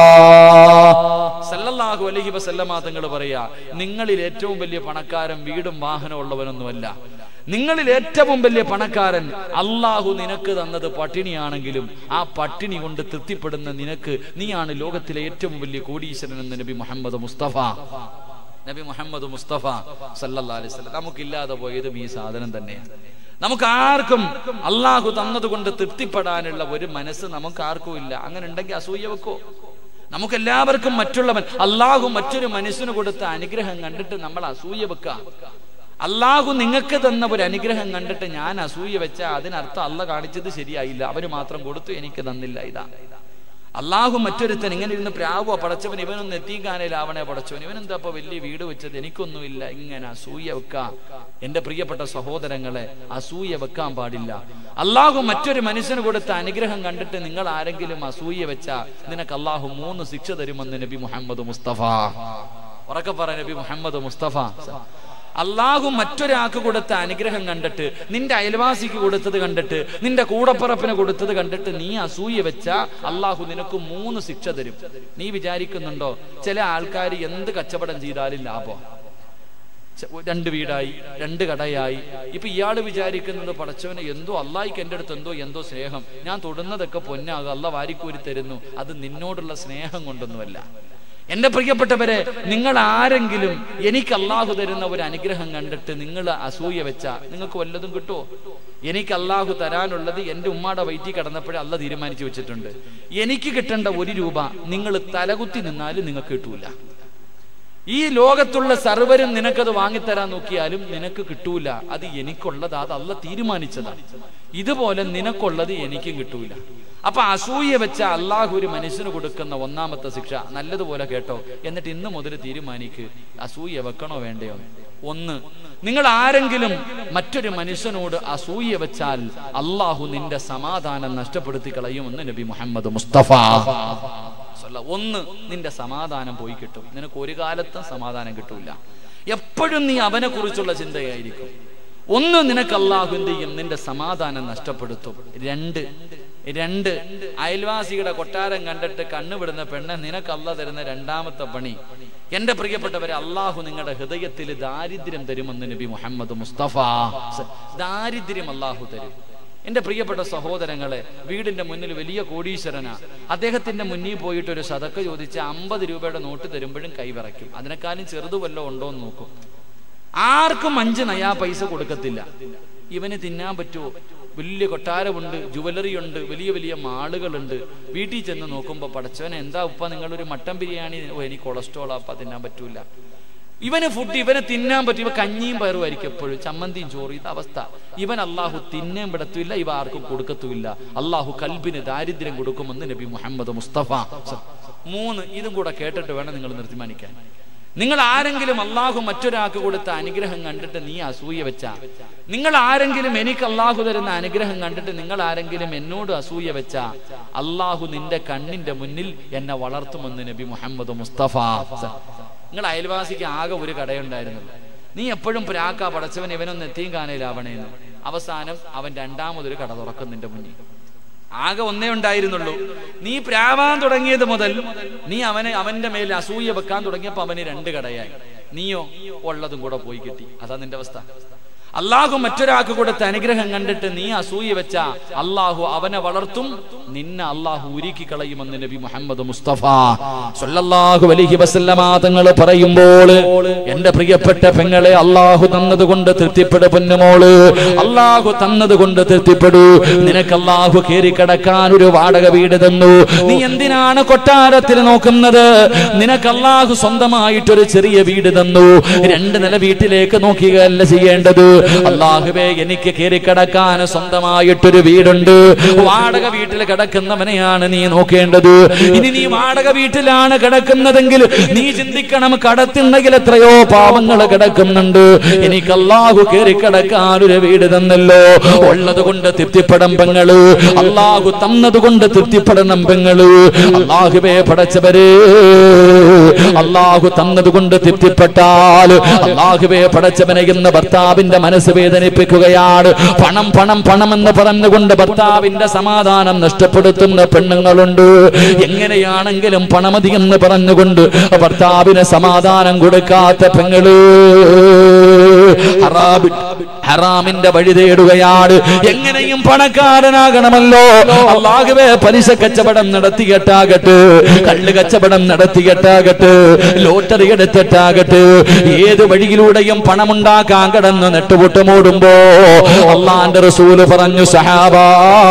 Speaker 1: സല്ലല്ലാഹു അലൈഹി വസല്ലമ തങ്ങൾ പറയാ നിങ്ങളിൽ ഏറ്റവും വലിയ പണക്കാരൻ വീടും വാഹനവും ഉള്ളവനൊന്നുമല്ല നിങ്ങളിൽ ഏറ്റവും വലിയ പണക്കാരൻ അള്ളാഹു നിനക്ക് തന്നത് പട്ടിണിയാണെങ്കിലും ആ പട്ടിണി കൊണ്ട് തൃപ്തിപ്പെടുന്ന നിനക്ക് നീയാണ് ലോകത്തിലെ ഏറ്റവും വലിയ കോടീശ്വരൻ എന്ന് നബി മുഹമ്മദ് മുസ്തഫ നബി മുഹമ്മദ് മുസ്തഫ സല്ലല്ലാഹു അലൈഹി വസല്ലം നമുക്കില്ലാതെ പോയതും ഈ സാധനം തന്നെയാണ് നമുക്ക് ആർക്കും അള്ളാഹു തന്നതുകൊണ്ട് തൃപ്തിപ്പെടാനുള്ള ഒരു മനസ്സ് നമുക്ക് ആർക്കും ഇല്ല അങ്ങനെ ഉണ്ടെങ്കിൽ അസൂയ വെക്കോ നമുക്ക് എല്ലാവർക്കും മറ്റുള്ളവൻ അള്ളാഹു മറ്റൊരു മനുഷ്യന് കൊടുത്ത അനുഗ്രഹം കണ്ടിട്ട് നമ്മൾ അസൂയ വെക്കാം അള്ളാഹു നിങ്ങൾക്ക് തന്ന ഒരു അനുഗ്രഹം കണ്ടിട്ട് ഞാൻ അസൂയ വെച്ച അതിനർത്ഥം അല്ല കാണിച്ചത് ശരിയായില്ല അവന് മാത്രം കൊടുത്തു എനിക്ക് തന്നില്ല ഇതാ അള്ളാഹു മറ്റൊരുത്തൻ ഇങ്ങനെ ഇരുന്ന് പ്രാവോ പടച്ചവൻ ഇവനൊന്ന് എത്തിക്കാനേലാവണേ പടച്ചവൻ ഇവനെന്താ ഇപ്പൊ വലിയ വീട് വെച്ചത് എനിക്കൊന്നുമില്ല ഇങ്ങനെ അസൂയ വെക്കാം എന്റെ പ്രിയപ്പെട്ട സഹോദരങ്ങളെ അസൂയ വെക്കാൻ പാടില്ല അള്ളാഹു മറ്റൊരു മനുഷ്യന് കൊടുത്ത അനുഗ്രഹം കണ്ടിട്ട് നിങ്ങൾ ആരെങ്കിലും അസൂയ വെച്ചാ നിനക്ക് അള്ളാഹു മൂന്ന് ശിക്ഷ തരുമെന്ന് നബി മുഹമ്മദ് മുസ്തഫ ഉറക്കെ പറ നബി മുഹമ്മദ് മുസ്തഫ അള്ളാഹു മറ്റൊരാൾക്ക് കൊടുത്ത അനുഗ്രഹം കണ്ടിട്ട് നിന്റെ അയൽവാസിക്ക് കൊടുത്തത് കണ്ടിട്ട് നിന്റെ കൂടപ്പറപ്പിന് കൊടുത്തത് കണ്ടിട്ട് നീ അസൂയ വെച്ച അള്ളാഹു നിനക്ക് മൂന്ന് ശിക്ഷ തരും നീ വിചാരിക്കുന്നുണ്ടോ ചില ആൾക്കാർ എന്ത് കച്ചവടം ചെയ്താലും ലാഭം ച- രണ്ട് വീടായി രണ്ട് കടയായി ഇപ്പൊ ഇയാള് വിചാരിക്കുന്നത് പടച്ചവനെ എന്തോ അള്ളാഹിക്ക് എൻ്റെ അടുത്ത് എന്തോ എന്തോ സ്നേഹം ഞാൻ തൊടുന്നതൊക്കെ പൊന്നാകും അല്ല വാരിക്കൂരി തരുന്നു അത് നിന്നോടുള്ള സ്നേഹം കൊണ്ടൊന്നുമല്ല എന്റെ പ്രിയപ്പെട്ടവരെ നിങ്ങൾ ആരെങ്കിലും എനിക്ക് അള്ളാഹു തരുന്ന ഒരു അനുഗ്രഹം കണ്ടിട്ട് നിങ്ങൾ അസൂയ വെച്ച നിങ്ങൾക്ക് വല്ലതും കിട്ടുമോ എനിക്ക് അള്ളാഹു തരാനുള്ളത് എൻ്റെ ഉമ്മാടെ വയറ്റിൽ കിടന്നപ്പോഴേ അല്ല തീരുമാനിച്ചു വെച്ചിട്ടുണ്ട് എനിക്ക് കിട്ടേണ്ട ഒരു രൂപ നിങ്ങൾ തലകുത്തി നിന്നാലും നിങ്ങൾക്ക് കിട്ടൂല ഈ ലോകത്തുള്ള സർവരും നിനക്കത് വാങ്ങിത്തരാൻ നോക്കിയാലും നിനക്ക് കിട്ടൂല അത് എനിക്കുള്ളത് അത് അല്ല തീരുമാനിച്ചതാണ് ഇതുപോലെ നിനക്കുള്ളത് എനിക്കും കിട്ടൂല അപ്പൊ അസൂയ വെച്ച അള്ളാഹു ഒരു മനുഷ്യന് കൊടുക്കുന്ന ഒന്നാമത്തെ ശിക്ഷ നല്ലതുപോലെ കേട്ടോ എന്നിട്ട് ഇന്ന് മുതൽ തീരുമാനിക്ക് അസൂയ വെക്കണോ വേണ്ടയോ ഒന്ന് നിങ്ങൾ ആരെങ്കിലും മറ്റൊരു മനുഷ്യനോട് അസൂയ വെച്ചാൽ അള്ളാഹു നിന്റെ സമാധാനം നഷ്ടപ്പെടുത്തി കളയുമെന്ന് നബി മുഹമ്മദ് മുസ്തഫ സ്വല്ല. ഒന്ന് നിന്റെ സമാധാനം പോയി കിട്ടും നിനക്ക് ഒരു കാലത്തും സമാധാനം കിട്ടൂല എപ്പോഴും നീ അവനെ കുറിച്ചുള്ള ചിന്തയായിരിക്കും ഒന്ന് നിനക്ക് അള്ളാഹു എന്ത് ചെയ്യും നിന്റെ സമാധാനം നഷ്ടപ്പെടുത്തും രണ്ട് രണ്ട് അയൽവാസിയുടെ കൊട്ടാരം കണ്ടിട്ട് കണ്ണുവിടുന്ന പെണ്ണ് നിനക്ക് അല്ല തരുന്ന രണ്ടാമത്തെ പണി എന്റെ പ്രിയപ്പെട്ടവരെ അള്ളാഹു നിങ്ങളുടെ ഹൃദയത്തിൽ ദാരിദ്ര്യം തരുമെന്ന് നബി മുഹമ്മദ് മുസ്തഫ ദാരിദ്ര്യം അള്ളാഹു തരും എന്റെ പ്രിയപ്പെട്ട സഹോദരങ്ങളെ വീടിന്റെ മുന്നിൽ വലിയ കോടീശ്വരനാ അദ്ദേഹത്തിന്റെ മുന്നിൽ പോയിട്ട് ഒരു സതക്ക ചോദിച്ച് അമ്പത് രൂപയുടെ നോട്ട് തരുമ്പോഴും കൈവിറയ്ക്കും അതിനേക്കാളും ചെറുത് വല്ലതും ഉണ്ടോ എന്ന് നോക്കും ആർക്കും അഞ്ച് നയാ പൈസ കൊടുക്കത്തില്ല ഇവന് തിന്നാൻ പറ്റുമോ വലിയ കൊട്ടാരമുണ്ട് ജുവലറി ഉണ്ട് വലിയ വലിയ മാളുകളുണ്ട് വീട്ടിൽ ചെന്ന് നോക്കുമ്പോൾ പടച്ചവനെ എന്താ ഉപ്പ നിങ്ങളൊരു മട്ടൻ ബിരിയാണി ഓ എനിക്ക് കൊളസ്ട്രോൾ അപ്പ തിന്നാൻ പറ്റൂല ഇവന് ഫുഡ് ഇവന് തിന്നാൻ പറ്റും ഇവ കഞ്ഞിയും പയറുമായിരിക്കും എപ്പോഴും ചമ്മന്തിയും ചോറും ഇത് അവസ്ഥ ഇവൻ അള്ളാഹു തിന്നേം പെടത്തുമില്ല ഇവ ആർക്കും കൊടുക്കത്തുമില്ല അള്ളാഹു കൽബിന് ദാരിദ്ര്യം കൊടുക്കുമെന്ന് നബി മുഹമ്മദ് മുസ്തഫ മൂന്ന് ഇതും കൂടെ കേട്ടിട്ട് വേണം നിങ്ങൾ നിർത്തിമാനിക്കാൻ നിങ്ങൾ ആരെങ്കിലും അള്ളാഹു മറ്റൊരാൾക്ക് കൊടുത്ത അനുഗ്രഹം കണ്ടിട്ട് നീ അസൂയ വെച്ച നിങ്ങൾ ആരെങ്കിലും എനിക്ക് അള്ളാഹു തരുന്ന അനുഗ്രഹം കണ്ടിട്ട് നിങ്ങൾ ആരെങ്കിലും എന്നോട് അസൂയ വെച്ച അള്ളാഹു നിന്റെ കണ്ണിന്റെ മുന്നിൽ എന്നെ വളർത്തുമെന്ന് നബി മുഹമ്മദ് മുസ്തഫ നിങ്ങൾ അയൽവാസിക്ക് ആകെ ഒരു കടയുണ്ടായിരുന്നുള്ളൂ നീ എപ്പോഴും പ്രാക്ക പടച്ചവൻ ഇവനൊന്ന് എത്തിയും കാണയിലാവണേന്ന് അവസാനം അവൻ രണ്ടാമതൊരു കട തുറക്കും നിന്റെ മുന്നിൽ ആകെ ഒന്നേ ഉണ്ടായിരുന്നുള്ളൂ നീ പ്രാവാൻ തുടങ്ങിയത് മുതൽ നീ അവനെ അവന്റെ മേൽ അസൂയ വെക്കാൻ തുടങ്ങിയപ്പോ അവന് രണ്ട് കടയായി നീയോ ഉള്ളതും കൂടെ പോയി കിട്ടി അതാ നിന്റെ അവസ്ഥ അള്ളാഹു മറ്റൊരാൾക്ക് കൊടുത്ത അനുഗ്രഹം കണ്ടിട്ട് നീ അസൂയ വെച്ച അള്ളാഹു അവനെ വളർത്തും നിന്നെ അള്ളാഹു ഉരുക്കി കളയുമെന്ന് നബി മുഹമ്മദ് മുസ്തഫ സല്ലല്ലാഹു അലൈഹി വസല്ലമ തങ്ങൾ പറയുമ്പോൾ എന്റെ പ്രിയപ്പെട്ട പെങ്ങളെ അള്ളാഹു തന്നതുകൊണ്ട് തൃപ്തിപ്പെടു പൊന്നുമോള് അള്ളാഹു തന്നതുകൊണ്ട് തൃപ്തിപ്പെടൂ നിനക്ക് അള്ളാഹു കയറി കിടക്കാൻ ഒരു വാടക വീട് തന്നു നീ എന്തിനാണ് കൊട്ടാരത്തിൽ നോക്കുന്നത് നിനക്ക് അള്ളാഹു സ്വന്തമായിട്ടൊരു ചെറിയ വീട് തന്നു രണ്ട് നില വീട്ടിലേക്ക് നോക്കുകയല്ല ചെയ്യേണ്ടത് അള്ളാഹുവേ എനിക്ക് കയറി കിടക്കാൻ സ്വന്തമായിട്ടൊരു വീടുണ്ട് വാടക വീട്ടിൽ കിടക്കുന്നവനെയാണ് നീ നോക്കേണ്ടത് ഇനി നീ വാടക വീട്ടിലാണ് കിടക്കുന്നതെങ്കിൽ നീ ചിന്തിക്കണം കടത്തുണ്ടെങ്കിൽ എത്രയോ പാവങ്ങൾ കിടക്കുന്നുണ്ട് എനിക്ക് അള്ളാഹു കയറി കിടക്കാൻ ഒരു വീട് തന്നല്ലോ ഉള്ളത് കൊണ്ട് തൃപ്തിപ്പെടം പെങ്ങള് അള്ളാഹു തന്നത് കൊണ്ട് തൃപ്തിപ്പെടണം പെങ്ങള് അള്ളാഹുവേ പടച്ചവരെ
Speaker 2: അള്ളാഹു തന്നതുകൊണ്ട് തൃപ്തിപ്പെട്ടാൽ അള്ളാഹുവെ പടച്ചവനെ എന്ന് ഭർത്താവിന്റെ മനസ്സ് വേദനിപ്പിക്കുകയാണ് പണം പണം പണം എന്ന് പറഞ്ഞുകൊണ്ട് ഭർത്താവിന്റെ സമാധാനം നഷ്ടപ്പെടുത്തുന്ന പെണ്ണുങ്ങളുണ്ട് എങ്ങനെയാണെങ്കിലും പണമതി എന്ന് പറഞ്ഞുകൊണ്ട് ഭർത്താവിന് സമാധാനം കൊടുക്കാത്ത പെങ്ങള് ഹറാബി ഹറാമിന്റെ വഴി തേടുകയാണ് എങ്ങനെയും പണക്കാരനാകണമല്ലോ അള്ളാഹുവെ പലിശ കച്ചവടം നടത്തിയിട്ടാകട്ടെ കള്ള് കച്ചവടം നടത്തിയിട്ടാകട്ടെ ലോട്ടറി എടുത്തിട്ടാകട്ടെ ഏത് വഴിയിലൂടെയും പണമുണ്ടാക്കാൻ കിടന്ന് നെട്ടുപൊട്ടുമോടുമ്പോ അള്ളാന്റെ റസൂല് പറഞ്ഞു സഹാബാ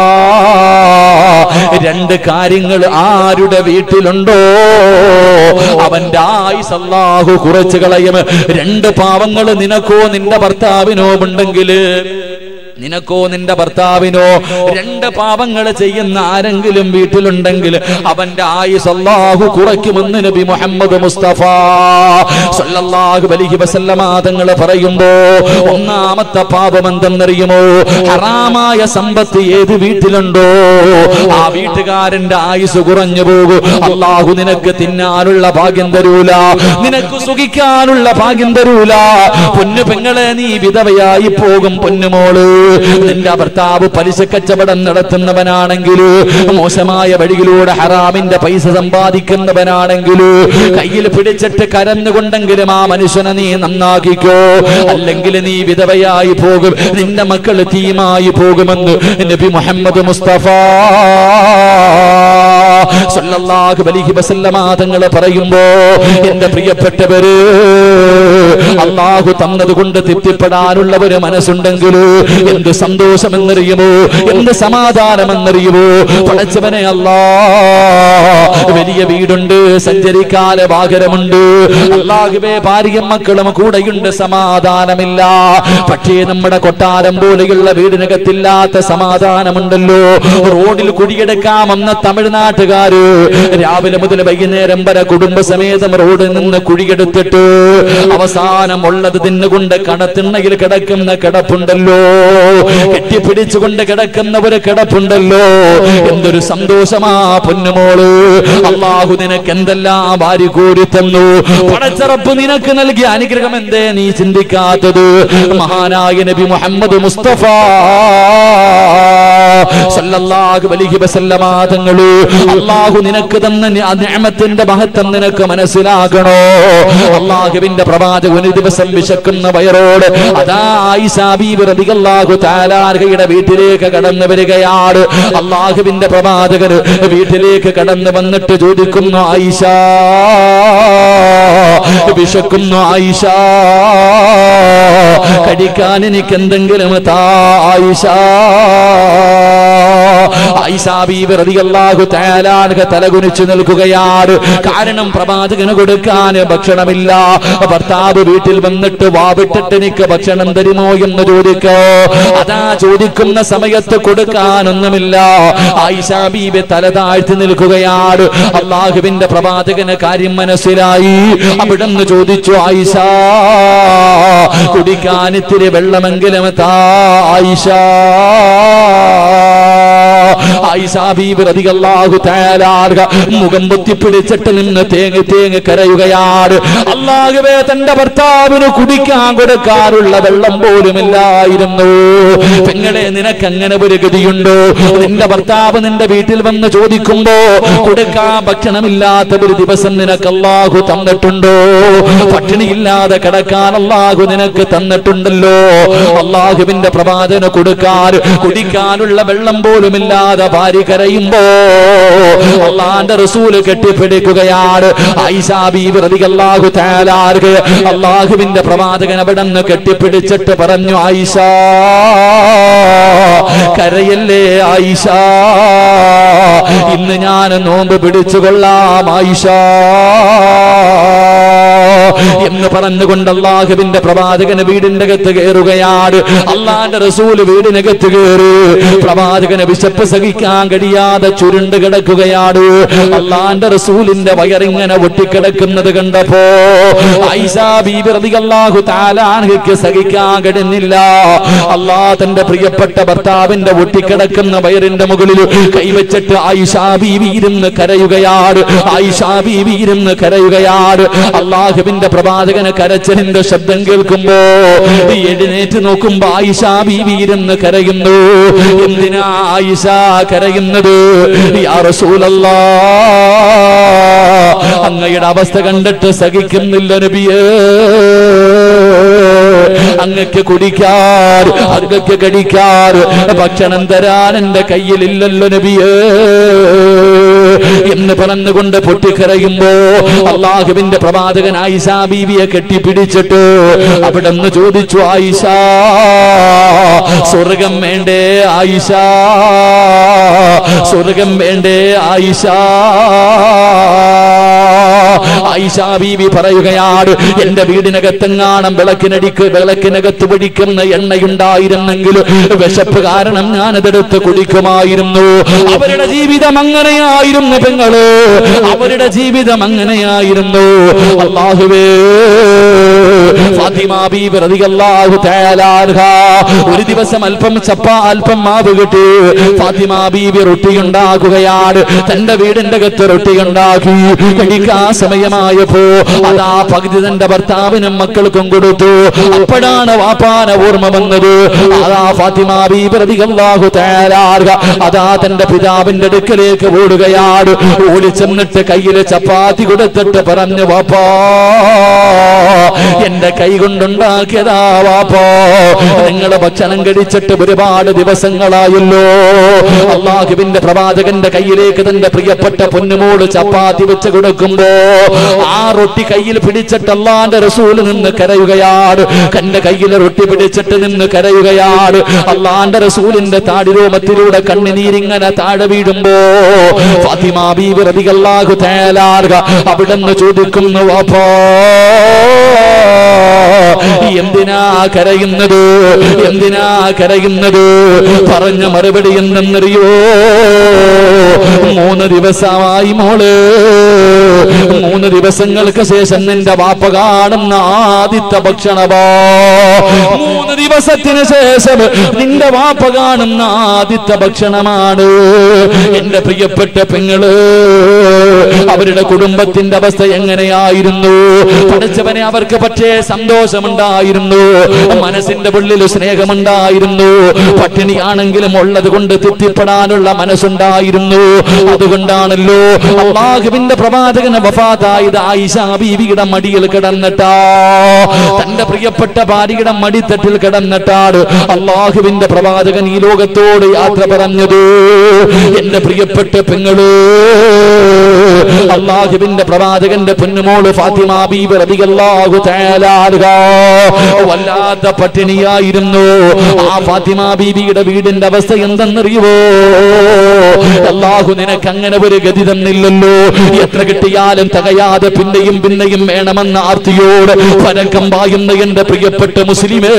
Speaker 2: രണ്ട് കാര്യങ്ങൾ ആരുടെ വീട്ടിലുണ്ടോ അവന്റെ ആയുസ് അല്ലാഹു കുറച്ചു കളയും രണ്ട് പാവങ്ങൾ നിനക്കോ നിന്റെ ഭർത്താവിനോ ഉണ്ടെങ്കിൽ നിനക്കോ നിന്റെ ഭർത്താവിനോ രണ്ട് പാപങ്ങൾ ചെയ്യുന്ന ആരെങ്കിലും വീട്ടിലുണ്ടെങ്കിൽ അവന്റെ ആയുസ് അല്ലാഹു കുറയ്ക്കുമെന്ന് നബി മുഹമ്മദ് മുസ്തഫ സല്ലല്ലാഹു അലൈഹി വസല്ലമ തങ്ങൾ പറയുമ്പോ ഒന്നാമത്തെ പാപം എന്തെന്നറിയുമോ ഹറാമായ സമ്പത്ത് ഏത് വീട്ടിലുണ്ടോ ആ വീട്ടുകാരന്റെ ആയുസ് കുറഞ്ഞു പോകും അള്ളാഹു നിനക്ക് തിന്നാനുള്ള ഭാഗ്യം തരൂല നിനക്ക് സുഖിക്കാനുള്ള ഭാഗ്യം തരൂല പൊന്നു പെങ്ങളെ നീ വിധവയായി പോകും പൊന്നുമോള് നിന്റെ ഭർത്താവ് പലിശ കച്ചവടം നടത്തുന്നവനാണെങ്കിൽ മോശമായ വഴിയിലൂടെ ഹറാമിന്റെ പൈസ സമ്പാദിക്കുന്നവനാണെങ്കിൽ കയ്യിൽ പിടിച്ചിട്ട് കരഞ്ഞുകൊണ്ടെങ്കിലും ആ മനുഷ്യനെ നീ നന്നാക്കിക്കോ അല്ലെങ്കിൽ നീ വിധവയായി പോകും നിന്റെ മക്കൾ തീമായി പോകുമെന്ന് നബി മുഹമ്മദ് മുസ്തഫ സല്ലല്ലാഹു അലൈഹി വസല്ലമ തങ്ങൾ പറയുമ്പോ എന്റെ പ്രിയപ്പെട്ടവര് അള്ളാഹു തന്നതുകൊണ്ട് തൃപ്തിപ്പെടാനുള്ള ഒരു മനസ്സുണ്ടെങ്കിൽ എന്ത് സന്തോഷമെന്നറിയുമോ എന്ത് സമാധാനമെന്നറിയുമോ പടച്ചവനെ അല്ലാ വലിയ വീടുണ്ട് സഞ്ചരിക്കാല വാഹനമുണ്ട് അള്ളാഹുവേ ഭാര്യയും മക്കളും കൂടെയുണ്ട് സമാധാനമില്ല പക്ഷേ നമ്മുടെ കൊട്ടാരം പോലെയുള്ള വീടിനകത്തില്ലാത്ത സമാധാനമുണ്ടല്ലോ റോഡിൽ കുടിയെടുക്കാമെന്ന തമിഴ്നാട്ടുകാര് രാവിലെ മുതൽ വൈകുന്നേരം വരെ കുടുംബസമേതം റോഡിൽ നിന്ന് കുഴിയെടുത്തിട്ട് അവസാനം ഉള്ളത് തിന്നുകൊണ്ട് കടത്തിണ്ണയിൽ കിടക്കുന്ന കിടപ്പുണ്ടല്ലോ കെട്ടിപ്പിടിച്ചുകൊണ്ട് കിടക്കുന്ന ഒരു കിടപ്പുണ്ടല്ലോ എന്തൊരു സന്തോഷമാ പൊന്നുമോള് അള്ളാഹു നിനക്ക് എന്തെല്ലാം വാരി കോരി തന്നു പടച്ചറപ്പ് നിനക്ക് നൽകിയ അനുഗ്രഹം എന്തേ നീ ചിന്തിക്കാത്തത് മഹാനായ നബി മുഹമ്മദ് മുസ്തഫ സല്ലല്ലാഹു അലൈഹി വസല്ലമ തങ്ങള് അള്ളാഹു നിനക്ക് തന്ന നിഅമത്തിന്റെ മഹത്വം നിനക്ക് മനസ്സിലാക്കണോ അള്ളാഹുവിന്റെ പ്രവാചകൻ ഒരു ദിവസം വിശക്കുന്ന വയറോട് അതാ ആയിഷാ ബീബി റളിയല്ലാഹു തആലാർഹയുടെ വീട്ടിലേക്ക് കടന്നു വരികയാണ് അള്ളാഹുവിന്റെ പ്രവാചകൻ വീട്ടിലേക്ക് കടന്നു വന്നിട്ട് ചോദിക്കുന്നു ആയിഷ വിശക്കുന്നു ആയിഷ കടിക്കാൻ എനിക്ക് എന്തെങ്കിലും താ ആയിഷ തലകുനിച്ചു നിൽക്കുകയാണ് കാരണം പ്രവാചകന് കൊടുക്കാൻ ഭക്ഷണമില്ല ഭർത്താവ് വീട്ടിൽ വന്നിട്ട് വാവിട്ടിട്ട് എനിക്ക് ഭക്ഷണം തരുമോ എന്ന് ചോദിക്കോ അതാ ചോദിക്കുന്ന സമയത്ത് കൊടുക്കാനൊന്നുമില്ല ആയിഷാ ബീബി തല താഴ്ത്തി നിൽക്കുകയാണ് അള്ളാഹുവിന്റെ പ്രവാചകന് കാര്യം മനസ്സിലായി അവിടുന്ന് ചോദിച്ചു ആയിഷ കുടിക്കാൻ ഇത്തിരി വെള്ളമെങ്കിലും താ ആയിഷ മുഖം പൊത്തിപ്പിടിച്ചിട്ട് നിന്ന് തേങ്ങ തേങ്ങ കരയുകയാണ് അള്ളാഹുവേ തന്റെ ഭർത്താവിന് കുടിക്കാൻ കൊടുക്കാറുള്ള വെള്ളം പോലുമില്ലായിരുന്നു പെങ്ങളെ നിനക്ക് അങ്ങനെ ഒരു ഗതിയുണ്ടോ നിന്റെ ഭർത്താവ് നിന്റെ വീട്ടിൽ വന്ന് ചോദിക്കുമ്പോ കൊടുക്കാൻ ഭക്ഷണമില്ലാത്ത ഒരു ദിവസം നിനക്ക് അള്ളാഹു തന്നിട്ടുണ്ടോ പട്ടിണിയില്ലാതെ കിടക്കാൻ അള്ളാഹു നിനക്ക് തന്നിട്ടുണ്ടല്ലോ അള്ളാഹുവിന്റെ പ്രവാചന കൊടുക്കാൻ കുടിക്കാനുള്ള വെള്ളം പോലുമില്ലാതെ ഭാര്യ കരയുമ്പോ അള്ളാന്റെ റസൂല് കെട്ടിപ്പിടിക്കുകയാണ് ഐഷാബിഹു താലാർക്ക് അള്ളാഹുവിന്റെ പ്രവാചകൻ അവിടെ നിന്ന് കെട്ടിപ്പിടിച്ചിട്ട് പറഞ്ഞു ആയിഷ കരയല്ലേ ആയിഷ ഇന്ന് ഞാൻ നോമ്പ് പിടിച്ചു കൊള്ളാം ആയിഷ എന്ന് പറഞ്ഞുകൊണ്ട് അള്ളാഹുവിന്റെ പ്രവാചകന് വീടിന്റെ അകത്ത് കയറുകയാണ് അള്ളാന്റെ റസൂല് വീടിനകത്ത് കയറി പ്രവാചകന് വിശപ്പ് സഹിക്കാൻ കഴിയാതെ ചുരുണ്ട് കിടക്കുകയാണ് അള്ളാന്റെ റസൂലിന്റെ വയറിങ്ങനെ ഒട്ടിക്കിടക്കുന്നത് കണ്ടപ്പോ ഐസാ ബീബി റളിയല്ലാഹു തആല അൻഹയ്ക്ക് സഹിക്കാൻ കഴിയുന്നില്ല അള്ളാ തന്റെ പ്രിയപ്പെട്ട ഭർത്താവിന്റെ ഒട്ടിക്കിടക്കുന്ന വയറിന്റെ മുകളിൽ കൈവച്ചിട്ട് ആയിഷാ ബീവി ഇരുന്ന് കരയുകയാണ് ആയിഷാ ബീവി ഇരുന്ന് കരയുകയാണ് അള്ളാഹുവിന്റെ പ്രവാചകന് കരച്ചലിന്റെ ശബ്ദം കേൾക്കുമ്പോ എഴുന്നേറ്റ് നോക്കുമ്പോ ആയിഷാ ബീവി ഇരുന്ന് കരയുന്നു എന്തിനാ ആയിഷ കരയുന്നത് യാ റസൂലല്ലാ അങ്ങയുടെ അവസ്ഥ കണ്ടിട്ട് സഹിക്കുന്നില്ല നബിയേ അങ്ങക്ക് കുടിക്കാർ അങ്ങക്ക് കടിക്കാർ ഭക്ഷണം തരാൻ എന്റെ കയ്യിലില്ലല്ലോ നബിയേ എന്ന് പറഞ്ഞുകൊണ്ട് പൊട്ടിക്കരയുമ്പോ അള്ളാഹുവിന്റെ പ്രവാചകൻ ആയിഷ ബീവിയെ കെട്ടിപ്പിടിച്ചിട്ട് അവിടെ നിന്ന് ചോദിച്ചു ആയിഷ സ്വർഗം വേണ്ടേ ആയിഷ സ്വർഗം വേണ്ടേ ആയിഷ ആയിഷ ബീവി പറയുകയാണ് എന്റെ വീടിനകത്തെങ്ങാണം വിളക്കിനടിക്ക് വിളക്കിനകത്ത് പിടിക്കുന്ന എണ്ണയുണ്ടായിരുന്നെങ്കിൽ വിശപ്പ് കാരണം ഞാനതെടുത്ത് കുടിക്കുമായിരുന്നു അവരുടെ ജീവിതം അങ്ങനെയായിരുന്നു പെങ്ങള് അവരുടെ ജീവിതം അങ്ങനെയായിരുന്നു അള്ളാഹുവേ ഫാത്തിമ ബീബി റളിയല്ലാഹു തആല അൻഹ ഒരു ദിവസം അല്പം ചപ്പ അല്പം മാവ് കിട്ടി ഫാത്തിമ ബീബി റൊട്ടി ഉണ്ടാക്കുകയാണ് തന്റെ വീടിന്റെ അകത്ത് റൊട്ടി ഉണ്ടാക്കി കഴിക്കാൻ സമയമായപ്പോ അതാ പകുതി തന്റെ ഭർത്താവിനും മക്കൾക്കും കൊടുത്തു അപ്പോഴാണ് വാപ്പാന ഓർമ്മ വന്നത് അതാ ഫാത്തിമ ബീബി റളിയല്ലാഹു തആല അൻഹ അതാ തന്റെ പിതാവിന്റെ അടുക്കലേക്ക് ഓടുകയാണ് ഓടി ചെന്നിട്ട് കയ്യില് ചപ്പാത്തി കൊടുത്തിട്ട് പറഞ്ഞു വാപ്പാ എന്റെ കൈ കൊണ്ടുണ്ടാക്കിയതാ വാപ്പോ നിങ്ങളെ ഭക്ഷണം കഴിച്ചിട്ട് ഒരുപാട് ദിവസങ്ങളായല്ലോ അള്ളാഹുവിന്റെ പ്രവാചകന്റെ കയ്യിലേക്ക് തന്റെ പ്രിയപ്പെട്ട പൊന്നുമോട് ചപ്പാത്തി വെച്ച് കൊടുക്കുമ്പോ ആ റൊട്ടി കയ്യിൽ പിടിച്ചിട്ട് അള്ളാന്റെ റസൂല് നിന്ന് കരയുകയാണ് കന്റെ കയ്യിൽ റൊട്ടി പിടിച്ചിട്ട് നിന്ന് കരയുകയാണ് അള്ളാന്റെ റസൂലിന്റെ താടിരോമത്തിലൂടെ കണ്ണുനീരിങ്ങനെ താഴെ വീഴുമ്പോ ഫാത്തിമ ബീബി റളിയല്ലാഹു തആല അവിടുന്ന് ചോദിക്കുന്നു വാപ്പോ എന്തിനാ കരയുന്നത് എന്തിനാ കരയുന്നത് പറഞ്ഞ മറുപടി എന്തെന്നറിയോ മൂന്ന് ദിവസമായി മോള് മൂന്ന് ദിവസങ്ങൾക്ക് ശേഷം നിന്റെ വാപ്പ കാണുന്ന ആദ്യത്തെ ഭക്ഷണമോ മൂന്ന് ദിവസത്തിന് ശേഷം നിന്റെ വാപ്പ കാണുന്ന ആദ്യത്തെ ഭക്ഷണമാണ് എന്റെ പ്രിയപ്പെട്ട പെങ്ങള് അവരുടെ കുടുംബത്തിന്റെ അവസ്ഥ എങ്ങനെയായിരുന്നു പഠിച്ചവനെ അവർക്ക് പക്ഷേ സന്തോഷമുണ്ടായിരുന്നു മനസ്സിന്റെ ഉള്ളിൽ സ്നേഹമുണ്ടായിരുന്നു പട്ടിണിയാണെങ്കിലും ഉള്ളത് കൊണ്ട് തൃപ്തിപ്പെടാനുള്ള മനസ്സുണ്ടായിരുന്നു അതുകൊണ്ടാണല്ലോ അള്ളാഹുവിന്റെ പ്രവാചകന് വഫാത്തായത് ആയിഷ ബീവിയുടെ മടിയിൽ കിടന്നിട്ടാ തന്റെ പ്രിയപ്പെട്ട ഭാര്യയുടെ മടിത്തട്ടിൽ കിടന്നിട്ടാണ് അള്ളാഹുവിന്റെ പ്രവാചകൻ ഈ ലോകത്തോട് യാത്ര പറഞ്ഞത് എന്റെ പ്രിയപ്പെട്ട പെങ്ങള് അള്ളാഹുവിന്റെ പ്രവാചകന്റെ പൊന്നുമോള് ഫാത്തിമ ബീബി റളിയല്ലാഹു തആല അൻഹ വല്ലാത്ത പട്ടിണിയായിരുന്നു ആ ഫാത്തിമ ബീബിയുടെ വീടിന്റെ അവസ്ഥ എന്തെന്നറിയുവോ അള്ളാഹു നിനക്ക് അങ്ങനെ ഒരു ഗതി തന്നില്ലല്ലോ എത്ര കിട്ടിയാലും തകയാതെ പിന്നെയും പിന്നെയും വേണമെന്ന ആർത്തിയോട് പരക്കം പായുന്ന എന്റെ പ്രിയപ്പെട്ട മുസ്ലിമേ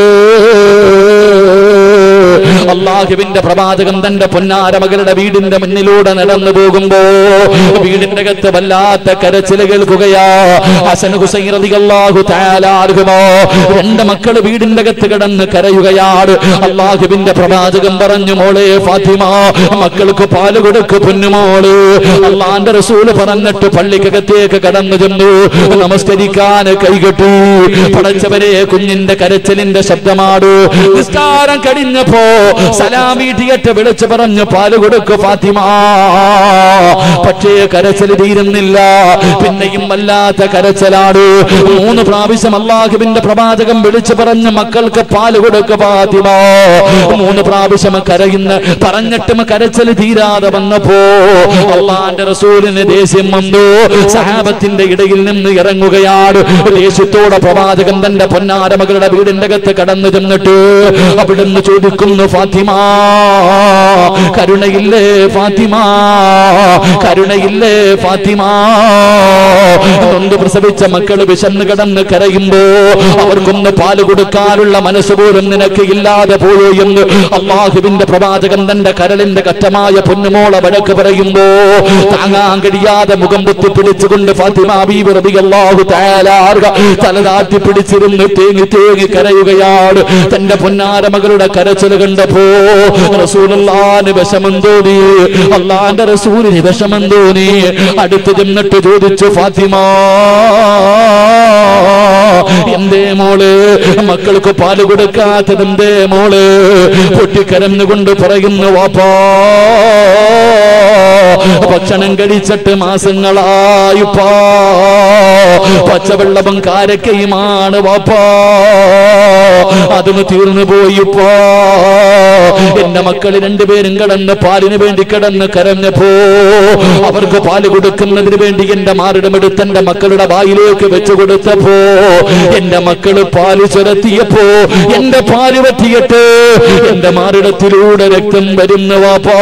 Speaker 2: അള്ളാഹുവിന്റെ പ്രവാചകൻ തന്റെ പൊന്നാര മകളുടെ വീടിന്റെ മുന്നിലൂടെ നടന്നു പോകുമ്പോ വീടിന്റെ അകത്ത് വല്ലാത്ത കരച്ചിൽ കേൾക്കുകയാ ഹസൻ ഹുസൈൻ റളിയല്ലാഹു തആല അൻഹുമോ രണ്ട് മക്കള് വീടിന്റെ അകത്ത് കിടന്ന് കരയുകയാണ് അള്ളാഹുവിന്റെ പ്രവാചകൻ പറഞ്ഞു മോളെ ഫാത്തിമ മക്കൾക്ക് പാല് കൊടുക്ക് പൊന്നുമോള് അള്ളാന്റെ റസൂല് പറഞ്ഞിട്ട് പള്ളിക്കകത്തേക്ക് കടന്നു ചെന്നു നമസ്കരിക്കാൻ കൈകെട്ടു പടച്ചവരെ കുഞ്ഞിന്റെ കരച്ചിലിന്റെ ശബ്ദമാണ് നിസ്കാരം കഴിഞ്ഞപ്പോ സലാമീട്ടിയിട്ട് വിളിച്ചു പറഞ്ഞു പാല് കൊടുക്ക് ഫാത്തിമ പക്ഷേ കരച്ചിൽ തീരുന്നില്ല പിന്നെയും വല്ലാത്ത കരച്ചിലാണ് മൂന്ന് പ്രാവശ്യം അള്ളാഹുവിന്റെ പ്രവാചകം വിളിച്ചു പറഞ്ഞ് മക്കൾക്ക് പാല് കൊടുക്ക് ഫാത്തിമ മൂന്ന് പ്രാവശ്യം കരയുന്ന പറഞ്ഞിട്ടും കരച്ചിൽ തീരാതെ വന്നപ്പോ അള്ളാന്റെ റസൂലിന് ദേഷ്യം വന്നു സഹാബത്തിന്റെ ഇടയിൽ നിന്ന് ഇറങ്ങുകയാണ് ദേഷ്യത്തോടെ പ്രവാചകൻ തന്റെ പൊന്നാര മകളുടെ വീടിന്റെ അകത്ത് കടന്നു ചെന്നിട്ട് അവിടുന്ന് ചോദിക്കും ചോദിക്കുന്നു ഫാത്തിമ കരുണയില്ലേ ഫാത്തിമ കരുണയില്ലേ ഫാത്തിമ നൊന്ത് പ്രസവിച്ച മക്കൾ വിശന്ന് കിടന്ന് കരയുമ്പോ അവർക്കൊന്ന് പാല് കൊടുക്കാനുള്ള മനസ്സ് പോലും നിനക്ക് ഇല്ലാതെ പോയോ എന്ന് അള്ളാഹുവിന്റെ പ്രവാചകൻ തന്റെ കരളിന്റെ കറ്റമായ പൊന്നുമോളെ വഴക്ക് പറയുമ്പോ താങ്ങാൻ കഴിയാതെ മുഖം പൊത്തി പിടിച്ചുകൊണ്ട് ഫാത്തിമ ബീബി റളിയല്ലാഹു തആല തലതാട്ടി പിടിച്ചിരുന്ന് തേങ്ങി തേങ്ങി കരയുകയാണ് തന്റെ പൊന്നാര മകളുടെ കരച്ചിൽ കണ്ടപ്പോ റസൂലുള്ളാന് വിഷമം തോന്നി അള്ളാന്റെ റസൂലിന് വിഷമം തോന്നി അടുത്ത് ചെന്നിട്ട് ചോദിച്ചു ഫാത്തിമ എന്തേ മോള് മക്കൾക്ക് പാല് കൊടുക്കാത്തത് എന്തേ മോള് പൊട്ടിക്കരന്നുകൊണ്ട് പറയുന്നു വാപ്പാ ഭക്ഷണം കഴിച്ചിട്ട് മാസങ്ങളായിപ്പാ പച്ചവെള്ളവും കാരക്കയുമാണ് വാപ്പാ അതും തീർന്നു പോയിപ്പോ എന്റെ മക്കൾ രണ്ടുപേരും കിടന്ന് പാലിന് വേണ്ടി കിടന്ന് കരഞ്ഞപ്പോ അവർക്ക് പാല് കൊടുക്കുന്നതിന് വേണ്ടി എന്റെ മാറിടമെടുത്ത് എന്റെ മക്കളുടെ വായിലേക്ക് വെച്ചു കൊടുത്തപ്പോ എന്റെ മക്കള് പാല് ചുരത്തിയപ്പോ എന്റെ പാല് പറ്റിയിട്ട് എന്റെ മാറിടത്തിലൂടെ രക്തം വരുന്ന വാപ്പാ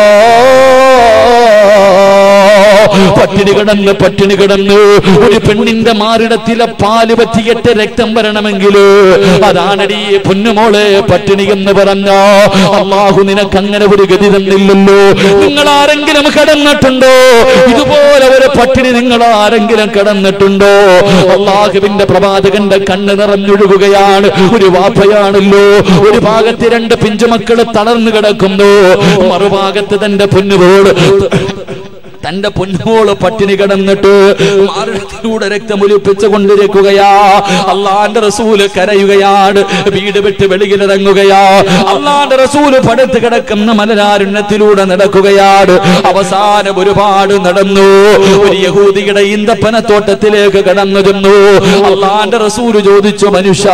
Speaker 2: പട്ടിണി കിടന്ന് പട്ടിണി കിടന്ന് ഒരു പെണ്ണിന്റെ മാറിടത്തിലെ പാല് പറ്റിയിട്ട് രക്തം വരണമെങ്കിൽ അതാണടി പൊന്നുമോളെ പട്ടിണി എന്ന് പറഞ്ഞ അള്ളാഹു നിനക്ക് അങ്ങനെ ഒരു ഗതി തന്നില്ലല്ലോ നിങ്ങൾ ആരെങ്കിലും കിടന്നിട്ടുണ്ടോ ഇതുപോലെ ഒരു പട്ടിണി നിങ്ങൾ ആരെങ്കിലും കിടന്നിട്ടുണ്ടോ അള്ളാഹുവിന്റെ പ്രവാചകന്റെ കണ്ണ് നിറഞ്ഞൊഴുകുകയാണ് ഒരു വാപ്പയാണല്ലോ ഒരു ഭാഗത്ത് രണ്ട് പിഞ്ചുമക്കൾ തളർന്നു കിടക്കുന്നു മറുഭാഗത്ത് തന്റെ പൊന്നുപോട് തന്റെ പൊന്നോള് പട്ടിണി കിടന്നിട്ട് മാരണത്തിലൂടെ രക്തമൊലിപ്പിച്ചു കൊണ്ടിരിക്കുകയാ അള്ളാന്റെ റസൂല് കരയുകയാണ് വീട് വിട്ട് വെളിയിലിറങ്ങുകയാ അള്ളാന്റെ റസൂല് പടുത്ത് കിടക്കുന്ന മലരാരുണ്യത്തിലൂടെ നടക്കുകയാണ് അവസാനം ഒരുപാട് നടന്നു ഒരു യഹൂദിയുടെ ഈന്തപ്പനത്തോട്ടത്തിലേക്ക് കടന്നു ചെന്നു അള്ളാന്റെ റസൂല് ചോദിച്ചു മനുഷ്യ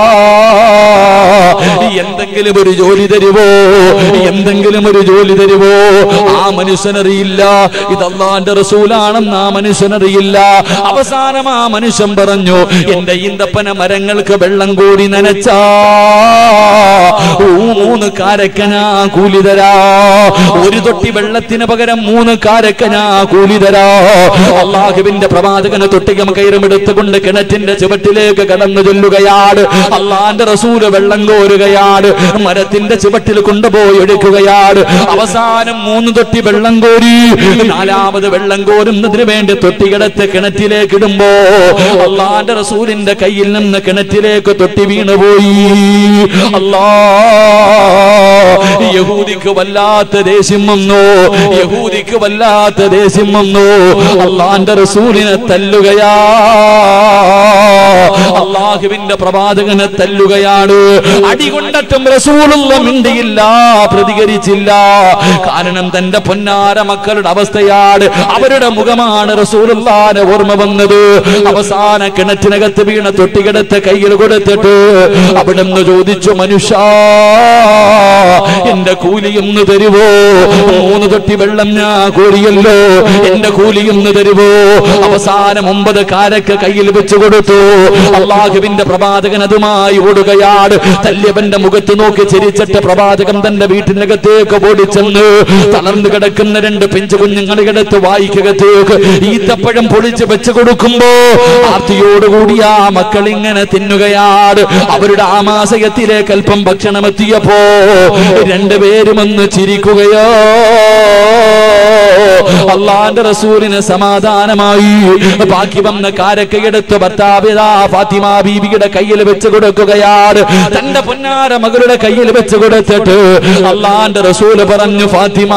Speaker 2: എന്തെങ്കിലും ഒരു ജോലി തരുവോ എന്തെങ്കിലും ഒരു ജോലി തരുവോ ആ മനുഷ്യനറിയില്ല ഇത് അള്ളാന്റെ റസൂലാണെന്ന് ആ മനുഷ്യനറിയില്ല അവസാനം ആ മനുഷ്യൻ പറഞ്ഞു എന്റെ ഈന്തപ്പന മരങ്ങൾക്ക് വെള്ളം കൂടി നനച്ചാ മൂന്ന് കാരക്ക ഞാൻ കൂലി തരാ ഒരു തൊട്ടി വെള്ളത്തിന് പകരം മൂന്ന് കാരക്ക ഞാൻ കൂലി തരാ അള്ളാഹുവിന്റെ പ്രവാചകന് തൊട്ടികം കയറും എടുത്തുകൊണ്ട് കിണറ്റിന്റെ ചുവട്ടിലേക്ക് കടന്നു ചെല്ലുകയാണ് അള്ളാന്റെ റസൂല് വെള്ളം കോരുകയാണ് മരത്തിന്റെ ചുവട്ടിൽ കൊണ്ടുപോയി എടുക്കുകയാണ് അവസാനം മൂന്ന് തൊട്ടി വെള്ളം കോരി നാലാമത് വെള്ളം കോരുന്നതിന് വേണ്ടി തൊട്ടികിടത്ത് കിണറ്റിലേക്ക് ഇടുമ്പോ അള്ളാന്റെ റസൂലിന്റെ കയ്യിൽ നിന്ന് കിണറ്റിലേക്ക് തൊട്ടി വീണുപോയി അല്ലാ യഹൂദിക്ക് വല്ലാത്ത ദേഷ്യം വന്നു യഹൂദിക്ക് വല്ലാത്ത ദേഷ്യം വന്നു അള്ളാന്റെ റസൂലിനെ തല്ലുകയാ അള്ളാഹുവിന്റെ പ്രവാചകനെ തല്ലുകയാണ് അടികൊണ്ടറ്റും റസൂലുള്ള മിണ്ടിയില്ല പ്രതികരിച്ചില്ല കാരണം തന്റെ പൊന്നാര മക്കളുടെ അവസ്ഥയാണ് അവരുടെ മുഖമാണ് റസൂലുള്ളാനെ ഓർമ്മ വന്നത് അവസാന കിണറ്റിനകത്ത് വീണ തൊട്ടികിടത്ത് കയ്യിൽ കൊടുത്തിട്ട് അവിടുന്ന് ചോദിച്ചു മനുഷ്യ എന്റെ കൂലിയൊന്ന് തരുവോ മൂന്ന് തൊട്ടി വെള്ളം ഞാൻ കോരിയല്ലോ എന്റെ കൂലിയൊന്ന് തരുവോ അവസാനം ഒമ്പത് കാരക്ക് കയ്യിൽ വെച്ചു കൊടുത്തു അള്ളാഹുവിന്റെ പ്രവാചകൻ അതുമായി ഓടുകയാണ് തല്യവന്റെ മുഖത്ത് നോക്കി ചിരിച്ചിട്ട് പ്രവാചകൻ തന്റെ വീട്ടിനകത്തേക്ക് ഓടിച്ചെന്ന് തളർന്നു കിടക്കുന്ന രണ്ട് പെഞ്ചു കുഞ്ഞുങ്ങളിടത്ത് വായിക്കകത്തേക്ക് ഈത്തപ്പഴം പൊളിച്ച് വെച്ചു കൊടുക്കുമ്പോ ആർത്തിയോടുകൂടി ആ മക്കൾ ഇങ്ങനെ തിന്നുകയാണ് അവരുടെ ആമാശയത്തിലേക്ക് അല്പം ഭക്ഷണം എത്തിയപ്പോ രണ്ടുപേരും ഒന്ന് ചിരിക്കുകയോ അള്ളാന്റെ റസൂലിന് സമാധാനമായി ബാക്കി വന്ന കാരക്കയെടുത്ത് ഭർത്താവിതാ ഫാത്തിമ ബീബിയുടെ കയ്യിൽ വെച്ച് കൊടുക്കുകയാണ് തന്റെ പൊന്നാര മകളുടെ കയ്യിൽ വെച്ച് കൊടുത്തിട്ട് അള്ളാന്റെ റസൂല് പറഞ്ഞു ഫാത്തിമ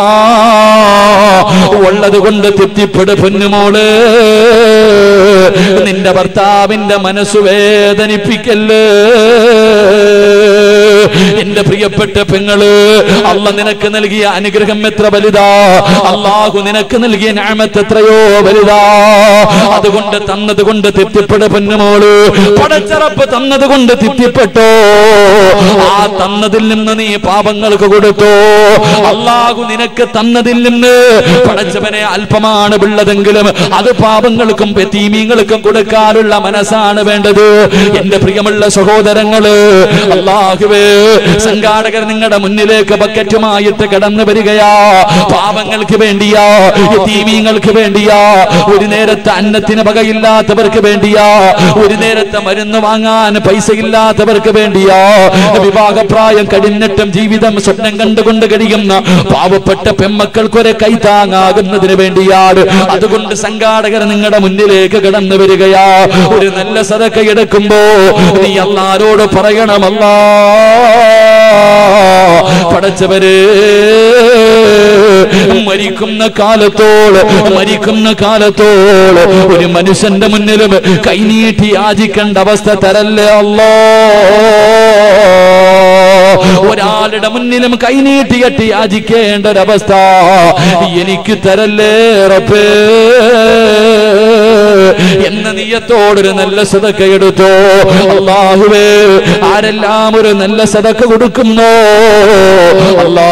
Speaker 2: ഉള്ളത് കൊണ്ട് തെറ്റിപ്പെട് പൊന്നുമോള് നിന്റെ ഭർത്താവിന്റെ മനസ്സ് വേദനിപ്പിക്കല്ലേ എന്റെ പ്രിയപ്പെട്ട പെങ്ങള് അല്ല നിനക്ക് നൽകിയ അനുഗ്രഹം എത്ര വലുതാ അള്ളാഹു നിനക്ക് നൽകിയ ഞാമത്ത് എത്രയോ വലുതാ അതുകൊണ്ട് തന്നത് കൊണ്ട് തെറ്റിപ്പെട പൊന്നുമോള് പടച്ചറപ്പ് തന്നത് കൊണ്ട് തെറ്റിപ്പെട്ടോ ആ തന്നതിൽ നിന്ന് നീ പാപങ്ങൾക്ക് കൊടുത്തോ അള്ളാഹു നിനക്ക് തന്നതിൽ നിന്ന് പടച്ചവനെ അല്പമാണ് ഉള്ളതെങ്കിലും അത് പാപങ്ങൾക്കും തീമീങ്ങൾക്കും കൊടുക്കാനുള്ള മനസ്സാണ് വേണ്ടത് എന്റെ പ്രിയമുള്ള സഹോദരങ്ങള് അള്ളാഹുവേ സംഘാടകർ നിങ്ങളുടെ മുന്നിലേക്ക് ബക്കറ്റുമായിട്ട് കടന്നു വരികയാ പാപങ്ങൾക്ക് വേണ്ടിയാ യതീമീങ്ങൾക്ക് വേണ്ടിയാ ഒരു നേരത്തെ അന്നത്തിന് വകയില്ലാത്തവർക്ക് വേണ്ടിയാ ഒരു നേരത്തെ മരുന്ന് വാങ്ങാൻ പൈസ ഇല്ലാത്തവർക്ക് വേണ്ടിയാ വിവാഹപ്രായം കഴിഞ്ഞിട്ടും ജീവിതം സ്വപ്നം കണ്ടുകൊണ്ട് കഴിയുന്ന പാവപ്പെട്ട പെമ്മക്കൾക്കൊരു കൈത്താങ്ങാകുന്നതിന് വേണ്ടിയാണ് അതുകൊണ്ട് സംഘാടകർ നിങ്ങളുടെ മുന്നിലേക്ക് കടന്നു വരികയാ ഒരു നല്ല സതക്ക എടുക്കുമ്പോ നീ അല്ലാരോട് പറയണമല്ല പടച്ചവര് മരിക്കുന്ന കാലത്തോട് മരിക്കുന്ന കാലത്തോട് ഒരു മനുഷ്യന്റെ മുന്നിലും കൈനീട്ടി യാചിക്കേണ്ട അവസ്ഥ തരല്ലേ അല്ലോ ഒരാളുടെ മുന്നിലും കൈനീട്ടിയട്ടി യാചിക്കേണ്ട ഒരവസ്ഥ എനിക്ക് തരല്ലേ റബ്ബേ എന്ന നീയത്തോടൊരു നല്ല സതക്ക എടുത്തോ അള്ളാഹുവേ ആരെല്ലാം ഒരു നല്ല സതക്ക കൊടുക്കുന്നോ അല്ലാ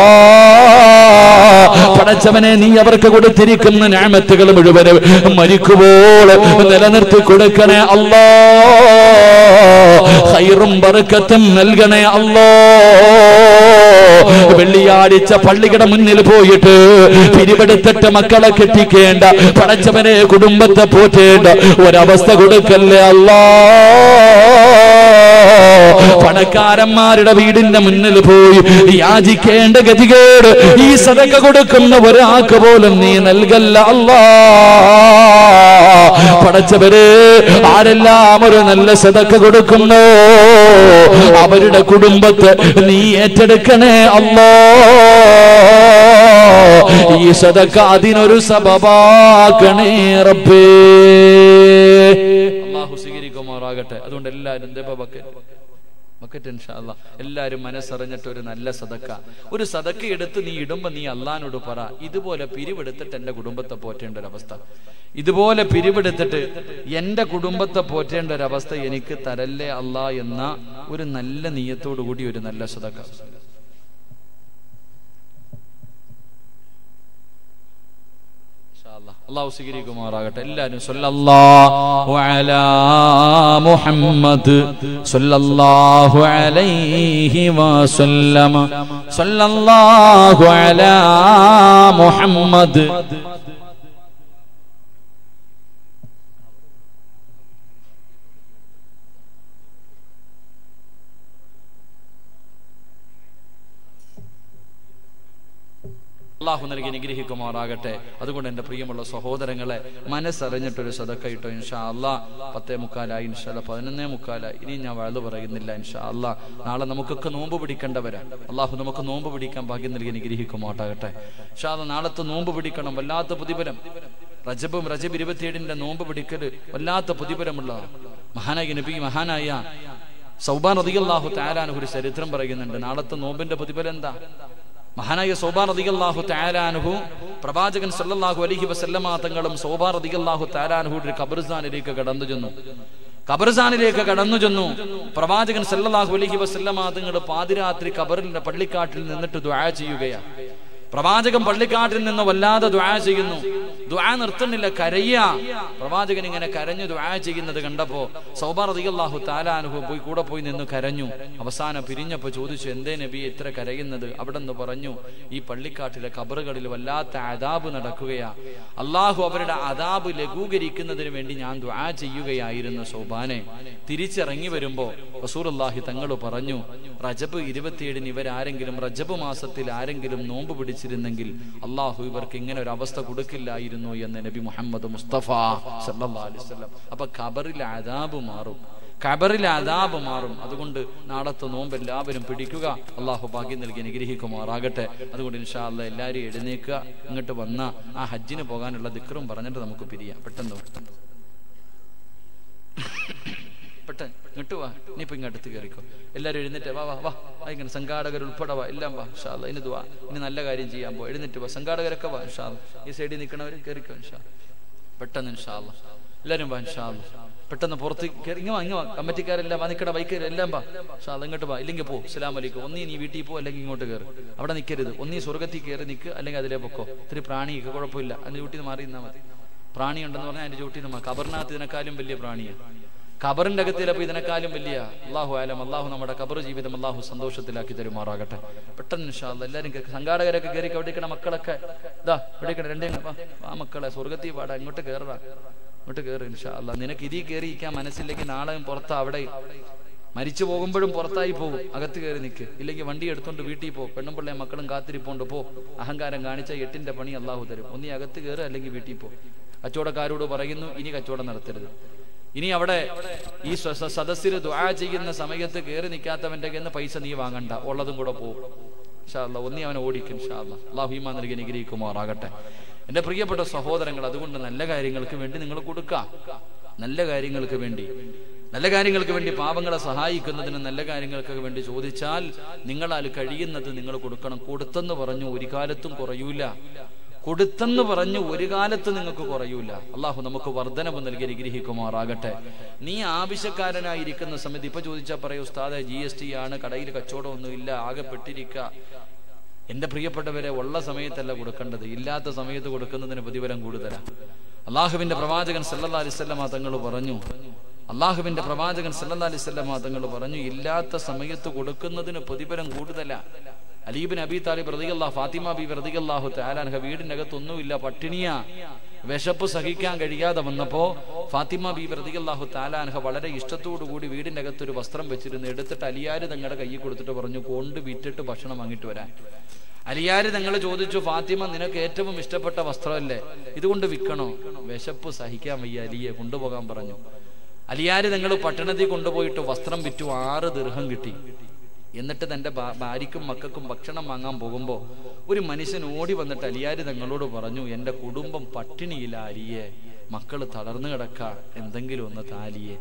Speaker 2: പടച്ചവനെ നീ അവർക്ക് കൊടുത്തിരിക്കുന്ന ഞാമത്തുകൾ മുഴുവനും മരിക്കുമ്പോൾ നിലനിർത്തി കൊടുക്കണേ അല്ലാ ഹൈറും ബർക്കത്തും നൽകണേ അല്ലാ വെള്ളിയാഴ്ച പള്ളിയുടെ മുന്നിൽ പോയിട്ട് പിരിവെടുത്തിട്ട് മക്കളെ കെട്ടിക്കേണ്ട പടച്ചവനെ കുടുംബത്തെ പോറ്റേണ്ട ഒരവസ്ഥ കൊടുക്കല്ലേ അല്ലാ പണക്കാരന്മാരുടെ വീടിന്റെ മുന്നിൽ പോയി യാചിക്കേണ്ട ഗതികേട് ഈ സദക്ക കൊടുക്കുന്ന ഒരാൾക്ക് പോലും നീ നൽകല്ല അല്ലാ പടച്ചവര് ആരെല്ലാം ഒരു നല്ല സദക്ക കൊടുക്കുന്നു അവരുടെ കുടുംബത്തെ നീ ഏറ്റെടുക്കണേ അല്ലോ ഈ സദക്ക അതിനൊരു സബബാക്കണേ റബ്ബേ
Speaker 1: അള്ളാഹു സ്വീകരിക്കുമാറാകട്ടെ അതുകൊണ്ട് എല്ലാവരും ദേ ബക്കറ്റ് ബക്കറ്റ് ഇൻഷാല്ല എല്ലാവരും മനസ്സറിഞ്ഞിട്ട് ഒരു നല്ല സദക്ക ഒരു സദക്ക എടുത്ത് നീ ഇടുമ്പോ നീ അള്ളഹാനോട് പറ ഇതുപോലെ പിരിവെടുത്തിട്ട് എന്റെ കുടുംബത്തെ പോറ്റേണ്ട ഒരവസ്ഥ ഇതുപോലെ പിരിവെടുത്തിട്ട് എന്റെ കുടുംബത്തെ പോറ്റേണ്ട ഒരവസ്ഥ എനിക്ക് തരല്ലേ അല്ലാ എന്ന ഒരു നല്ല നീയത്തോടു കൂടി ഒരു നല്ല സദക്ക അള്ളാഹു സ്വീകരിക്കുമാറാകട്ടെ എല്ലാവരും സല്ലല്ലാഹു അലാ മുഹമ്മദ് സല്ലല്ലാഹു അലൈഹി വസല്ലമ സല്ലല്ലാഹു അലാ മുഹമ്മദ് അള്ളാഹു നൽകി അനുഗ്രഹിക്കുമാറാകട്ടെ അതുകൊണ്ട് എൻ്റെ പ്രിയമുള്ള സഹോദരങ്ങളെ മനസ്സറിഞ്ഞിട്ടൊരു സദക്ക ഇട്ടോ ഇൻഷാ അല്ലാ പത്തേ മുക്കാലായി ഇൻഷാ അല്ലാ പതിനൊന്നേ മുക്കാലായി ഇനി ഞാൻ വഴുതു പറയുന്നില്ല ഇൻഷാ അല്ലാ നാളെ നമുക്കൊക്കെ നോമ്പ് പിടിക്കേണ്ടവരാ അള്ളാഹു നമുക്ക് നോമ്പ് പിടിക്കാൻ ഭാഗ്യം നൽകി അനുഗ്രഹിക്കുമാറാകട്ടെ ഇൻഷാ അല്ലാ നാളത്തെ നോമ്പ് പിടിക്കണം വല്ലാത്ത പ്രതിഫലം റജബും റജബ് ഇരുപത്തിയേഴിന്റെ നോമ്പ് പിടിക്കല് വല്ലാത്ത പ്രതിഫലമുള്ളതാണ് മഹാനായ നബി മഹാനായ സൗബാൻ റതിയല്ലാഹു താരാൻ ഒരു ചരിത്രം പറയുന്നുണ്ട് നാളത്തെ നോമ്പിന്റെ പ്രതിഫലം എന്താ മഹാനായ സോബാർ റതിയല്ലാഹു താലാനുഹു പ്രവാചകൻ സല്ലല്ലാഹു അലൈഹി വസല്ലമ തങ്ങളും സോബാർ റതിയല്ലാഹു താലാനുഹു ഒരു കബർസാനിലേക്ക് കടന്നു ചെന്നു കബർസാനിലേക്ക് കടന്നു ചെന്നു പ്രവാചകൻ സല്ലല്ലാഹു അലൈഹി വസല്ലമ തങ്ങൾ പാതിരാത്രി കബറിന്റെ പള്ളിക്കാട്ടിൽ നിന്നിട്ട് ദ്വാ ചെയ്യുകയാണ് പ്രവാചകൻ പള്ളിക്കാട്ടിൽ നിന്ന് വല്ലാതെ ദ്വാ ചെയ്യുന്നു ദ്വാ നിർത്തുന്നില്ല കരയ്യ പ്രവാചകൻ ഇങ്ങനെ കരഞ്ഞു ദ്വാ ചെയ്യുന്നത് കണ്ടപ്പോ സൗബാർ റളിയല്ലാഹു താലാനുഹു പോയി കൂടെ പോയി നിന്ന് കരഞ്ഞു അവസാനം പിരിഞ്ഞപ്പോ ചോദിച്ചു എന്തേ നബി ഇത്ര കരയുന്നത് അവിടെ നിന്ന് പറഞ്ഞു ഈ പള്ളിക്കാട്ടിലെ കബറുകളിൽ വല്ലാത്ത അതാബ് നടക്കുകയാ അള്ളാഹു അവരുടെ അതാബ് ലഘൂകരിക്കുന്നതിന് വേണ്ടി ഞാൻ ദ്വാ ചെയ്യുകയായിരുന്നു സൗബാനെ തിരിച്ചിറങ്ങി വരുമ്പോ റസൂറുല്ലാഹി തങ്ങൾ പറഞ്ഞു റജബ് ഇരുപത്തിയേഴിന് ഇവരാരെങ്കിലും റജബ് മാസത്തിൽ ആരെങ്കിലും നോമ്പ് പിടിച്ചിരുന്നെങ്കിൽ അള്ളാഹു ഇവർക്ക് ഇങ്ങനെ ഒരു അവസ്ഥ കൊടുക്കില്ലായിരുന്നു എന്ന് നബി മുഹമ്മദ് മുസ്തഫ സല്ലല്ലാഹു അലൈഹി വസല്ലം അപ്പൊ ഖബറിൽ അതാബ് മാറും ഖബറിൽ അതാബ് മാറും അതുകൊണ്ട് നാളത്തെ നോമ്പ് എല്ലാവരും പിടിക്കുക അള്ളാഹു ഭാഗ്യം നൽകി അനുഗ്രഹിക്കുമാറാകട്ടെ അതുകൊണ്ട് ഇൻഷാ അല്ലാ എല്ലാവരും എഴുന്നേക്കുക ഇങ്ങോട്ട് വന്ന ആ ഹജ്ജിന് പോകാനുള്ള ദിക്റും പറഞ്ഞിട്ട് നമുക്ക് പിരിയാം പെട്ടെന്ന് പെട്ടെന്ന് പെട്ടെന്ന് ഇങ്ങോട്ട് വാ ഇനിയിപ്പോ ഇങ്ങോട്ട് കയറിക്കോ എല്ലാവരും എഴുന്നേറ്റ് വാ വാ വാ ആ, ഇങ്ങനെ സംഘാടകർ ഉൾപ്പെടെ വാ എല്ലാം വാ ഷാദ ഇനി വാ ഇനി നല്ല കാര്യം ചെയ്യാൻ പോ എഴുന്നേറ്റ് വാ സംഘാടകരൊക്കെ വാ ഷാദ ഈ സൈഡിൽ നിൽക്കണവർ കയറിക്കോ ഷാ പെട്ടെന്ന് ഇൻഷാല്ല എല്ലാവരും വാ ഇൻഷാല്ല പെട്ടെന്ന് പുറത്ത് കയറി ഇങ്ങ് വാ ഇങ്ങ് വാ കമ്മിറ്റിക്കാരെല്ലാം വാ നിൽക്കട ബൈക്ക് എല്ലാം വാ ഷാ ഇങ്ങോട്ട് വാ ഇല്ലെങ്കിൽ പോ അസ്സലാമു അലൈക്കും ഒന്നീ നീ വീട്ടിൽ പോ അല്ലെങ്കിൽ ഇങ്ങോട്ട് കയറി അവിടെ നിൽക്കരുത് ഒന്നീ സ്വർഗത്തിൽ കയറി നിൽക്കുക അല്ലെങ്കിൽ അതിലേ പൊക്കോ ഇത്തിരി പ്രാണിയൊക്കെ കുഴപ്പമില്ല അതിന് ചൂട്ടിൽ നിന്ന് മാറി നിന്നാൽ മതി പ്രാണി ഉണ്ടെന്ന് പറഞ്ഞാൽ അതിന്റെ ചൂട്ടിൽ നിന്ന് മാറി കബറിനകത്ത് ഇതിനെക്കാളും വലിയ പ്രാണിയാണ് ഖബറിന്റെ അകത്ത് ചിലപ്പോൾ ഇതിനെക്കാളും വലിയ അള്ളാഹു ആലം അള്ളാഹു നമ്മുടെ ഖബർ ജീവിതം അള്ളാഹു സന്തോഷത്തിലാക്കി തരുമാറാകട്ടെ പെട്ടെന്ന് ഇൻഷാല്ല എല്ലാവരും കേക്ക്. സംഘാടകരൊക്കെ കയറി കവിടിക്കണ മക്കളൊക്കെ ഇതാ ഇവിടേക്കണ രണ്ടേ വാ ആ മക്കളെ സ്വർഗത്തിൽ പാടാ ഇങ്ങോട്ട് കയറാ ഇങ്ങോട്ട് കയറി ഇൻഷാല്ല നിനക്ക് ഇതീ കയറി ഇരിക്കാൻ മനസ്സിലേക്ക് നാളെ പുറത്താ അവിടെ മരിച്ചു പോകുമ്പോഴും പുറത്തായി പോകും അകത്ത് കയറി നിൽക്ക് ഇല്ലെങ്കിൽ വണ്ടി എടുത്തോണ്ട് വീട്ടിൽ പോ പെണ്ണും പിള്ളേ മക്കളും കാത്തിരിപ്പോണ്ട് പോ അഹങ്കാരം കാണിച്ച എട്ടിന്റെ പണി അള്ളാഹു തരും ഒന്നീ അകത്ത് കയറുക അല്ലെങ്കിൽ വീട്ടിൽ പോ കച്ചവടക്കാരോട് പറയുന്നു ഇനി കച്ചവടം നടത്തരുത് ഇനി അവിടെ ഈ സ്വ- സ്വ- സദസ്സിൽ ദുആ ചെയ്യുന്ന സമയത്ത് കയറി നിൽക്കാത്തവന്റെ കയ്യിൽ നിന്ന് പൈസ നീ വാങ്ങണ്ട ഉള്ളതും കൂടെ പോകും ഇൻഷാല്ല ഒന്നി അവനെ ഓടിക്കും ഇൻഷാല്ല അള്ളാഹു ഈമാൻ നൽകി അനുഗ്രഹിക്കുമാറാകട്ടെ എന്റെ പ്രിയപ്പെട്ട സഹോദരങ്ങൾ അതുകൊണ്ട് നല്ല കാര്യങ്ങൾക്ക് വേണ്ടി നിങ്ങൾ കൊടുക്കാം നല്ല കാര്യങ്ങൾക്ക് വേണ്ടി നല്ല കാര്യങ്ങൾക്ക് വേണ്ടി പാപങ്ങളെ സഹായിക്കുന്നതിന് നല്ല കാര്യങ്ങൾക്ക് വേണ്ടി ചോദിച്ചാൽ നിങ്ങളാൽ കഴിയുന്നത് നിങ്ങൾ കൊടുക്കണം കൊടുത്തെന്ന് പറഞ്ഞു ഒരു കാലത്തും കുറയൂല കൊടുത്തെന്ന് പറഞ്ഞു ഒരു കാലത്ത് നിങ്ങൾക്ക് കുറയൂല അള്ളാഹു നമുക്ക് വർധനവ് നൽകി അനുഗ്രഹിക്കുമാറാകട്ടെ നീ ആവശ്യക്കാരനായിരിക്കുന്ന സമയത്ത് ഇപ്പൊ ചോദിച്ചാൽ പറയൂ ഉസ്താദെ ജി എസ് ടി ആണ് കടയിൽ കച്ചവടമൊന്നുമില്ല ആകെ പെട്ടിരിക്കുക എന്റെ പ്രിയപ്പെട്ടവരെ ഉള്ള സമയത്തല്ല കൊടുക്കേണ്ടത് ഇല്ലാത്ത സമയത്ത് കൊടുക്കുന്നതിന് പ്രതിഫലം കൂടുതലാ അള്ളാഹുവിന്റെ പ്രവാചകൻ സല്ലല്ലാ അലിസ്വല്ലമ തങ്ങൾ പറഞ്ഞു അള്ളാഹുവിന്റെ പ്രവാചകൻ സല്ലല്ലാ അലിസ്വല്ലമ തങ്ങൾ പറഞ്ഞു ഇല്ലാത്ത സമയത്ത് കൊടുക്കുന്നതിന് പ്രതിഫലം കൂടുതലാ അലീബിൻ അബി താലിബ് റതിയല്ലാ ഫാത്തിമ ബി റതിയല്ലാഹു താലാൻഹ വീടിനകത്ത് ഒന്നുമില്ല പട്ടിണിയാ വിശപ്പ് സഹിക്കാൻ കഴിയാതെ വന്നപ്പോ ഫാത്തിമ ബി റതിയല്ലാഹു താലാൻഹ വളരെ ഇഷ്ടത്തോടു കൂടി വീടിന്റെ അകത്ത് ഒരു വസ്ത്രം വെച്ചിരുന്നു എടുത്തിട്ട് അലിയാര് തങ്ങളുടെ കയ്യിൽ കൊടുത്തിട്ട് പറഞ്ഞു കൊണ്ട് വിറ്റിട്ട് ഭക്ഷണം വാങ്ങിട്ട് വരാൻ അലിയാര് തങ്ങൾ ചോദിച്ചു ഫാത്തിമ നിനക്ക് ഏറ്റവും ഇഷ്ടപ്പെട്ട വസ്ത്രമല്ലേ ഇതുകൊണ്ട് വിൽക്കണോ വിശപ്പ് സഹിക്കാൻ വയ്യ അലിയെ കൊണ്ടുപോകാൻ പറഞ്ഞു അലിയാര് തങ്ങൾ പട്ടണത്തിൽ കൊണ്ടുപോയിട്ട് വസ്ത്രം വിറ്റു ആറ് ദീർഘം കിട്ടി എന്നിട്ട് തന്റെ ഭാ- ഭാര്യയ്ക്കും മക്കൾക്കും ഭക്ഷണം വാങ്ങാൻ പോകുമ്പോ ഒരു മനുഷ്യൻ ഓടി വന്നിട്ട് അലിയാര് തങ്ങളോട് പറഞ്ഞു എന്റെ കുടുംബം പട്ടിണിയില്ല അലിയെ മക്കള് തളർന്നു കിടക്ക എന്തെങ്കിലും ഒന്ന് താലിയെ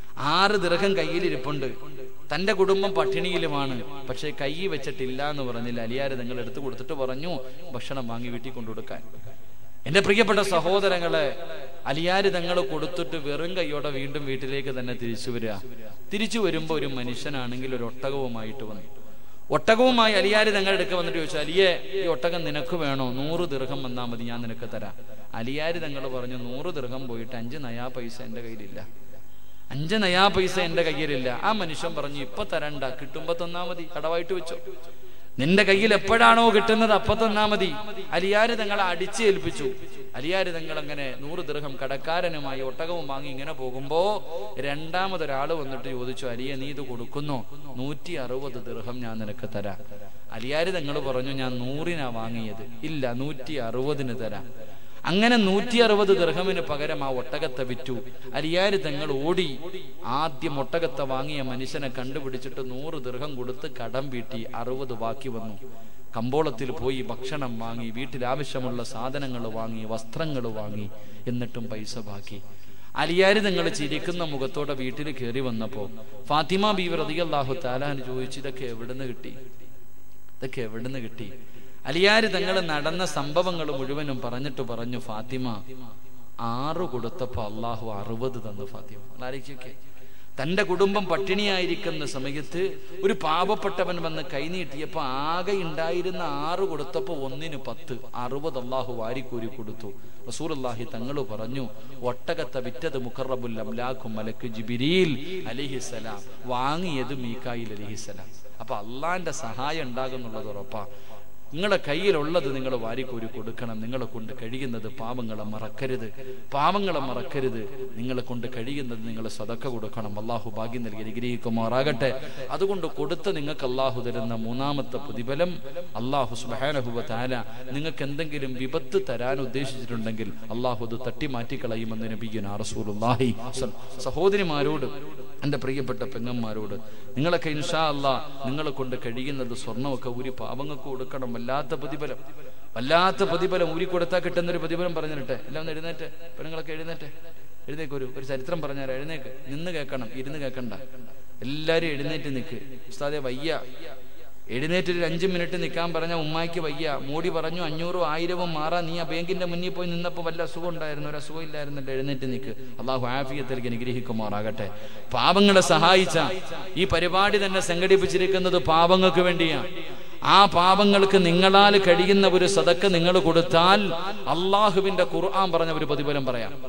Speaker 1: ആറ് ദീർഘം കയ്യിലിരിപ്പുണ്ട് തന്റെ കുടുംബം പട്ടിണിയിലുമാണ് പക്ഷെ കൈ വെച്ചിട്ടില്ല എന്ന് പറഞ്ഞില്ല അലിയാര് നിങ്ങൾ എടുത്തു കൊടുത്തിട്ട് പറഞ്ഞു ഭക്ഷണം വാങ്ങി വീട്ടിൽ കൊണ്ടുകൊടുക്കാൻ എന്റെ പ്രിയപ്പെട്ട സഹോദരങ്ങളെ അലിയാര് തങ്ങൾ കൊടുത്തിട്ട് വെറും കൈയോടെ വീണ്ടും വീട്ടിലേക്ക് തന്നെ തിരിച്ചു വരിക തിരിച്ചു വരുമ്പോ ഒരു മനുഷ്യനാണെങ്കിൽ ഒരു ഒട്ടകവുമായിട്ട് വന്നു ഒട്ടകവുമായി അലിയാര് തങ്ങൾ എടുക്ക വന്നിട്ട് ചോദിച്ചു അലിയെ ഈ ഒട്ടകം നിനക്ക് വേണോ നൂറ് ദീർഘം വന്നാ മതി ഞാൻ നിനക്ക് തരാം അലിയാര് തങ്ങൾ പറഞ്ഞു നൂറ് ദീർഘം പോയിട്ട് അഞ്ച് നയാ പൈസ എന്റെ കയ്യിലില്ല അഞ്ച് നയാ പൈസ എന്റെ കയ്യിലില്ല ആ മനുഷ്യൻ പറഞ്ഞു ഇപ്പൊ തരണ്ട കിട്ടുമ്പോ തന്നാ മതി കടവായിട്ട് വെച്ചോ നിന്റെ കയ്യിൽ എപ്പോഴാണോ കിട്ടുന്നത് അപ്പൊ തന്നാ മതി അലിയാര് തങ്ങളെ അടിച്ചേൽപ്പിച്ചു അലിയാര് തങ്ങൾ അങ്ങനെ നൂറ് ദൃഹം കടക്കാരനുമായി ഒട്ടകവും വാങ്ങി ഇങ്ങനെ പോകുമ്പോ രണ്ടാമതൊരാള് വന്നിട്ട് ചോദിച്ചു അലിയെ നീ ഇത് കൊടുക്കുന്നോ നൂറ്റി അറുപത് ദൃഹം ഞാൻ നിനക്ക് തരാം അലിയാര് തങ്ങൾ പറഞ്ഞു ഞാൻ നൂറിനാ വാങ്ങിയത് ഇല്ല നൂറ്റി അറുപതിന് തരാം അങ്ങനെ നൂറ്റി അറുപത് ദർഹമിന് പകരം ആ ഒട്ടകത്തെ വിറ്റു അരിയാര് തങ്ങൾ ഓടി ആദ്യം ഒട്ടകത്തെ വാങ്ങിയ മനുഷ്യനെ കണ്ടുപിടിച്ചിട്ട് നൂറ് ദർഹം കൊടുത്ത് കടം വീട്ടി അറുപത് ബാക്കി വന്നു കമ്പോളത്തിൽ പോയി ഭക്ഷണം വാങ്ങി വീട്ടിൽ ആവശ്യമുള്ള സാധനങ്ങൾ വാങ്ങി വസ്ത്രങ്ങൾ വാങ്ങി എന്നിട്ടും പൈസ ബാക്കി അലിയാര് നിങ്ങൾ ചിരിക്കുന്ന മുഖത്തോടെ വീട്ടിൽ കയറി വന്നപ്പോ ഫാത്തിമ ബി റതിയല്ലാഹു താലാൻ ചോദിച്ചു ഇതൊക്കെ എവിടുന്ന് കിട്ടി ഇതൊക്കെ എവിടുന്ന് കിട്ടി അലിയാര് തങ്ങൾ നടന്ന സംഭവങ്ങൾ മുഴുവനും പറഞ്ഞിട്ട് പറഞ്ഞു ഫാത്തിമ ആറ് കൊടുത്തപ്പോ അള്ളാഹു അറുപത് തന്നു ഫാത്തിമ ആലോചിക്കേ തന്റെ കുടുംബം പട്ടിണിയായിരിക്കുന്ന സമയത്ത് ഒരു പാവപ്പെട്ടവൻ വന്ന് കൈനീട്ടിയപ്പോ ആകെ ഉണ്ടായിരുന്ന ആറ് കൊടുത്തപ്പോ ഒന്നിന് പത്ത് അറുപത് അള്ളാഹു വാരിക്കൂരി കൊടുത്തു റസൂലുള്ളാഹി തങ്ങൾ പറഞ്ഞു ഒട്ടകത്തെ വിറ്റത് മുഖറബുൽ അംലാഖും മലക്ക് ജിബിരിൽ അലിഹിസലാം വാങ്ങിയത് മീക്കായിൽ അലിഹിസലാം അപ്പൊ അള്ളാന്റെ സഹായം ഉണ്ടാകുന്നുള്ളത് ഉറപ്പാ നിങ്ങളുടെ കയ്യിലുള്ളത് നിങ്ങൾ വാരിക്കോരി കൊടുക്കണം നിങ്ങളെ കൊണ്ട് കഴിയുന്നത് പാവങ്ങളെ മറക്കരുത് പാവങ്ങളെ മറക്കരുത് നിങ്ങളെ കൊണ്ട് കഴിയുന്നത് നിങ്ങൾ സതക്ക കൊടുക്കണം അള്ളാഹു ഭാഗ്യം നൽകി അനുഗ്രഹിക്കുമാറാകട്ടെ അതുകൊണ്ട് കൊടുത്ത നിങ്ങൾക്ക് അള്ളാഹു തരുന്ന മൂന്നാമത്തെ പ്രതിഫലം അള്ളാഹു സുബാനഹുബ താല നിങ്ങൾക്ക് എന്തെങ്കിലും വിപത്ത് തരാൻ ഉദ്ദേശിച്ചിട്ടുണ്ടെങ്കിൽ അള്ളാഹു അത് തട്ടി മാറ്റിക്കളയുമെന്ന് നബിയുന റസൂലുള്ളാഹി സഹോദരിമാരോട് എൻ്റെ പ്രിയപ്പെട്ട പെങ്ങന്മാരോട് നിങ്ങളൊക്കെ ഇൻഷാ അല്ലാ നിങ്ങളെ കൊണ്ട് കഴിയുന്നത് സ്വർണ്ണമൊക്കെ ഊരി പാവങ്ങൾക്ക് കൊടുക്കണം വല്ലാത്ത പ്രതിഫലം വല്ലാത്ത പ്രതിഫലം ഊരി കൊടുത്താൽ കിട്ടുന്നൊരു പ്രതിഫലം പറഞ്ഞിട്ടെ എല്ലാം ഒന്ന് എഴുന്നേറ്റ് പെണ്ണുങ്ങളൊക്കെ എഴുന്നേറ്റ് എഴുന്നേക്ക് ഒരു ഒരു ചരിത്രം പറഞ്ഞാൽ എഴുന്നേക്ക് നിന്ന് കേൾക്കണം ഇരുന്ന് കേൾക്കണ്ട എല്ലാരും എഴുന്നേറ്റ് നിൽക്ക് ഉസ്താദെ വയ്യ എഴുന്നേറ്റ് ഒരു അഞ്ച് മിനിറ്റ് നിൽക്കാൻ പറഞ്ഞ ഉമ്മായിക്ക് വയ്യ മൂടി പറഞ്ഞു അഞ്ഞൂറും ആയിരവും മാറാ നീ ആ ബാങ്കിന്റെ മുന്നിൽ പോയി നിന്നപ്പോൾ വല്ല അസുഖം ഉണ്ടായിരുന്നു ഒരു അസുഖം ഇല്ലായിരുന്നല്ലോ എഴുന്നേറ്റ് നിൽക്ക് അള്ളാഹു ആഫിയത്തിലേക്ക് അനുഗ്രഹിക്കുമാറാകട്ടെ പാവങ്ങളെ സഹായിച്ച ഈ പരിപാടി തന്നെ സംഘടിപ്പിച്ചിരിക്കുന്നത് പാവങ്ങൾക്ക് വേണ്ടിയാണ് ആ പാവങ്ങൾക്ക് നിങ്ങളാൽ കഴിയുന്ന ഒരു സതക്ക് നിങ്ങൾ കൊടുത്താൽ അള്ളാഹുവിന്റെ ഖുർആൻ പറഞ്ഞ ഒരു പ്രതിഫലം പറയാം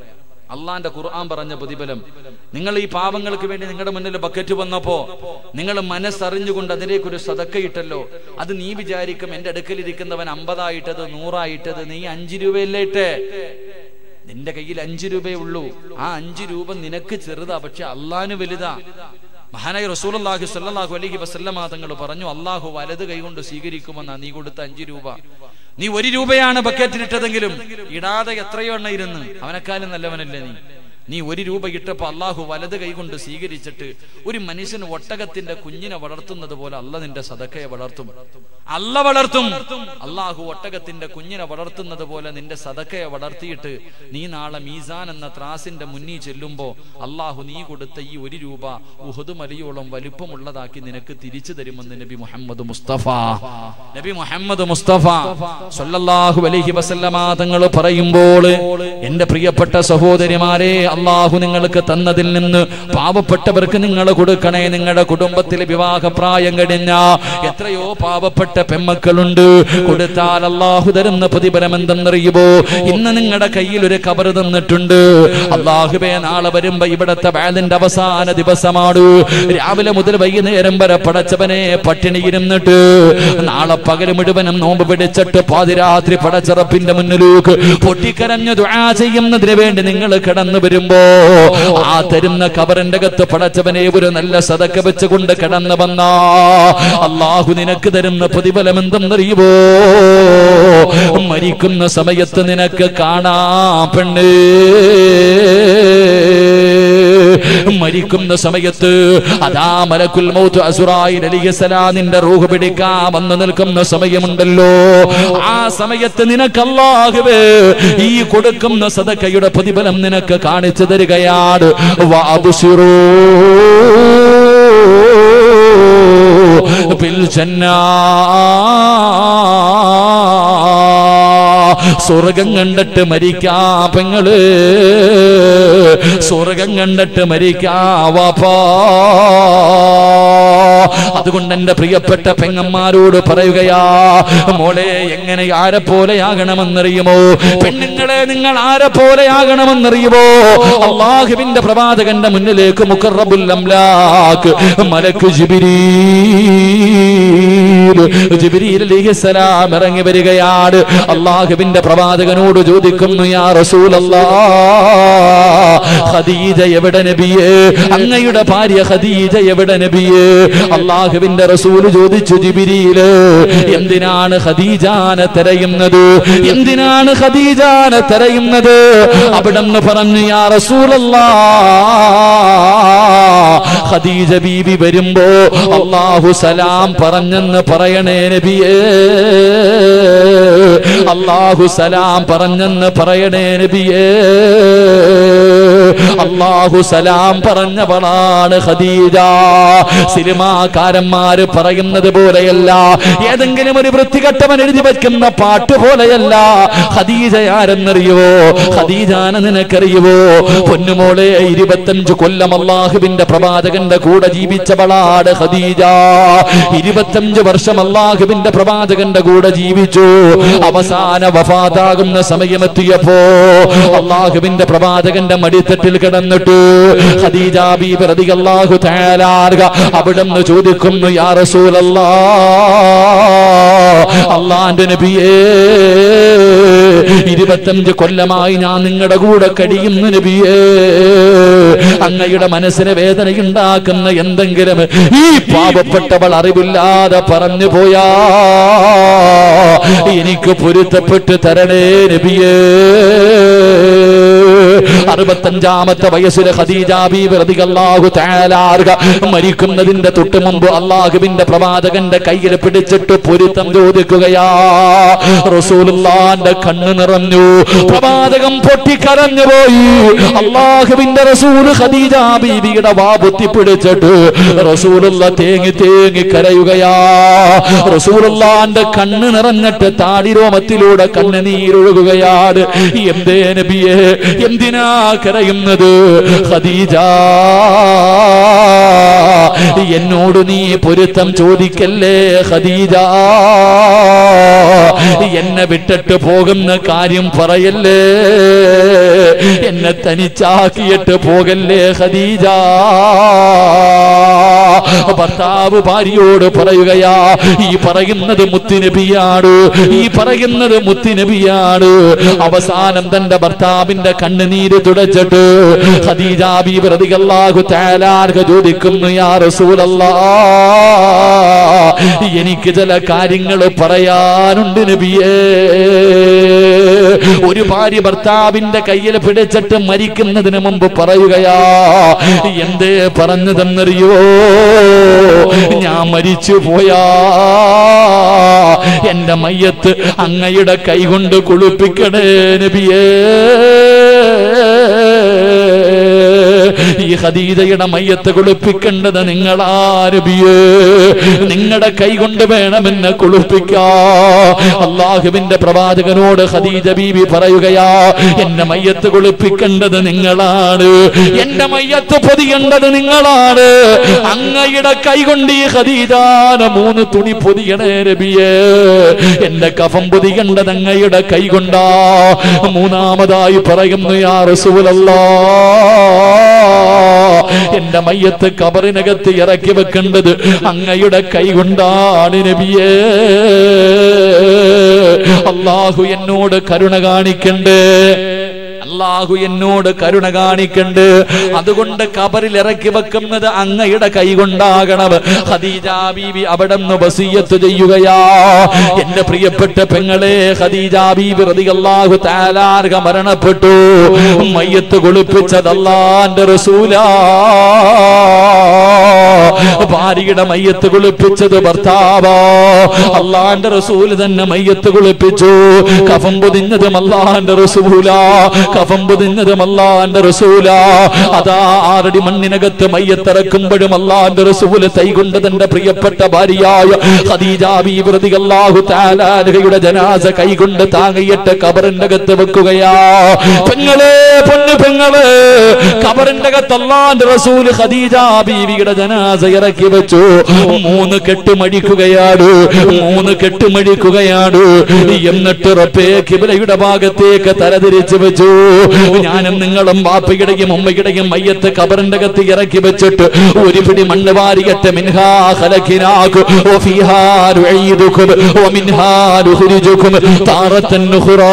Speaker 1: അള്ളാന്റെ ഖുർആൻ പറഞ്ഞ പ്രതിഫലം നിങ്ങൾ ഈ പാവങ്ങൾക്ക് വേണ്ടി നിങ്ങളുടെ മുന്നിൽ ബക്കറ്റ് വന്നപ്പോ നിങ്ങൾ മനസ്സറിഞ്ഞുകൊണ്ട് അതിലേക്കൊരു സതക്കയിട്ടല്ലോ അത് നീ വിചാരിക്കും എന്റെ അടുക്കലിരിക്കുന്നവൻ അമ്പതായിട്ടത് നൂറായിട്ടത് നീ അഞ്ചു രൂപയല്ലേ ഇട്ടേ നിന്റെ കയ്യിൽ അഞ്ചു രൂപയേ ഉള്ളൂ ആ അഞ്ചു രൂപ നിനക്ക് ചെറുതാ പക്ഷെ അള്ളാന് വലുതാ മഹാനായ റസൂലുള്ളാഹി സ്വല്ലല്ലാഹു അലൈഹി വസല്ലമ തങ്ങൾ പറഞ്ഞു അള്ളാഹു വലത് കൈകൊണ്ട് സ്വീകരിക്കുമെന്നാ നീ കൊടുത്ത അഞ്ചു രൂപ നീ ഒരു രൂപയാണ് ബക്കറ്റിലിട്ടതെങ്കിലും ഇടാതെ എത്രയോ എണ്ണ ഇരുന്ന് അവനെക്കാളും നല്ലവനല്ലേ നീ നീ ഒരു രൂപ ഇട്ടപ്പോ അള്ളാഹു വലത് കൈകൊണ്ട് സ്വീകരിച്ചിട്ട് ഒരു മനുഷ്യൻ ഒട്ടകത്തിന്റെ കുഞ്ഞിനെ വളർത്തുന്നത് പോലെ അല്ല നിന്റെ സദക്കയെ വളർത്തും അല്ല വളർത്തും അള്ളാഹു ഒട്ടകത്തിന്റെ കുഞ്ഞിനെ വളർത്തുന്നത് പോലെ നിന്റെ സദക്കയെ വളർത്തിയിട്ട് നീ നാളെ മീസാൻ എന്ന ത്രാസിന്റെ മുന്നിൽ ചെല്ലുമ്പോ അള്ളാഹു നീ കൊടുത്ത ഈ ഒരു രൂപ ഉഹദ് മലയോളം വലുപ്പമുള്ളതാക്കി നിനക്ക് തിരിച്ചു തരുമെന്ന് നബി മുഹമ്മദ് മുസ്തഫ നബി മുഹമ്മദ് മുസ്തഫ സല്ലല്ലാഹു അലൈഹി വസല്ലമ തങ്ങൾ പറയുമ്പോൾ എന്റെ പ്രിയപ്പെട്ട സഹോദരിമാരെ അള്ളാഹു നിങ്ങൾക്ക് തന്നതിൽ നിന്ന് പാവപ്പെട്ടവർക്ക് നിങ്ങൾ കൊടുക്കണേ നിങ്ങളുടെ കുടുംബത്തിൽ വിവാഹപ്രായം കഴിഞ്ഞ എത്രയോ പാവപ്പെട്ട പെമ്മക്കളുണ്ട് കൊടുത്താൽ അള്ളാഹു തരുന്ന പ്രതിഫലം എന്തെന്നറിയുമോ ഇന്ന് നിങ്ങളുടെ കയ്യിൽ ഒരു കബർ തന്നിട്ടുണ്ട് അള്ളാഹുബേ നാളെ വരുമ്പോ ഇവിടത്തെ വേലിന്റെ അവസാന ദിവസമാണ് രാവിലെ മുതൽ വൈകുന്നേരം വരെ പടച്ചവനെ പട്ടിണി ഇരുന്നിട്ട് നാളെ പകൽ മുഴുവനും നോമ്പ് പിടിച്ചിട്ട് പാതിരാത്രി പടച്ചറപ്പിന്റെ മുന്നിലേക്ക് പൊട്ടിക്കരഞ്ഞു ദുആ ചെയ്യുന്നതിന് വേണ്ടി നിങ്ങൾ കിടന്നു വരുമ്പോ ആ തരുന്ന കബറിന്റെ അകത്ത് പടച്ചവനെ ഒരു നല്ല സതക്ക വെച്ചുകൊണ്ട് കിടന്നു വന്ന അള്ളാഹു നിനക്ക് തരുന്ന പ്രതിഫലം എന്തെന്നറിയുമോ മരിക്കുന്ന സമയത്ത് നിനക്ക് കാണാ പെണ്ണേ മരിക്കുന്ന സമയത്ത് അതാ മലക്കുൽ മൗത്ത് അസുറായി അലിഹസലാ നിന്റെ റൂഹ് പിടിക്കാൻ വന്നു നിൽക്കുന്ന സമയമുണ്ടല്ലോ ആ സമയത്ത് നിനക്ക് അല്ലാഹുവേ ഈ കൊടുക്കുന്ന സദക്കയുടെ പ്രതിഫലം നിനക്ക് കാണിച്ചു തരികയാണ് വാബുസിറൂ ബിൽ ജന്നാ സ്വർഗം കണ്ടിട്ട് മരിക്കാ പെങ്ങള് സ്വർഗം കണ്ടിട്ട് മരിക്കാ വാപ്പാ അതുകൊണ്ട് എന്റെ പ്രിയപ്പെട്ട പെങ്ങന്മാരോട് പറയുകയാ മോളെ എങ്ങനെ ആരെ പോലെയാകണമെന്നറിയുമോ പെണ്ണുങ്ങളെ നിങ്ങൾ ആരെ പോലെയാകണമെന്നറിയുമോ അള്ളാഹുവിന്റെ പ്രവാചകന്റെ മുന്നിലേക്ക് മുഖറബുൽ അംലാക്ക് മലക്ക് ജിബിരീൽ ജിബിരീൽ അലൈഹിസ്സലാം ഇറങ്ങി വരികയാണ് അള്ളാഹുവിന്റെ പ്രവാചകനോട് ചോദിക്കുന്നു യാ റസൂലല്ലാ ഖദീജ എവിടെ നബിയേ അങ്ങയുടെ ഭാര്യ ഖദീജ എവിടെ നബിയേ അള്ളാഹുവിന്റെ റസൂല് ചോദിച്ചു ജിബിരിയില് എന്തിനാണ് ഖദീജാനെ തെരയുന്നത് എന്തിനാണ് ഖദീജാനെ തെരയുന്നത് അവിടെ നിന്ന് പറഞ്ഞു യാ റസൂലല്ലാ ഖദീജ ബീവി വരുമ്പോ അള്ളാഹു സലാം പറഞ്ഞെന്ന് പറയണേ നബിയേ അള്ളാഹു സലാം പറഞ്ഞെന്ന് പറയണേ നബിയേ അള്ളാഹു സലാം പറഞ്ഞവളാണ് ഖദീജ സിനിമാകാരന്മാര് പറയുന്നത് പോലെയല്ല ഏതെങ്കിലും ഒരു വൃത്തികെട്ടവൻ എഴുതി വെക്കുന്ന പാട്ട് പോലെയല്ല ഖദീജ ആരെന്നറിയോ ഖദീജാന നിനക്കറിയുവോ പൊന്നുമോളെ ഇരുപത്തഞ്ച് കൊല്ലം അള്ളാഹുവിന്റെ പ്രവാചകന്റെ കൂടെ ജീവിച്ചവളാണ് ഖദീജ ഇരുപത്തഞ്ച് വർഷം അള്ളാഹുവിന്റെ പ്രവാചകന്റെ കൂടെ ജീവിച്ചു അവസാന വഫാതാകുന്ന സമയമെത്തിയപ്പോ അള്ളാഹുവിന്റെ പ്രവാചകന്റെ മടിത്തട്ടിൽ കിടന്നിട്ട് ഖദീജ ബീബി റളിയല്ലാഹു തആല അവിടുന്ന് ചോദിക്കുന്നു യാ റസൂലല്ലാ അള്ളാന്റെ നബിയേ ഇരുപത്തഞ്ച് കൊല്ലമായി ഞാൻ നിങ്ങളുടെ കൂടെ കഴിയുന്നു നബിയേ അങ്ങയുടെ മനസ്സിന് വേദനയുണ്ടാക്കുന്ന എന്തെങ്കിലും ഈ പാവപ്പെട്ടവൾ അറിവില്ലാതെ പറഞ്ഞു പോയാ എനിക്ക് പൊരുത്തപ്പെട്ട് തരണേ നബിയേ അറുപത്തഞ്ചാമത്തെ വയസ്സിൽ ഖദീജ ബീബി റളിയല്ലാഹു തആല അൻഹ മരിക്കുന്നതിന്റെ തൊട്ട് മുമ്പ് അള്ളാഹുവിന്റെ പ്രവാചകന്റെ കയ്യിൽ പിടിച്ചിട്ട് പൊരുത്തം ചോദിക്കുകയാ റസൂലുള്ളാന്റെ കണ്ണ് നിറഞ്ഞു പ്രവാചകം പൊട്ടിക്കരഞ്ഞു പോയി അള്ളാഹുവിന്റെ റസൂല് ഖദീജ ബീവിയുടെ വാ പൊത്തിപ്പിടിച്ചിട്ട് റസൂലുള്ള തേങ്ങി തേങ്ങി കരയുകയാ റസൂലുള്ളാന്റെ കണ്ണ് നിറഞ്ഞിട്ട് താടിരോമത്തിലൂടെ കണ്ണുനീരൊഴുകുകയാണ് എന്തേ നബിയെ എന്തിനാ കരയുന്നത് ഖദീജ
Speaker 2: എന്നോട് നീ പൊരുത്തം ചോദിക്കല്ലേ ഖദീജ എന്നെ വിട്ടിട്ട് പോകുന്ന കാര്യം പറയല്ലേ എന്നെ തനിച്ചാക്കിയിട്ട് പോകല്ലേ ഖദീജ ഭർത്താവ് ഭാര്യയോട് പറയുകയാ ഈ പറയുന്നത് മുത്തുനബിയാണ് ഈ പറയുന്നത് മുത്തുനബിയാണ് അവസാനം തന്റെ ഭർത്താവിന്റെ കണ്ണുനീര് തുടച്ചിട്ട് ഖദീജ ബീബി റളിയല്ലാഹു തആല അൻഹ ചോദിക്കുന്നു യാ റസൂലല്ലാ എനിക്ക് ചില കാര്യങ്ങൾ പറയാനുണ്ട് നബിയേ ഒരു ഭാര്യ ഭർത്താവിന്റെ കയ്യിൽ പിടിച്ചിട്ട് മരിക്കുന്നതിന് മുമ്പ് പറയുകയാ എന്തേ പറഞ്ഞതെന്നറിയോ ഞാൻ മരിച്ചു പോയാ എന്റെ മയ്യത്ത് അങ്ങയുടെ കൈകൊണ്ട് കുളിപ്പിക്കണേ നബിയേ ഈ ഖദീജയുടെ മയ്യത്ത് കുളിപ്പിക്കേണ്ടത് നിങ്ങളാരബിയേ നിങ്ങളുടെ കൈ കൊണ്ട് വേണമെന്ന് കുളിപ്പിക്കാ അള്ളാഹുവിന്റെ പ്രവാചകനോട് ഖദീജ ബീബി പറയുകയാ എന്റെ മയ്യത്ത് കുളിപ്പിക്കേണ്ടത് നിങ്ങളാണ് എന്റെ മയ്യത്ത് പൊതിയേണ്ടത് നിങ്ങളാണ് അങ്ങയുടെ കൈ കൊണ്ട് ഈ ഖദീജാന മൂന്ന് തുണി പൊതിയണേ രബിയേ എന്റെ കഫം പൊതിയേണ്ടത് അങ്ങയുടെ കൈ കൊണ്ടാ മൂന്നാമതായി പറയുന്നു യാ റസൂലല്ലാ എന്റെ മയ്യത്ത് കബറിനകത്ത് ഇറക്കി വെക്കേണ്ടത് അങ്ങയുടെ കൈ കൊണ്ടാണ് നബിയേ അള്ളാഹു എന്നോട് കരുണ കാണിക്കണ്ടേ അള്ളാഹു എന്നോട് കരുണ കാണിക്കണ്ട് അതുകൊണ്ട് കബറിൽ ഇറക്കി വെക്കുന്നത് അങ്ങയുടെ കൈ കൊണ്ടാകണം ഖദീജ ബീവി അവിടെ നിന്ന് വസീയത്ത് ചെയ്യുകയാ എന്റെ പ്രിയപ്പെട്ട പെങ്ങളെ ഖദീജ ബീവി റളിയല്ലാഹു തആലാർഹ മരണപ്പെട്ടു മയ്യത്ത് കുളിപ്പിച്ചത് അല്ലാന്റെ റസൂലാ ഭാര്യയുടെ മയ്യത്ത് കുളിപ്പിച്ചത് ഭർത്താവോ അള്ളാന്റെ റസൂല് തന്നെ മയ്യത്ത് കുളിപ്പിച്ചു കഫം പൊതിഞ്ഞതും അള്ളാന്റെ റസൂല കഫം പൊതിഞ്ഞതും അള്ളാന്റെ റസൂല അതാ ആറടി മണ്ണിനകത്ത് മയ്യത്തിറക്കുമ്പോഴും അള്ളാന്റെ റസൂല് തൈകൊണ്ട് തന്റെ പ്രിയപ്പെട്ട ഭാര്യയായ ഖദീജ ബീവി റളിയല്ലാഹു തആല അൻഹയുടെ ജനാസ കൈകൊണ്ട് താങ്ങിയിട്ട് കബറിന്റെ അകത്ത് വെക്കുകയാ പെങ്ങളെ പൊന്നു പെങ്ങളെ കബറിന്റെ അകത്ത് അള്ളാന്റെ റസൂല് ഖദീജ ബീവിയുടെ ജനാസ ഇറക്കി വെച്ചു മൂന്ന് കെട്ടുമടിക്കുകയാണ് മൂന്ന് കെട്ടുമടിക്കുകയാണ് എന്നിട്ട് റബ്ബേ കിബിലയുടെ ഭാഗത്തേക്ക് തലതിരിച്ചു വെച്ചു ഞാനും നിങ്ങളും ബാപ്പയുടെയും ഉമ്മയുടെയും മയ്യത്ത് കബറിന്റെ അകത്ത് ഇറക്കി വെച്ചിട്ട് ഒരു പിടി മണ്ണ് വാരിയട്ട് മിൻഹാ ഖലഖിനാകു വഫീഹാ നുഈദുകും വമിൻഹാ നുഖ്രിജുകും താറത്തൻ നുഖ്റാ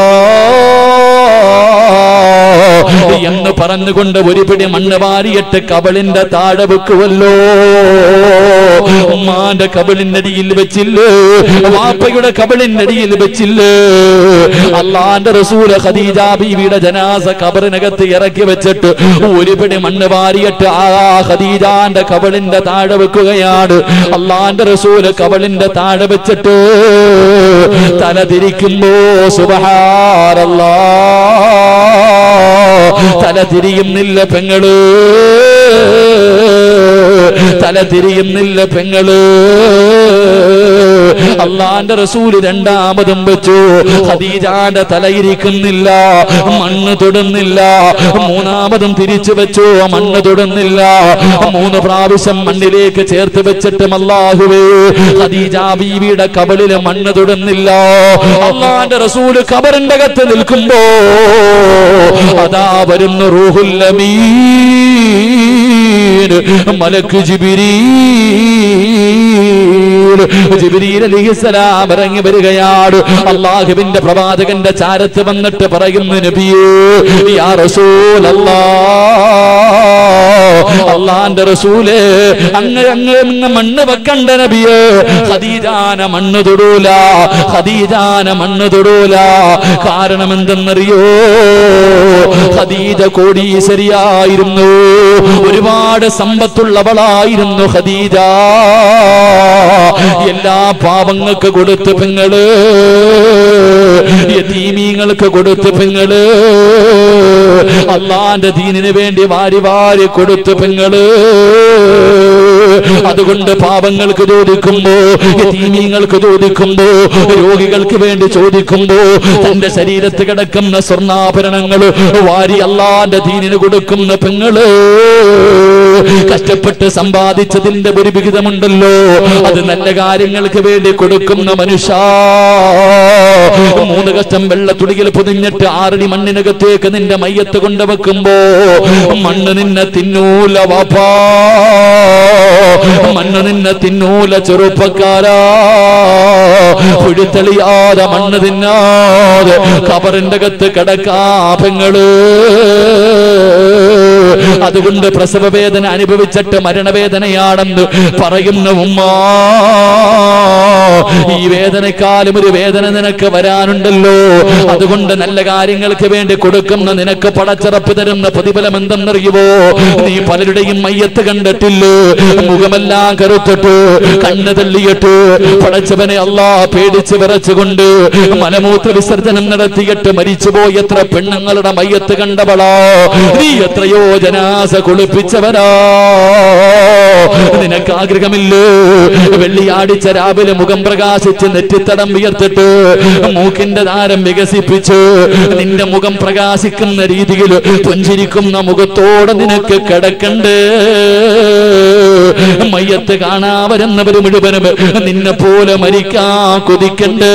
Speaker 2: എന്ന് പറഞ്ഞുകൊണ്ട് ഒരു പിടി മണ്ണ് വാരിയിട്ട് കബളിന്റെ താഴെ വെക്കുവല്ലോ ഉമ്മാന്റെ കബളിനടിയിൽ വെച്ചില്ലേ വാപ്പയുടെ കബളിനടിയിൽ വെച്ചില്ലേ അള്ളാന്റെ റസൂല ഖദീജ ബീവിയുടെ ജനാസ കബറിനകത്ത് ഇറക്കി വെച്ചിട്ട് ഒരു പിടി മണ്ണ് വാരിയിട്ട് ആ ഖദീജാന്റെ കബളിന്റെ താഴെ വെക്കുകയാണ് അള്ളാന്റെ റസൂല് കബളിന്റെ താഴെ വെച്ചിട്ട് തല തിരിക്കുമ്പോ സുബഹാരല്ലാ തല തിരിയുന്നില്ല പെങ്ങള് തല തിരിയുന്നില്ല പെങ്ങള് അള്ളാന്റെ റസൂല് രണ്ടാമതും വെച്ചു ഖദീജാന്റെ തലയിരിക്കുന്നില്ല മണ്ണ് തൊടുന്നില്ല മൂന്നാമതും തിരിച്ചു വെച്ചു മണ്ണ് തൊടുന്നില്ല മൂന്ന് പ്രാവശ്യം മണ്ണിലേക്ക് ചേർത്ത് വെച്ചിട്ടും അള്ളാഹുവേ ഖദീജ ബീവിയുടെ കബളില് മണ്ണ് തൊടുന്നില്ല അള്ളാന്റെ റസൂല് കബറിന്റെ അകത്ത് നിൽക്കുമ്പോ അതാ വരുന്നു റൂഹുല്ലമീൻ മലക്ക് ജിബിരീൽ ജിബിരീൽ അലിഹിസലാം ഇറങ്ങി വരികയാണ് അള്ളാഹുവിന്റെ പ്രവാചകന്റെ ചാരത്ത് വന്നിട്ട് പറയുന്നു നബിയേ യാ റസൂലല്ലാ അള്ളാന്റെ റസൂലേ അങ്ങ് അങ്ങ് അങ്ങ് മണ്ണ് വെക്കണ്ട നബിയേ ഖദീജാന മണ്ണ് തൊടൂല ഖദീജാന മണ്ണ് തൊടൂല കാരണം എന്തെന്നറിയോ ഖദീജ കോടീശ്വരിയായിരുന്നു ഒരുപാട് സമ്പത്തുള്ളവളായിരുന്നു ഖദീജ എല്ലാ പാവങ്ങൾക്ക് കൊടുത്ത് പെങ്ങള് യതീമീങ്ങൾക്ക് കൊടുത്ത് പെങ്ങള് അള്ളാന്റെ ദീനിന് വേണ്ടി വാരി വാരി കൊടുത്തു പെങ്ങള് അതുകൊണ്ട് പാപങ്ങൾക്ക് ചോദിക്കുമ്പോ യതീമീങ്ങൾക്ക് ചോദിക്കുമ്പോ രോഗികൾക്ക് വേണ്ടി ചോദിക്കുമ്പോ തന്റെ ശരീരത്ത് കിടക്കുന്ന സ്വർണ്ണാഭരണങ്ങൾ വാരി അള്ളാന്റെ ദീനിന് കൊടുക്കുന്ന പെങ്ങള് കഷ്ടപ്പെട്ട് സമ്പാദിച്ചതിന്റെ ഒരു വിഹിതമുണ്ടല്ലോ അത് നല്ല കാര്യങ്ങൾക്ക് വേണ്ടി കൊടുക്കുന്ന മനുഷ്യ മൂന്ന് കഷ്ടം വെള്ളത്തുടിയിൽ പൊതിഞ്ഞിട്ട് ആറടി മണ്ണിനകത്തേക്ക് നിന്റെ മയ്യത്ത് കൊണ്ടുവെക്കുമ്പോ മണ്ണ് നിന്നെ തിന്നൂല വാപ്പാ മണ്ണ് നിന്നെ തിന്നൂല ചെറുപ്പക്കാരാ പുഴുത്തെളിയാതെ മണ്ണ് തിന്നാതെ കബറിന്റെ അകത്ത് കിടക്കാപങ്ങള് അതുകൊണ്ട് പ്രസവ വേദന അനുഭവിച്ചിട്ട് മരണവേദനയാണെന്ന് പറയുന്ന ഉമ്മ ഈ വേദനക്കാലം ഒരു വേദന നിനക്ക് വരാനുണ്ടല്ലോ അതുകൊണ്ട് നല്ല കാര്യങ്ങൾക്ക് വേണ്ടി കൊടുക്കുന്ന നിനക്ക് പടച്ചിറപ്പ് തരുന്ന പ്രതിഫലം എന്തെന്നറിയുവോ നീ പലരുടെയും മയ്യത്ത് കണ്ടിട്ടില്ലേ മുഖമെല്ലാം കറുത്തിട്ട് കണ്ണ് തള്ളിയിട്ട് പടച്ചവനെ അല്ലാ പേടിച്ച് വിറച്ചുകൊണ്ട് മലമൂത്ര വിസർജനം നടത്തിയിട്ട് മരിച്ചുപോയി എത്ര പെണ്ണുങ്ങളുടെ മയ്യത്ത് കണ്ടവളാ നീ എത്രയോ ജനാസ കുളിപ്പിച്ചവരാ നിനക്ക് ആഗ്രഹമില്ലേ വെള്ളിയാടിച്ച രാവിലെ മുഖം പ്രകാശിച്ച് നെറ്റിത്തടം ഉയർത്തിട്ട് മൂക്കിന്റെ താരം വികസിപ്പിച്ച് നിന്റെ മുഖം പ്രകാശിക്കുന്ന രീതിയിൽ പുഞ്ചിരിക്കുന്ന മുഖത്തോടെ നിനക്ക് കിടക്കണ്ടേ മയ്യത്ത് കാണാ വരുന്നവര് മുഴുവനും നിന്നെ പോലെ മരിക്കാ കൊതിക്കണ്ടേ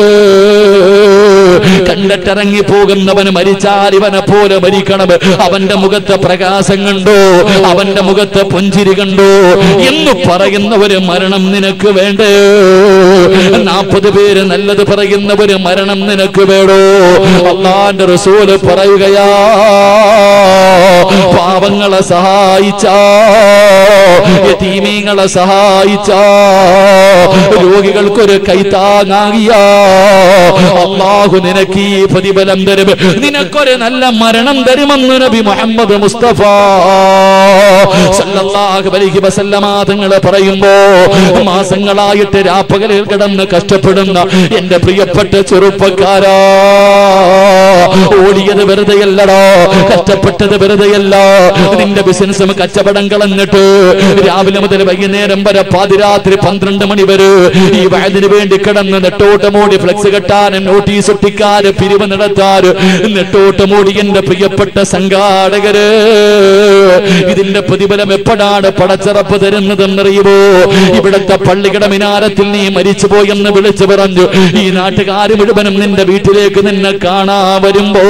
Speaker 2: കണ്ടിട്ടിറങ്ങി പോകുന്നവന് മരിച്ചാൽ ഇവനെ പോലെ മരിക്കണം അവന്റെ മുഖത്തെ പ്രകാശം കണ്ടോ അവന്റെ മുഖത്തെ പുഞ്ചിരി കണ്ടോ എന്ന് പറയുന്നവര് മരണം നിനക്ക് വേണ്ടേ നാൽപ്പത് പേര് നല്ലത് പറയുന്നവര് മരണം നിനക്ക് വേണോ അള്ളാന്റെ റസൂല് പറയുകയാ പാവങ്ങളെ സഹായിച്ച യതീമീങ്ങളെ സഹായിച്ച രോഗികൾക്കൊരു കൈത്താങ്ങാകിയ അള്ളാഹു നിനക്ക് ഈ പ്രതിഫലം തരും നിനക്കൊരു നല്ല മരണം തരുമെന്ന് നബി മുഹമ്മദ് മുസ്തഫ സല്ലല്ലാഹു അലൈഹി വസല്ലമ തങ്ങൾ പറയുമ്പോ മാസങ്ങളായിട്ട് രാപ്പകലിൽ കിടന്ന് കഷ്ടപ്പെടുന്ന എന്റെ പ്രിയപ്പെട്ട ചെറുപ്പക്കാരാ ഓടിയത് വെറുതെയല്ലടാ കഷ്ടപ്പെട്ടത് വെറുതെയല്ല നിന്റെ ബിസിനസ്സും കച്ചവടം കളഞ്ഞിട്ട് രാവിലെ മുതൽ വൈകുന്നേരം വരെ പാതിരാത്രി പന്ത്രണ്ട് മണി വരെ ഈ വയതിനു വേണ്ടി കിടന്ന് നെട്ടോട്ടമോടി ഫ്ലെക്സ് കെട്ടാനും നോട്ടീസ് ഒട്ടിക്കാര് പിരിവ് നടത്താറ് നെട്ടോട്ടമോടി എന്റെ പ്രിയപ്പെട്ട സംഘാടകര് ഇതിന്റെ പ്രതിഫലം എപ്പോഴാണ് പടച്ചിറപ്പ് തരുന്നതെന്നറിയുമോ ഇവിടത്തെ പള്ളിയുടെ മിനാരത്തിൽ നീ മരിച്ചുപോയെന്ന് വിളിച്ചു പറഞ്ഞു ഈ നാട്ടുകാര് മുഴുവനും നിന്റെ വീട്ടിലേക്ക് നിന്നെ കാണാ വരുമ്പോ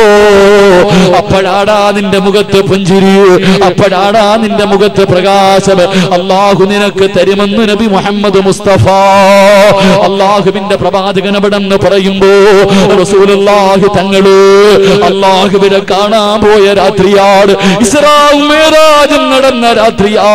Speaker 2: അപ്പോഴാടാ നിന്റെ മുഖത്ത് പുഞ്ചിരി അപ്പോഴാടാ നിന്റെ മുഖത്ത് പ്രകാശം അള്ളാഹു നിനക്ക് തരുമെന്ന് നബി മുഹമ്മദ് മുസ്തഫ അള്ളാഹുവിന്റെ പ്രവാചകൻ അവിടെന്ന് പറയുമ്പോ റസൂലുള്ളാഹി തങ്ങള് അള്ളാഹുവിനെ കാണാൻ പോയ രാത്രിയാണ് ഇസ്രാവും മേറാജും നടന്ന രാത്രിയാ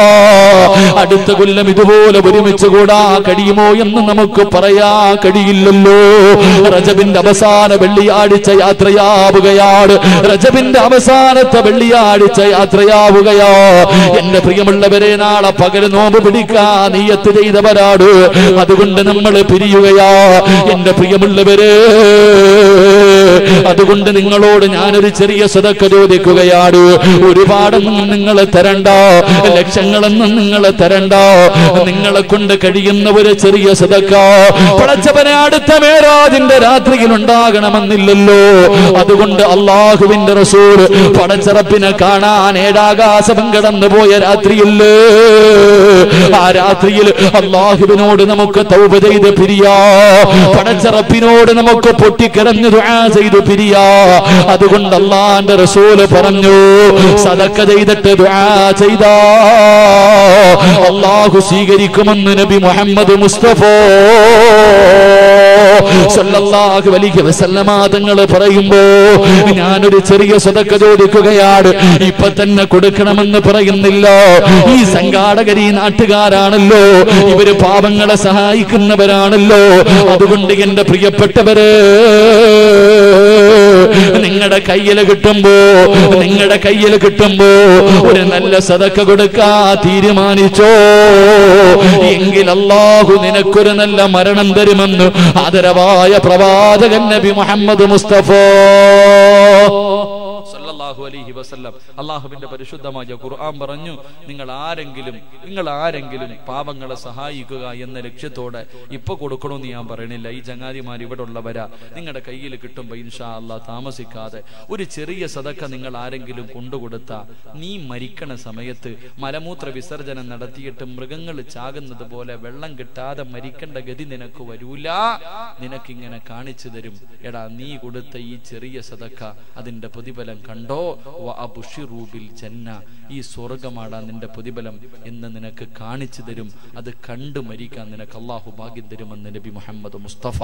Speaker 2: അടുത്ത കൊല്ലം ഇതുപോലെ ഒരുമിച്ച് കൂടാ കഴിയുമോ എന്ന് നമുക്ക് പറയാ കഴിയില്ലല്ലോ റജബിന്റെ അവസാന വെള്ളിയാഴ്ച യാത്രയാവുകയാണ് റജബിന്റെ അവസാനത്തെ വെള്ളിയാഴ്ച യാത്രയാവുകയാ എന്റെ പ്രിയമുള്ളവരെ നാളെ പകല് നോമ്പ് പിടിക്കാ നീയത്ത് ചെയ്തവരാട് അതുകൊണ്ട് നമ്മൾ പിരിയുകയാ എന്റെ പ്രിയമുള്ളവരെ അതുകൊണ്ട് നിങ്ങളോട് ഞാനൊരു ചെറിയ സ്വതക്ക ചോദിക്കുകയാണ് ഒരുപാടൊന്നും നിങ്ങൾ തരണ്ട ലക്ഷങ്ങളൊന്നും നിങ്ങൾ തരണ്ട നിങ്ങളെ കൊണ്ട് കഴിയുന്ന ഒരു ചെറിയ സ്വതക്ക പടച്ചവനെ അടുത്ത മേരാജിന്റെ രാത്രിയിൽ ഉണ്ടാകണമെന്നില്ലല്ലോ അതുകൊണ്ട് അള്ളാഹുവിന്റെ റസൂൽ പടച്ചറപ്പിനെ കാണാൻ ഏഴാകാശം കടന്നു പോയ രാത്രിയില്ലേ ആ രാത്രിയിൽ അള്ളാഹുവിനോട് നമുക്ക് തൗബ ചെയ്ത് പിരിയാ പടച്ചറപ്പിനോട് നമുക്ക് പൊട്ടിക്കിടഞ്ഞ് ദുആ ചെയ്ത് പിരിയാ അതുകൊണ്ട് അള്ളാന്റെ റസൂല് പറഞ്ഞു സദക്ക ചെയ്തിട്ട് ദുആ ചെയ്താ അള്ളാഹു സ്വീകരിക്കുമെന്ന് നബി മുഹമ്മദ് മുസ്തഫ സല്ലല്ലാഹു അലൈഹി വസല്ലമ തങ്ങൾ പറയുമ്പോ ഞാനൊരു ചെറിയ സദക്ക ചോദിക്കുകയാണ് ഇപ്പൊ തന്നെ കൊടുക്കണമെന്ന് പറയുന്നില്ല ഈ സംഘാടകർ ഈ നാട്ടുകാരാണല്ലോ ഇവര് പാപങ്ങളെ സഹായിക്കുന്നവരാണല്ലോ അതുകൊണ്ട് എന്റെ പ്രിയപ്പെട്ടവര് നിങ്ങളുടെ കയ്യിൽ കിട്ടുമ്പോ നിങ്ങളുടെ കയ്യിൽ കിട്ടുമ്പോ ഒരു നല്ല സദക്ക കൊടുക്കാ തീരുമാനിച്ചോ എങ്കിൽ അള്ളാഹു നിനക്കൊരു നല്ല മരണം തരുമെന്ന് ആദരവായ പ്രവാചകൻ നബി മുഹമ്മദ് മുസ്തഫ
Speaker 1: സല്ലല്ലാഹു അലൈഹി വസല്ലം അള്ളാഹുവിന്റെ പരിശുദ്ധമായ ഖുർആൻ പറഞ്ഞു നിങ്ങൾ ആരെങ്കിലും നിങ്ങൾ ആരെങ്കിലും പാപങ്ങളെ സഹായിക്കുക എന്ന ലക്ഷ്യത്തോടെ ഇപ്പൊ കൊടുക്കണമെന്ന് ഞാൻ പറയണില്ല ഈ ചങ്ങാതിമാർ ഇവിടെ ഉള്ളവരാ നിങ്ങളുടെ കയ്യിൽ കിട്ടുമ്പോ ഇൻഷാ അല്ലാ താമസിക്കാതെ ഒരു ചെറിയ സദക്ക നിങ്ങൾ ആരെങ്കിലും കൊണ്ടുകൊടുത്ത നീ മരിക്കണ സമയത്ത് മലമൂത്ര വിസർജനം നടത്തിയിട്ട് മൃഗങ്ങൾ ചാകുന്നത് പോലെ വെള്ളം കിട്ടാതെ മരിക്കേണ്ട ഗതി നിനക്ക് വരൂല നിനക്കിങ്ങനെ കാണിച്ചു തരും എടാ നീ കൊടുത്ത ഈ ചെറിയ സദക്ക അതിന്റെ പ്രതിഫലം കണ്ടോ വ അബ്ഷിറൂ ബിൽ ജന്ന ഈ സ്വർഗമാടാ നിന്റെ പ്രതിഫലം എന്ന് നിനക്ക് കാണിച്ചു തരും അത് കണ്ടു മരിക്കാൻ നിനക്ക് അള്ളാഹു ഭാഗ്യം തരുമെന്ന് നബി മുഹമ്മദ് മുസ്തഫ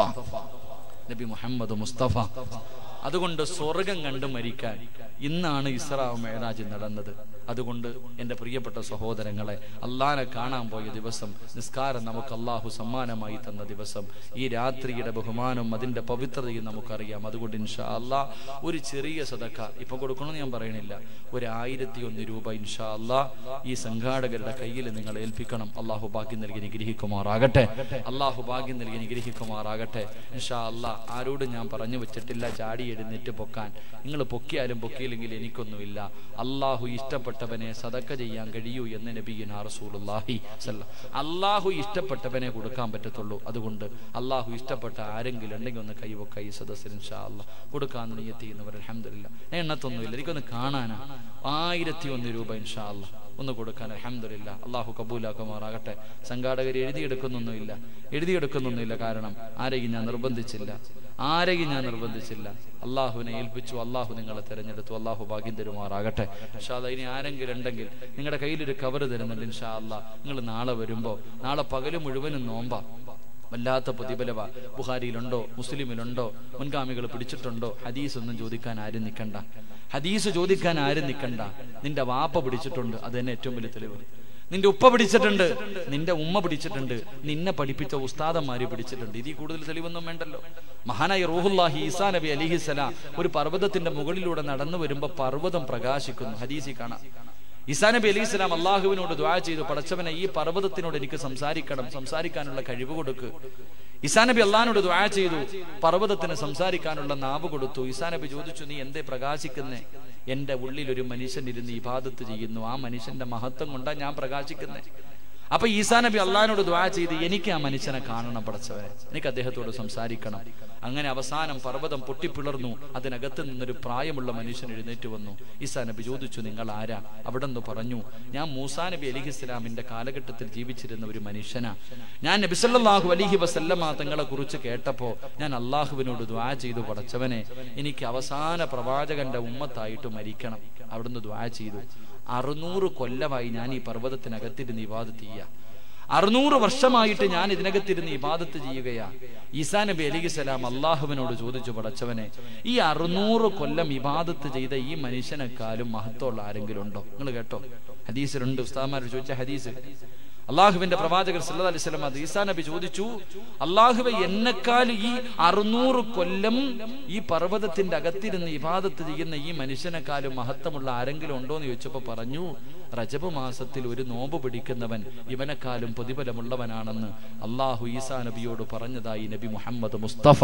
Speaker 1: നബി മുഹമ്മദ് മുസ്തഫ അതുകൊണ്ട് സ്വർഗം കണ്ടു മരിക്കാൻ ഇന്നാണ് ഇസ്രാ മേരാജ് നടന്നത് അതുകൊണ്ട് എൻ്റെ പ്രിയപ്പെട്ട സഹോദരങ്ങളെ അള്ളാനെ കാണാൻ പോയ ദിവസം നിസ്കാരം നമുക്ക് അള്ളാഹു സമ്മാനമായി തന്ന ദിവസം ഈ രാത്രിയുടെ ബഹുമാനവും അതിൻ്റെ പവിത്രതയും നമുക്കറിയാം അതുകൊണ്ട് ഇൻഷാ അല്ലാ ഒരു ചെറിയ സദക്ക ഇപ്പൊ കൊടുക്കണമെന്ന് ഞാൻ പറയണില്ല ഒരു ആയിരത്തി ഒന്ന് രൂപ ഇൻഷാ അല്ലാ ഈ സംഘാടകരുടെ കയ്യിൽ നിങ്ങൾ ഏൽപ്പിക്കണം അള്ളാഹു ഭാഗ്യം നൽകി നിഗ്രഹിക്കുമാറാകട്ടെ അള്ളാഹു ഭാഗ്യം നൽകി നിഗ്രഹിക്കുമാറാകട്ടെ ഇൻഷാ അല്ലാ ആരോടും ഞാൻ പറഞ്ഞു വെച്ചിട്ടില്ല ചാടി എഴുന്നേറ്റ് പൊക്കാൻ നിങ്ങൾ പൊക്കിയാലും പൊക്കിയില്ലെങ്കിൽ എനിക്കൊന്നുമില്ല അള്ളാഹു ഇഷ്ടപ്പെട്ടവനെ സദക്ക ചെയ്യാൻ കഴിയൂ എന്ന് നബീന റസൂലുള്ളാഹി സല്ല അള്ളാഹു ഇഷ്ടപ്പെട്ടവനെ കൊടുക്കാൻ പറ്റത്തുള്ളൂ അതുകൊണ്ട് അള്ളാഹു ഇഷ്ടപ്പെട്ട ആരെങ്കിലും ഉണ്ടെങ്കിൽ ഒന്ന് കൈവക്ക ഈ സദസ്സിന് ഇൻഷാ അല്ലാ കൊടുക്കാൻ നീയത്ത് ചെയ്യുന്നവർ അലഹമില്ല എണ്ണത്തൊന്നുമില്ല എനിക്കൊന്ന് കാണാനാ ആയിരത്തി ഒന്ന് രൂപ ഇൻഷാ അല്ലാ ഒന്ന് കൊടുക്കാൻ അലഹമില്ല അള്ളാഹു കബൂലാക്കുമാറാകട്ടെ സംഘാടകർ എഴുതിയെടുക്കുന്നൊന്നുമില്ല എഴുതിയെടുക്കുന്നൊന്നുമില്ല കാരണം ആരെയും ഞാൻ നിർബന്ധിച്ചില്ല ആരെയും ഞാൻ നിർബന്ധിച്ചില്ല അള്ളാഹുവിനെ ഏൽപ്പിച്ചു അള്ളാഹു നിങ്ങളെ തിരഞ്ഞെടുത്തു അള്ളാഹു ഭാഗ്യം തരുമാറാകട്ടെ ഇൻഷാല്ല ഇനി ആരെങ്കിലും ഉണ്ടെങ്കിൽ നിങ്ങളുടെ കയ്യിലൊരു കവർ തരുന്നുണ്ട് ഇൻഷാ അല്ലാ നിങ്ങൾ നാളെ വരുമ്പോ നാളെ പകല് മുഴുവനും നോമ്പാ വല്ലാത്ത പ്രതിഫലവ ബുഹാരിയിലുണ്ടോ മുസ്ലിമിലുണ്ടോ മുൻഗാമികൾ പിടിച്ചിട്ടുണ്ടോ ഹദീസ് ഒന്നും ചോദിക്കാൻ ആരും നിൽക്കണ്ട ഹദീസ് ചോദിക്കാൻ ആരും നിൽക്കണ്ട നിന്റെ വാപ്പ പിടിച്ചിട്ടുണ്ട് അത് തന്നെ ഏറ്റവും വലിയ തെളിവ് നിന്റെ ഉപ്പ പിടിച്ചിട്ടുണ്ട് നിന്റെ ഉമ്മ പിടിച്ചിട്ടുണ്ട് നിന്നെ പഠിപ്പിച്ച ഉസ്താദന്മാര് പിടിച്ചിട്ടുണ്ട് ഇതിൽ കൂടുതൽ തെളിവൊന്നും വേണ്ടല്ലോ മഹാനായ റൂഹുല്ലാഹി ഈസാ നബി അലിഹിസലാം ഒരു പർവ്വതത്തിന്റെ മുകളിലൂടെ നടന്നു വരുമ്പോ പർവ്വതം പ്രകാശിക്കുന്നു ഹദീസി കാണാം ഈസാ നബി അലൈഹി സ്വലാം അള്ളാഹുവിനോട് ദ്വാ ചെയ്തു പടച്ചവനെ ഈ പർവ്വതത്തിനോട് എനിക്ക് സംസാരിക്കണം സംസാരിക്കാനുള്ള കഴിവ് കൊടുക്ക് ഈസാ നബി അള്ളഹാനോട് ദ്വാ ചെയ്തു പർവ്വതത്തിന് സംസാരിക്കാനുള്ള നാവ് കൊടുത്തു ഈസാ നബി ചോദിച്ചു നീ എന്തേ പ്രകാശിക്കുന്നേ എന്റെ ഉള്ളിൽ ഒരു മനുഷ്യൻ ഇരുന്ന് ഇബാദത്ത് ചെയ്യുന്നു ആ മനുഷ്യന്റെ മഹത്വം കൊണ്ടാ ഞാൻ പ്രകാശിക്കുന്നേ അപ്പൊ ഈസാ നബി അള്ളഹാനോട് ദ്വാ ചെയ്ത് എനിക്ക് ആ മനുഷ്യനെ കാണണം പടച്ചവനെ എനിക്ക് അദ്ദേഹത്തോട് സംസാരിക്കണം അങ്ങനെ അവസാനം പർവ്വതം പൊട്ടിപ്പിളർന്നു അതിനകത്ത് നിന്നൊരു പ്രായമുള്ള മനുഷ്യൻ എഴുന്നേറ്റ് വന്നു ഈസാ നബി ചോദിച്ചു നിങ്ങൾ ആരാ അവിടെ നിന്ന് പറഞ്ഞു ഞാൻ മൂസാ നബി അലിഹി ഇസ്ലാമിന്റെ കാലഘട്ടത്തിൽ ജീവിച്ചിരുന്ന ഒരു മനുഷ്യനാ ഞാൻ നബിസല്ലാഹു അലിഹി വസല്ലമ തങ്ങളെ കുറിച്ച് കേട്ടപ്പോ ഞാൻ അള്ളാഹുവിനോട് ദ്വാ ചെയ്തു പടച്ചവനെ എനിക്ക് അവസാന പ്രവാചകന്റെ ഉമ്മത്തായിട്ട് മരിക്കണം അവിടുന്ന് ദ്വാ ചെയ്തു അറുന്നൂറ് കൊല്ലമായി ഞാൻ ഈ പർവ്വതത്തിനകത്തിരുന്ന് ഇവാദത്ത് ചെയ്യുക അറുന്നൂറ് വർഷമായിട്ട് ഞാൻ ഇതിനകത്തിരുന്ന് ഇബാദത്ത് ചെയ്യുകയാ ഈസാ നബി അലി സ്വലാം അള്ളാഹുവിനോട് ചോദിച്ചു പടച്ചവനെ ഈ അറുന്നൂറ് കൊല്ലം ഇബാദത്ത് ചെയ്ത ഈ മനുഷ്യനെക്കാളും മഹത്വമുള്ള ആരെങ്കിലും ഉണ്ടോ നിങ്ങൾ കേട്ടോ ഹദീസിലുണ്ട് ഉസ്താമാർ ചോദിച്ച ഹദീസ് അള്ളാഹുവിന്റെ പ്രവാചകർ സല്ലല്ലാഹു അലൈഹി വസല്ലം അത് ഈസാ നബി ചോദിച്ചു അള്ളാഹുവെ എന്നെക്കാൾ ഈ അറുന്നൂറ് കൊല്ലം ഈ പർവ്വതത്തിന്റെ അകത്തിരുന്ന് ഇബാദത്ത് ചെയ്യുന്ന ഈ മനുഷ്യനെക്കാളും മഹത്വമുള്ള ആരെങ്കിലും ഉണ്ടോ എന്ന് ചോദിച്ചപ്പോ പറഞ്ഞു റജബ് മാസത്തിൽ ഒരു നോമ്പ് പിടിക്കുന്നവൻ ഇവനെക്കാളും പ്രതിഫലമുള്ളവനാണെന്ന് അള്ളാഹു ഈസാ നബിയോട് പറഞ്ഞതായി നബി മുഹമ്മദ് മുസ്തഫ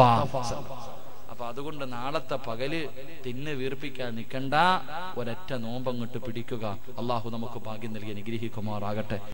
Speaker 1: അപ്പൊ അതുകൊണ്ട് നാളത്തെ പകല് തിന്ന് വീർപ്പിക്കാൻ നിൽക്കണ്ട ഒരൊറ്റ നോമ്പങ്ങോട്ട് പിടിക്കുക അള്ളാഹു നമുക്ക് ഭാഗ്യം നൽകി അനുഗ്രഹിക്കുമാറാകട്ടെ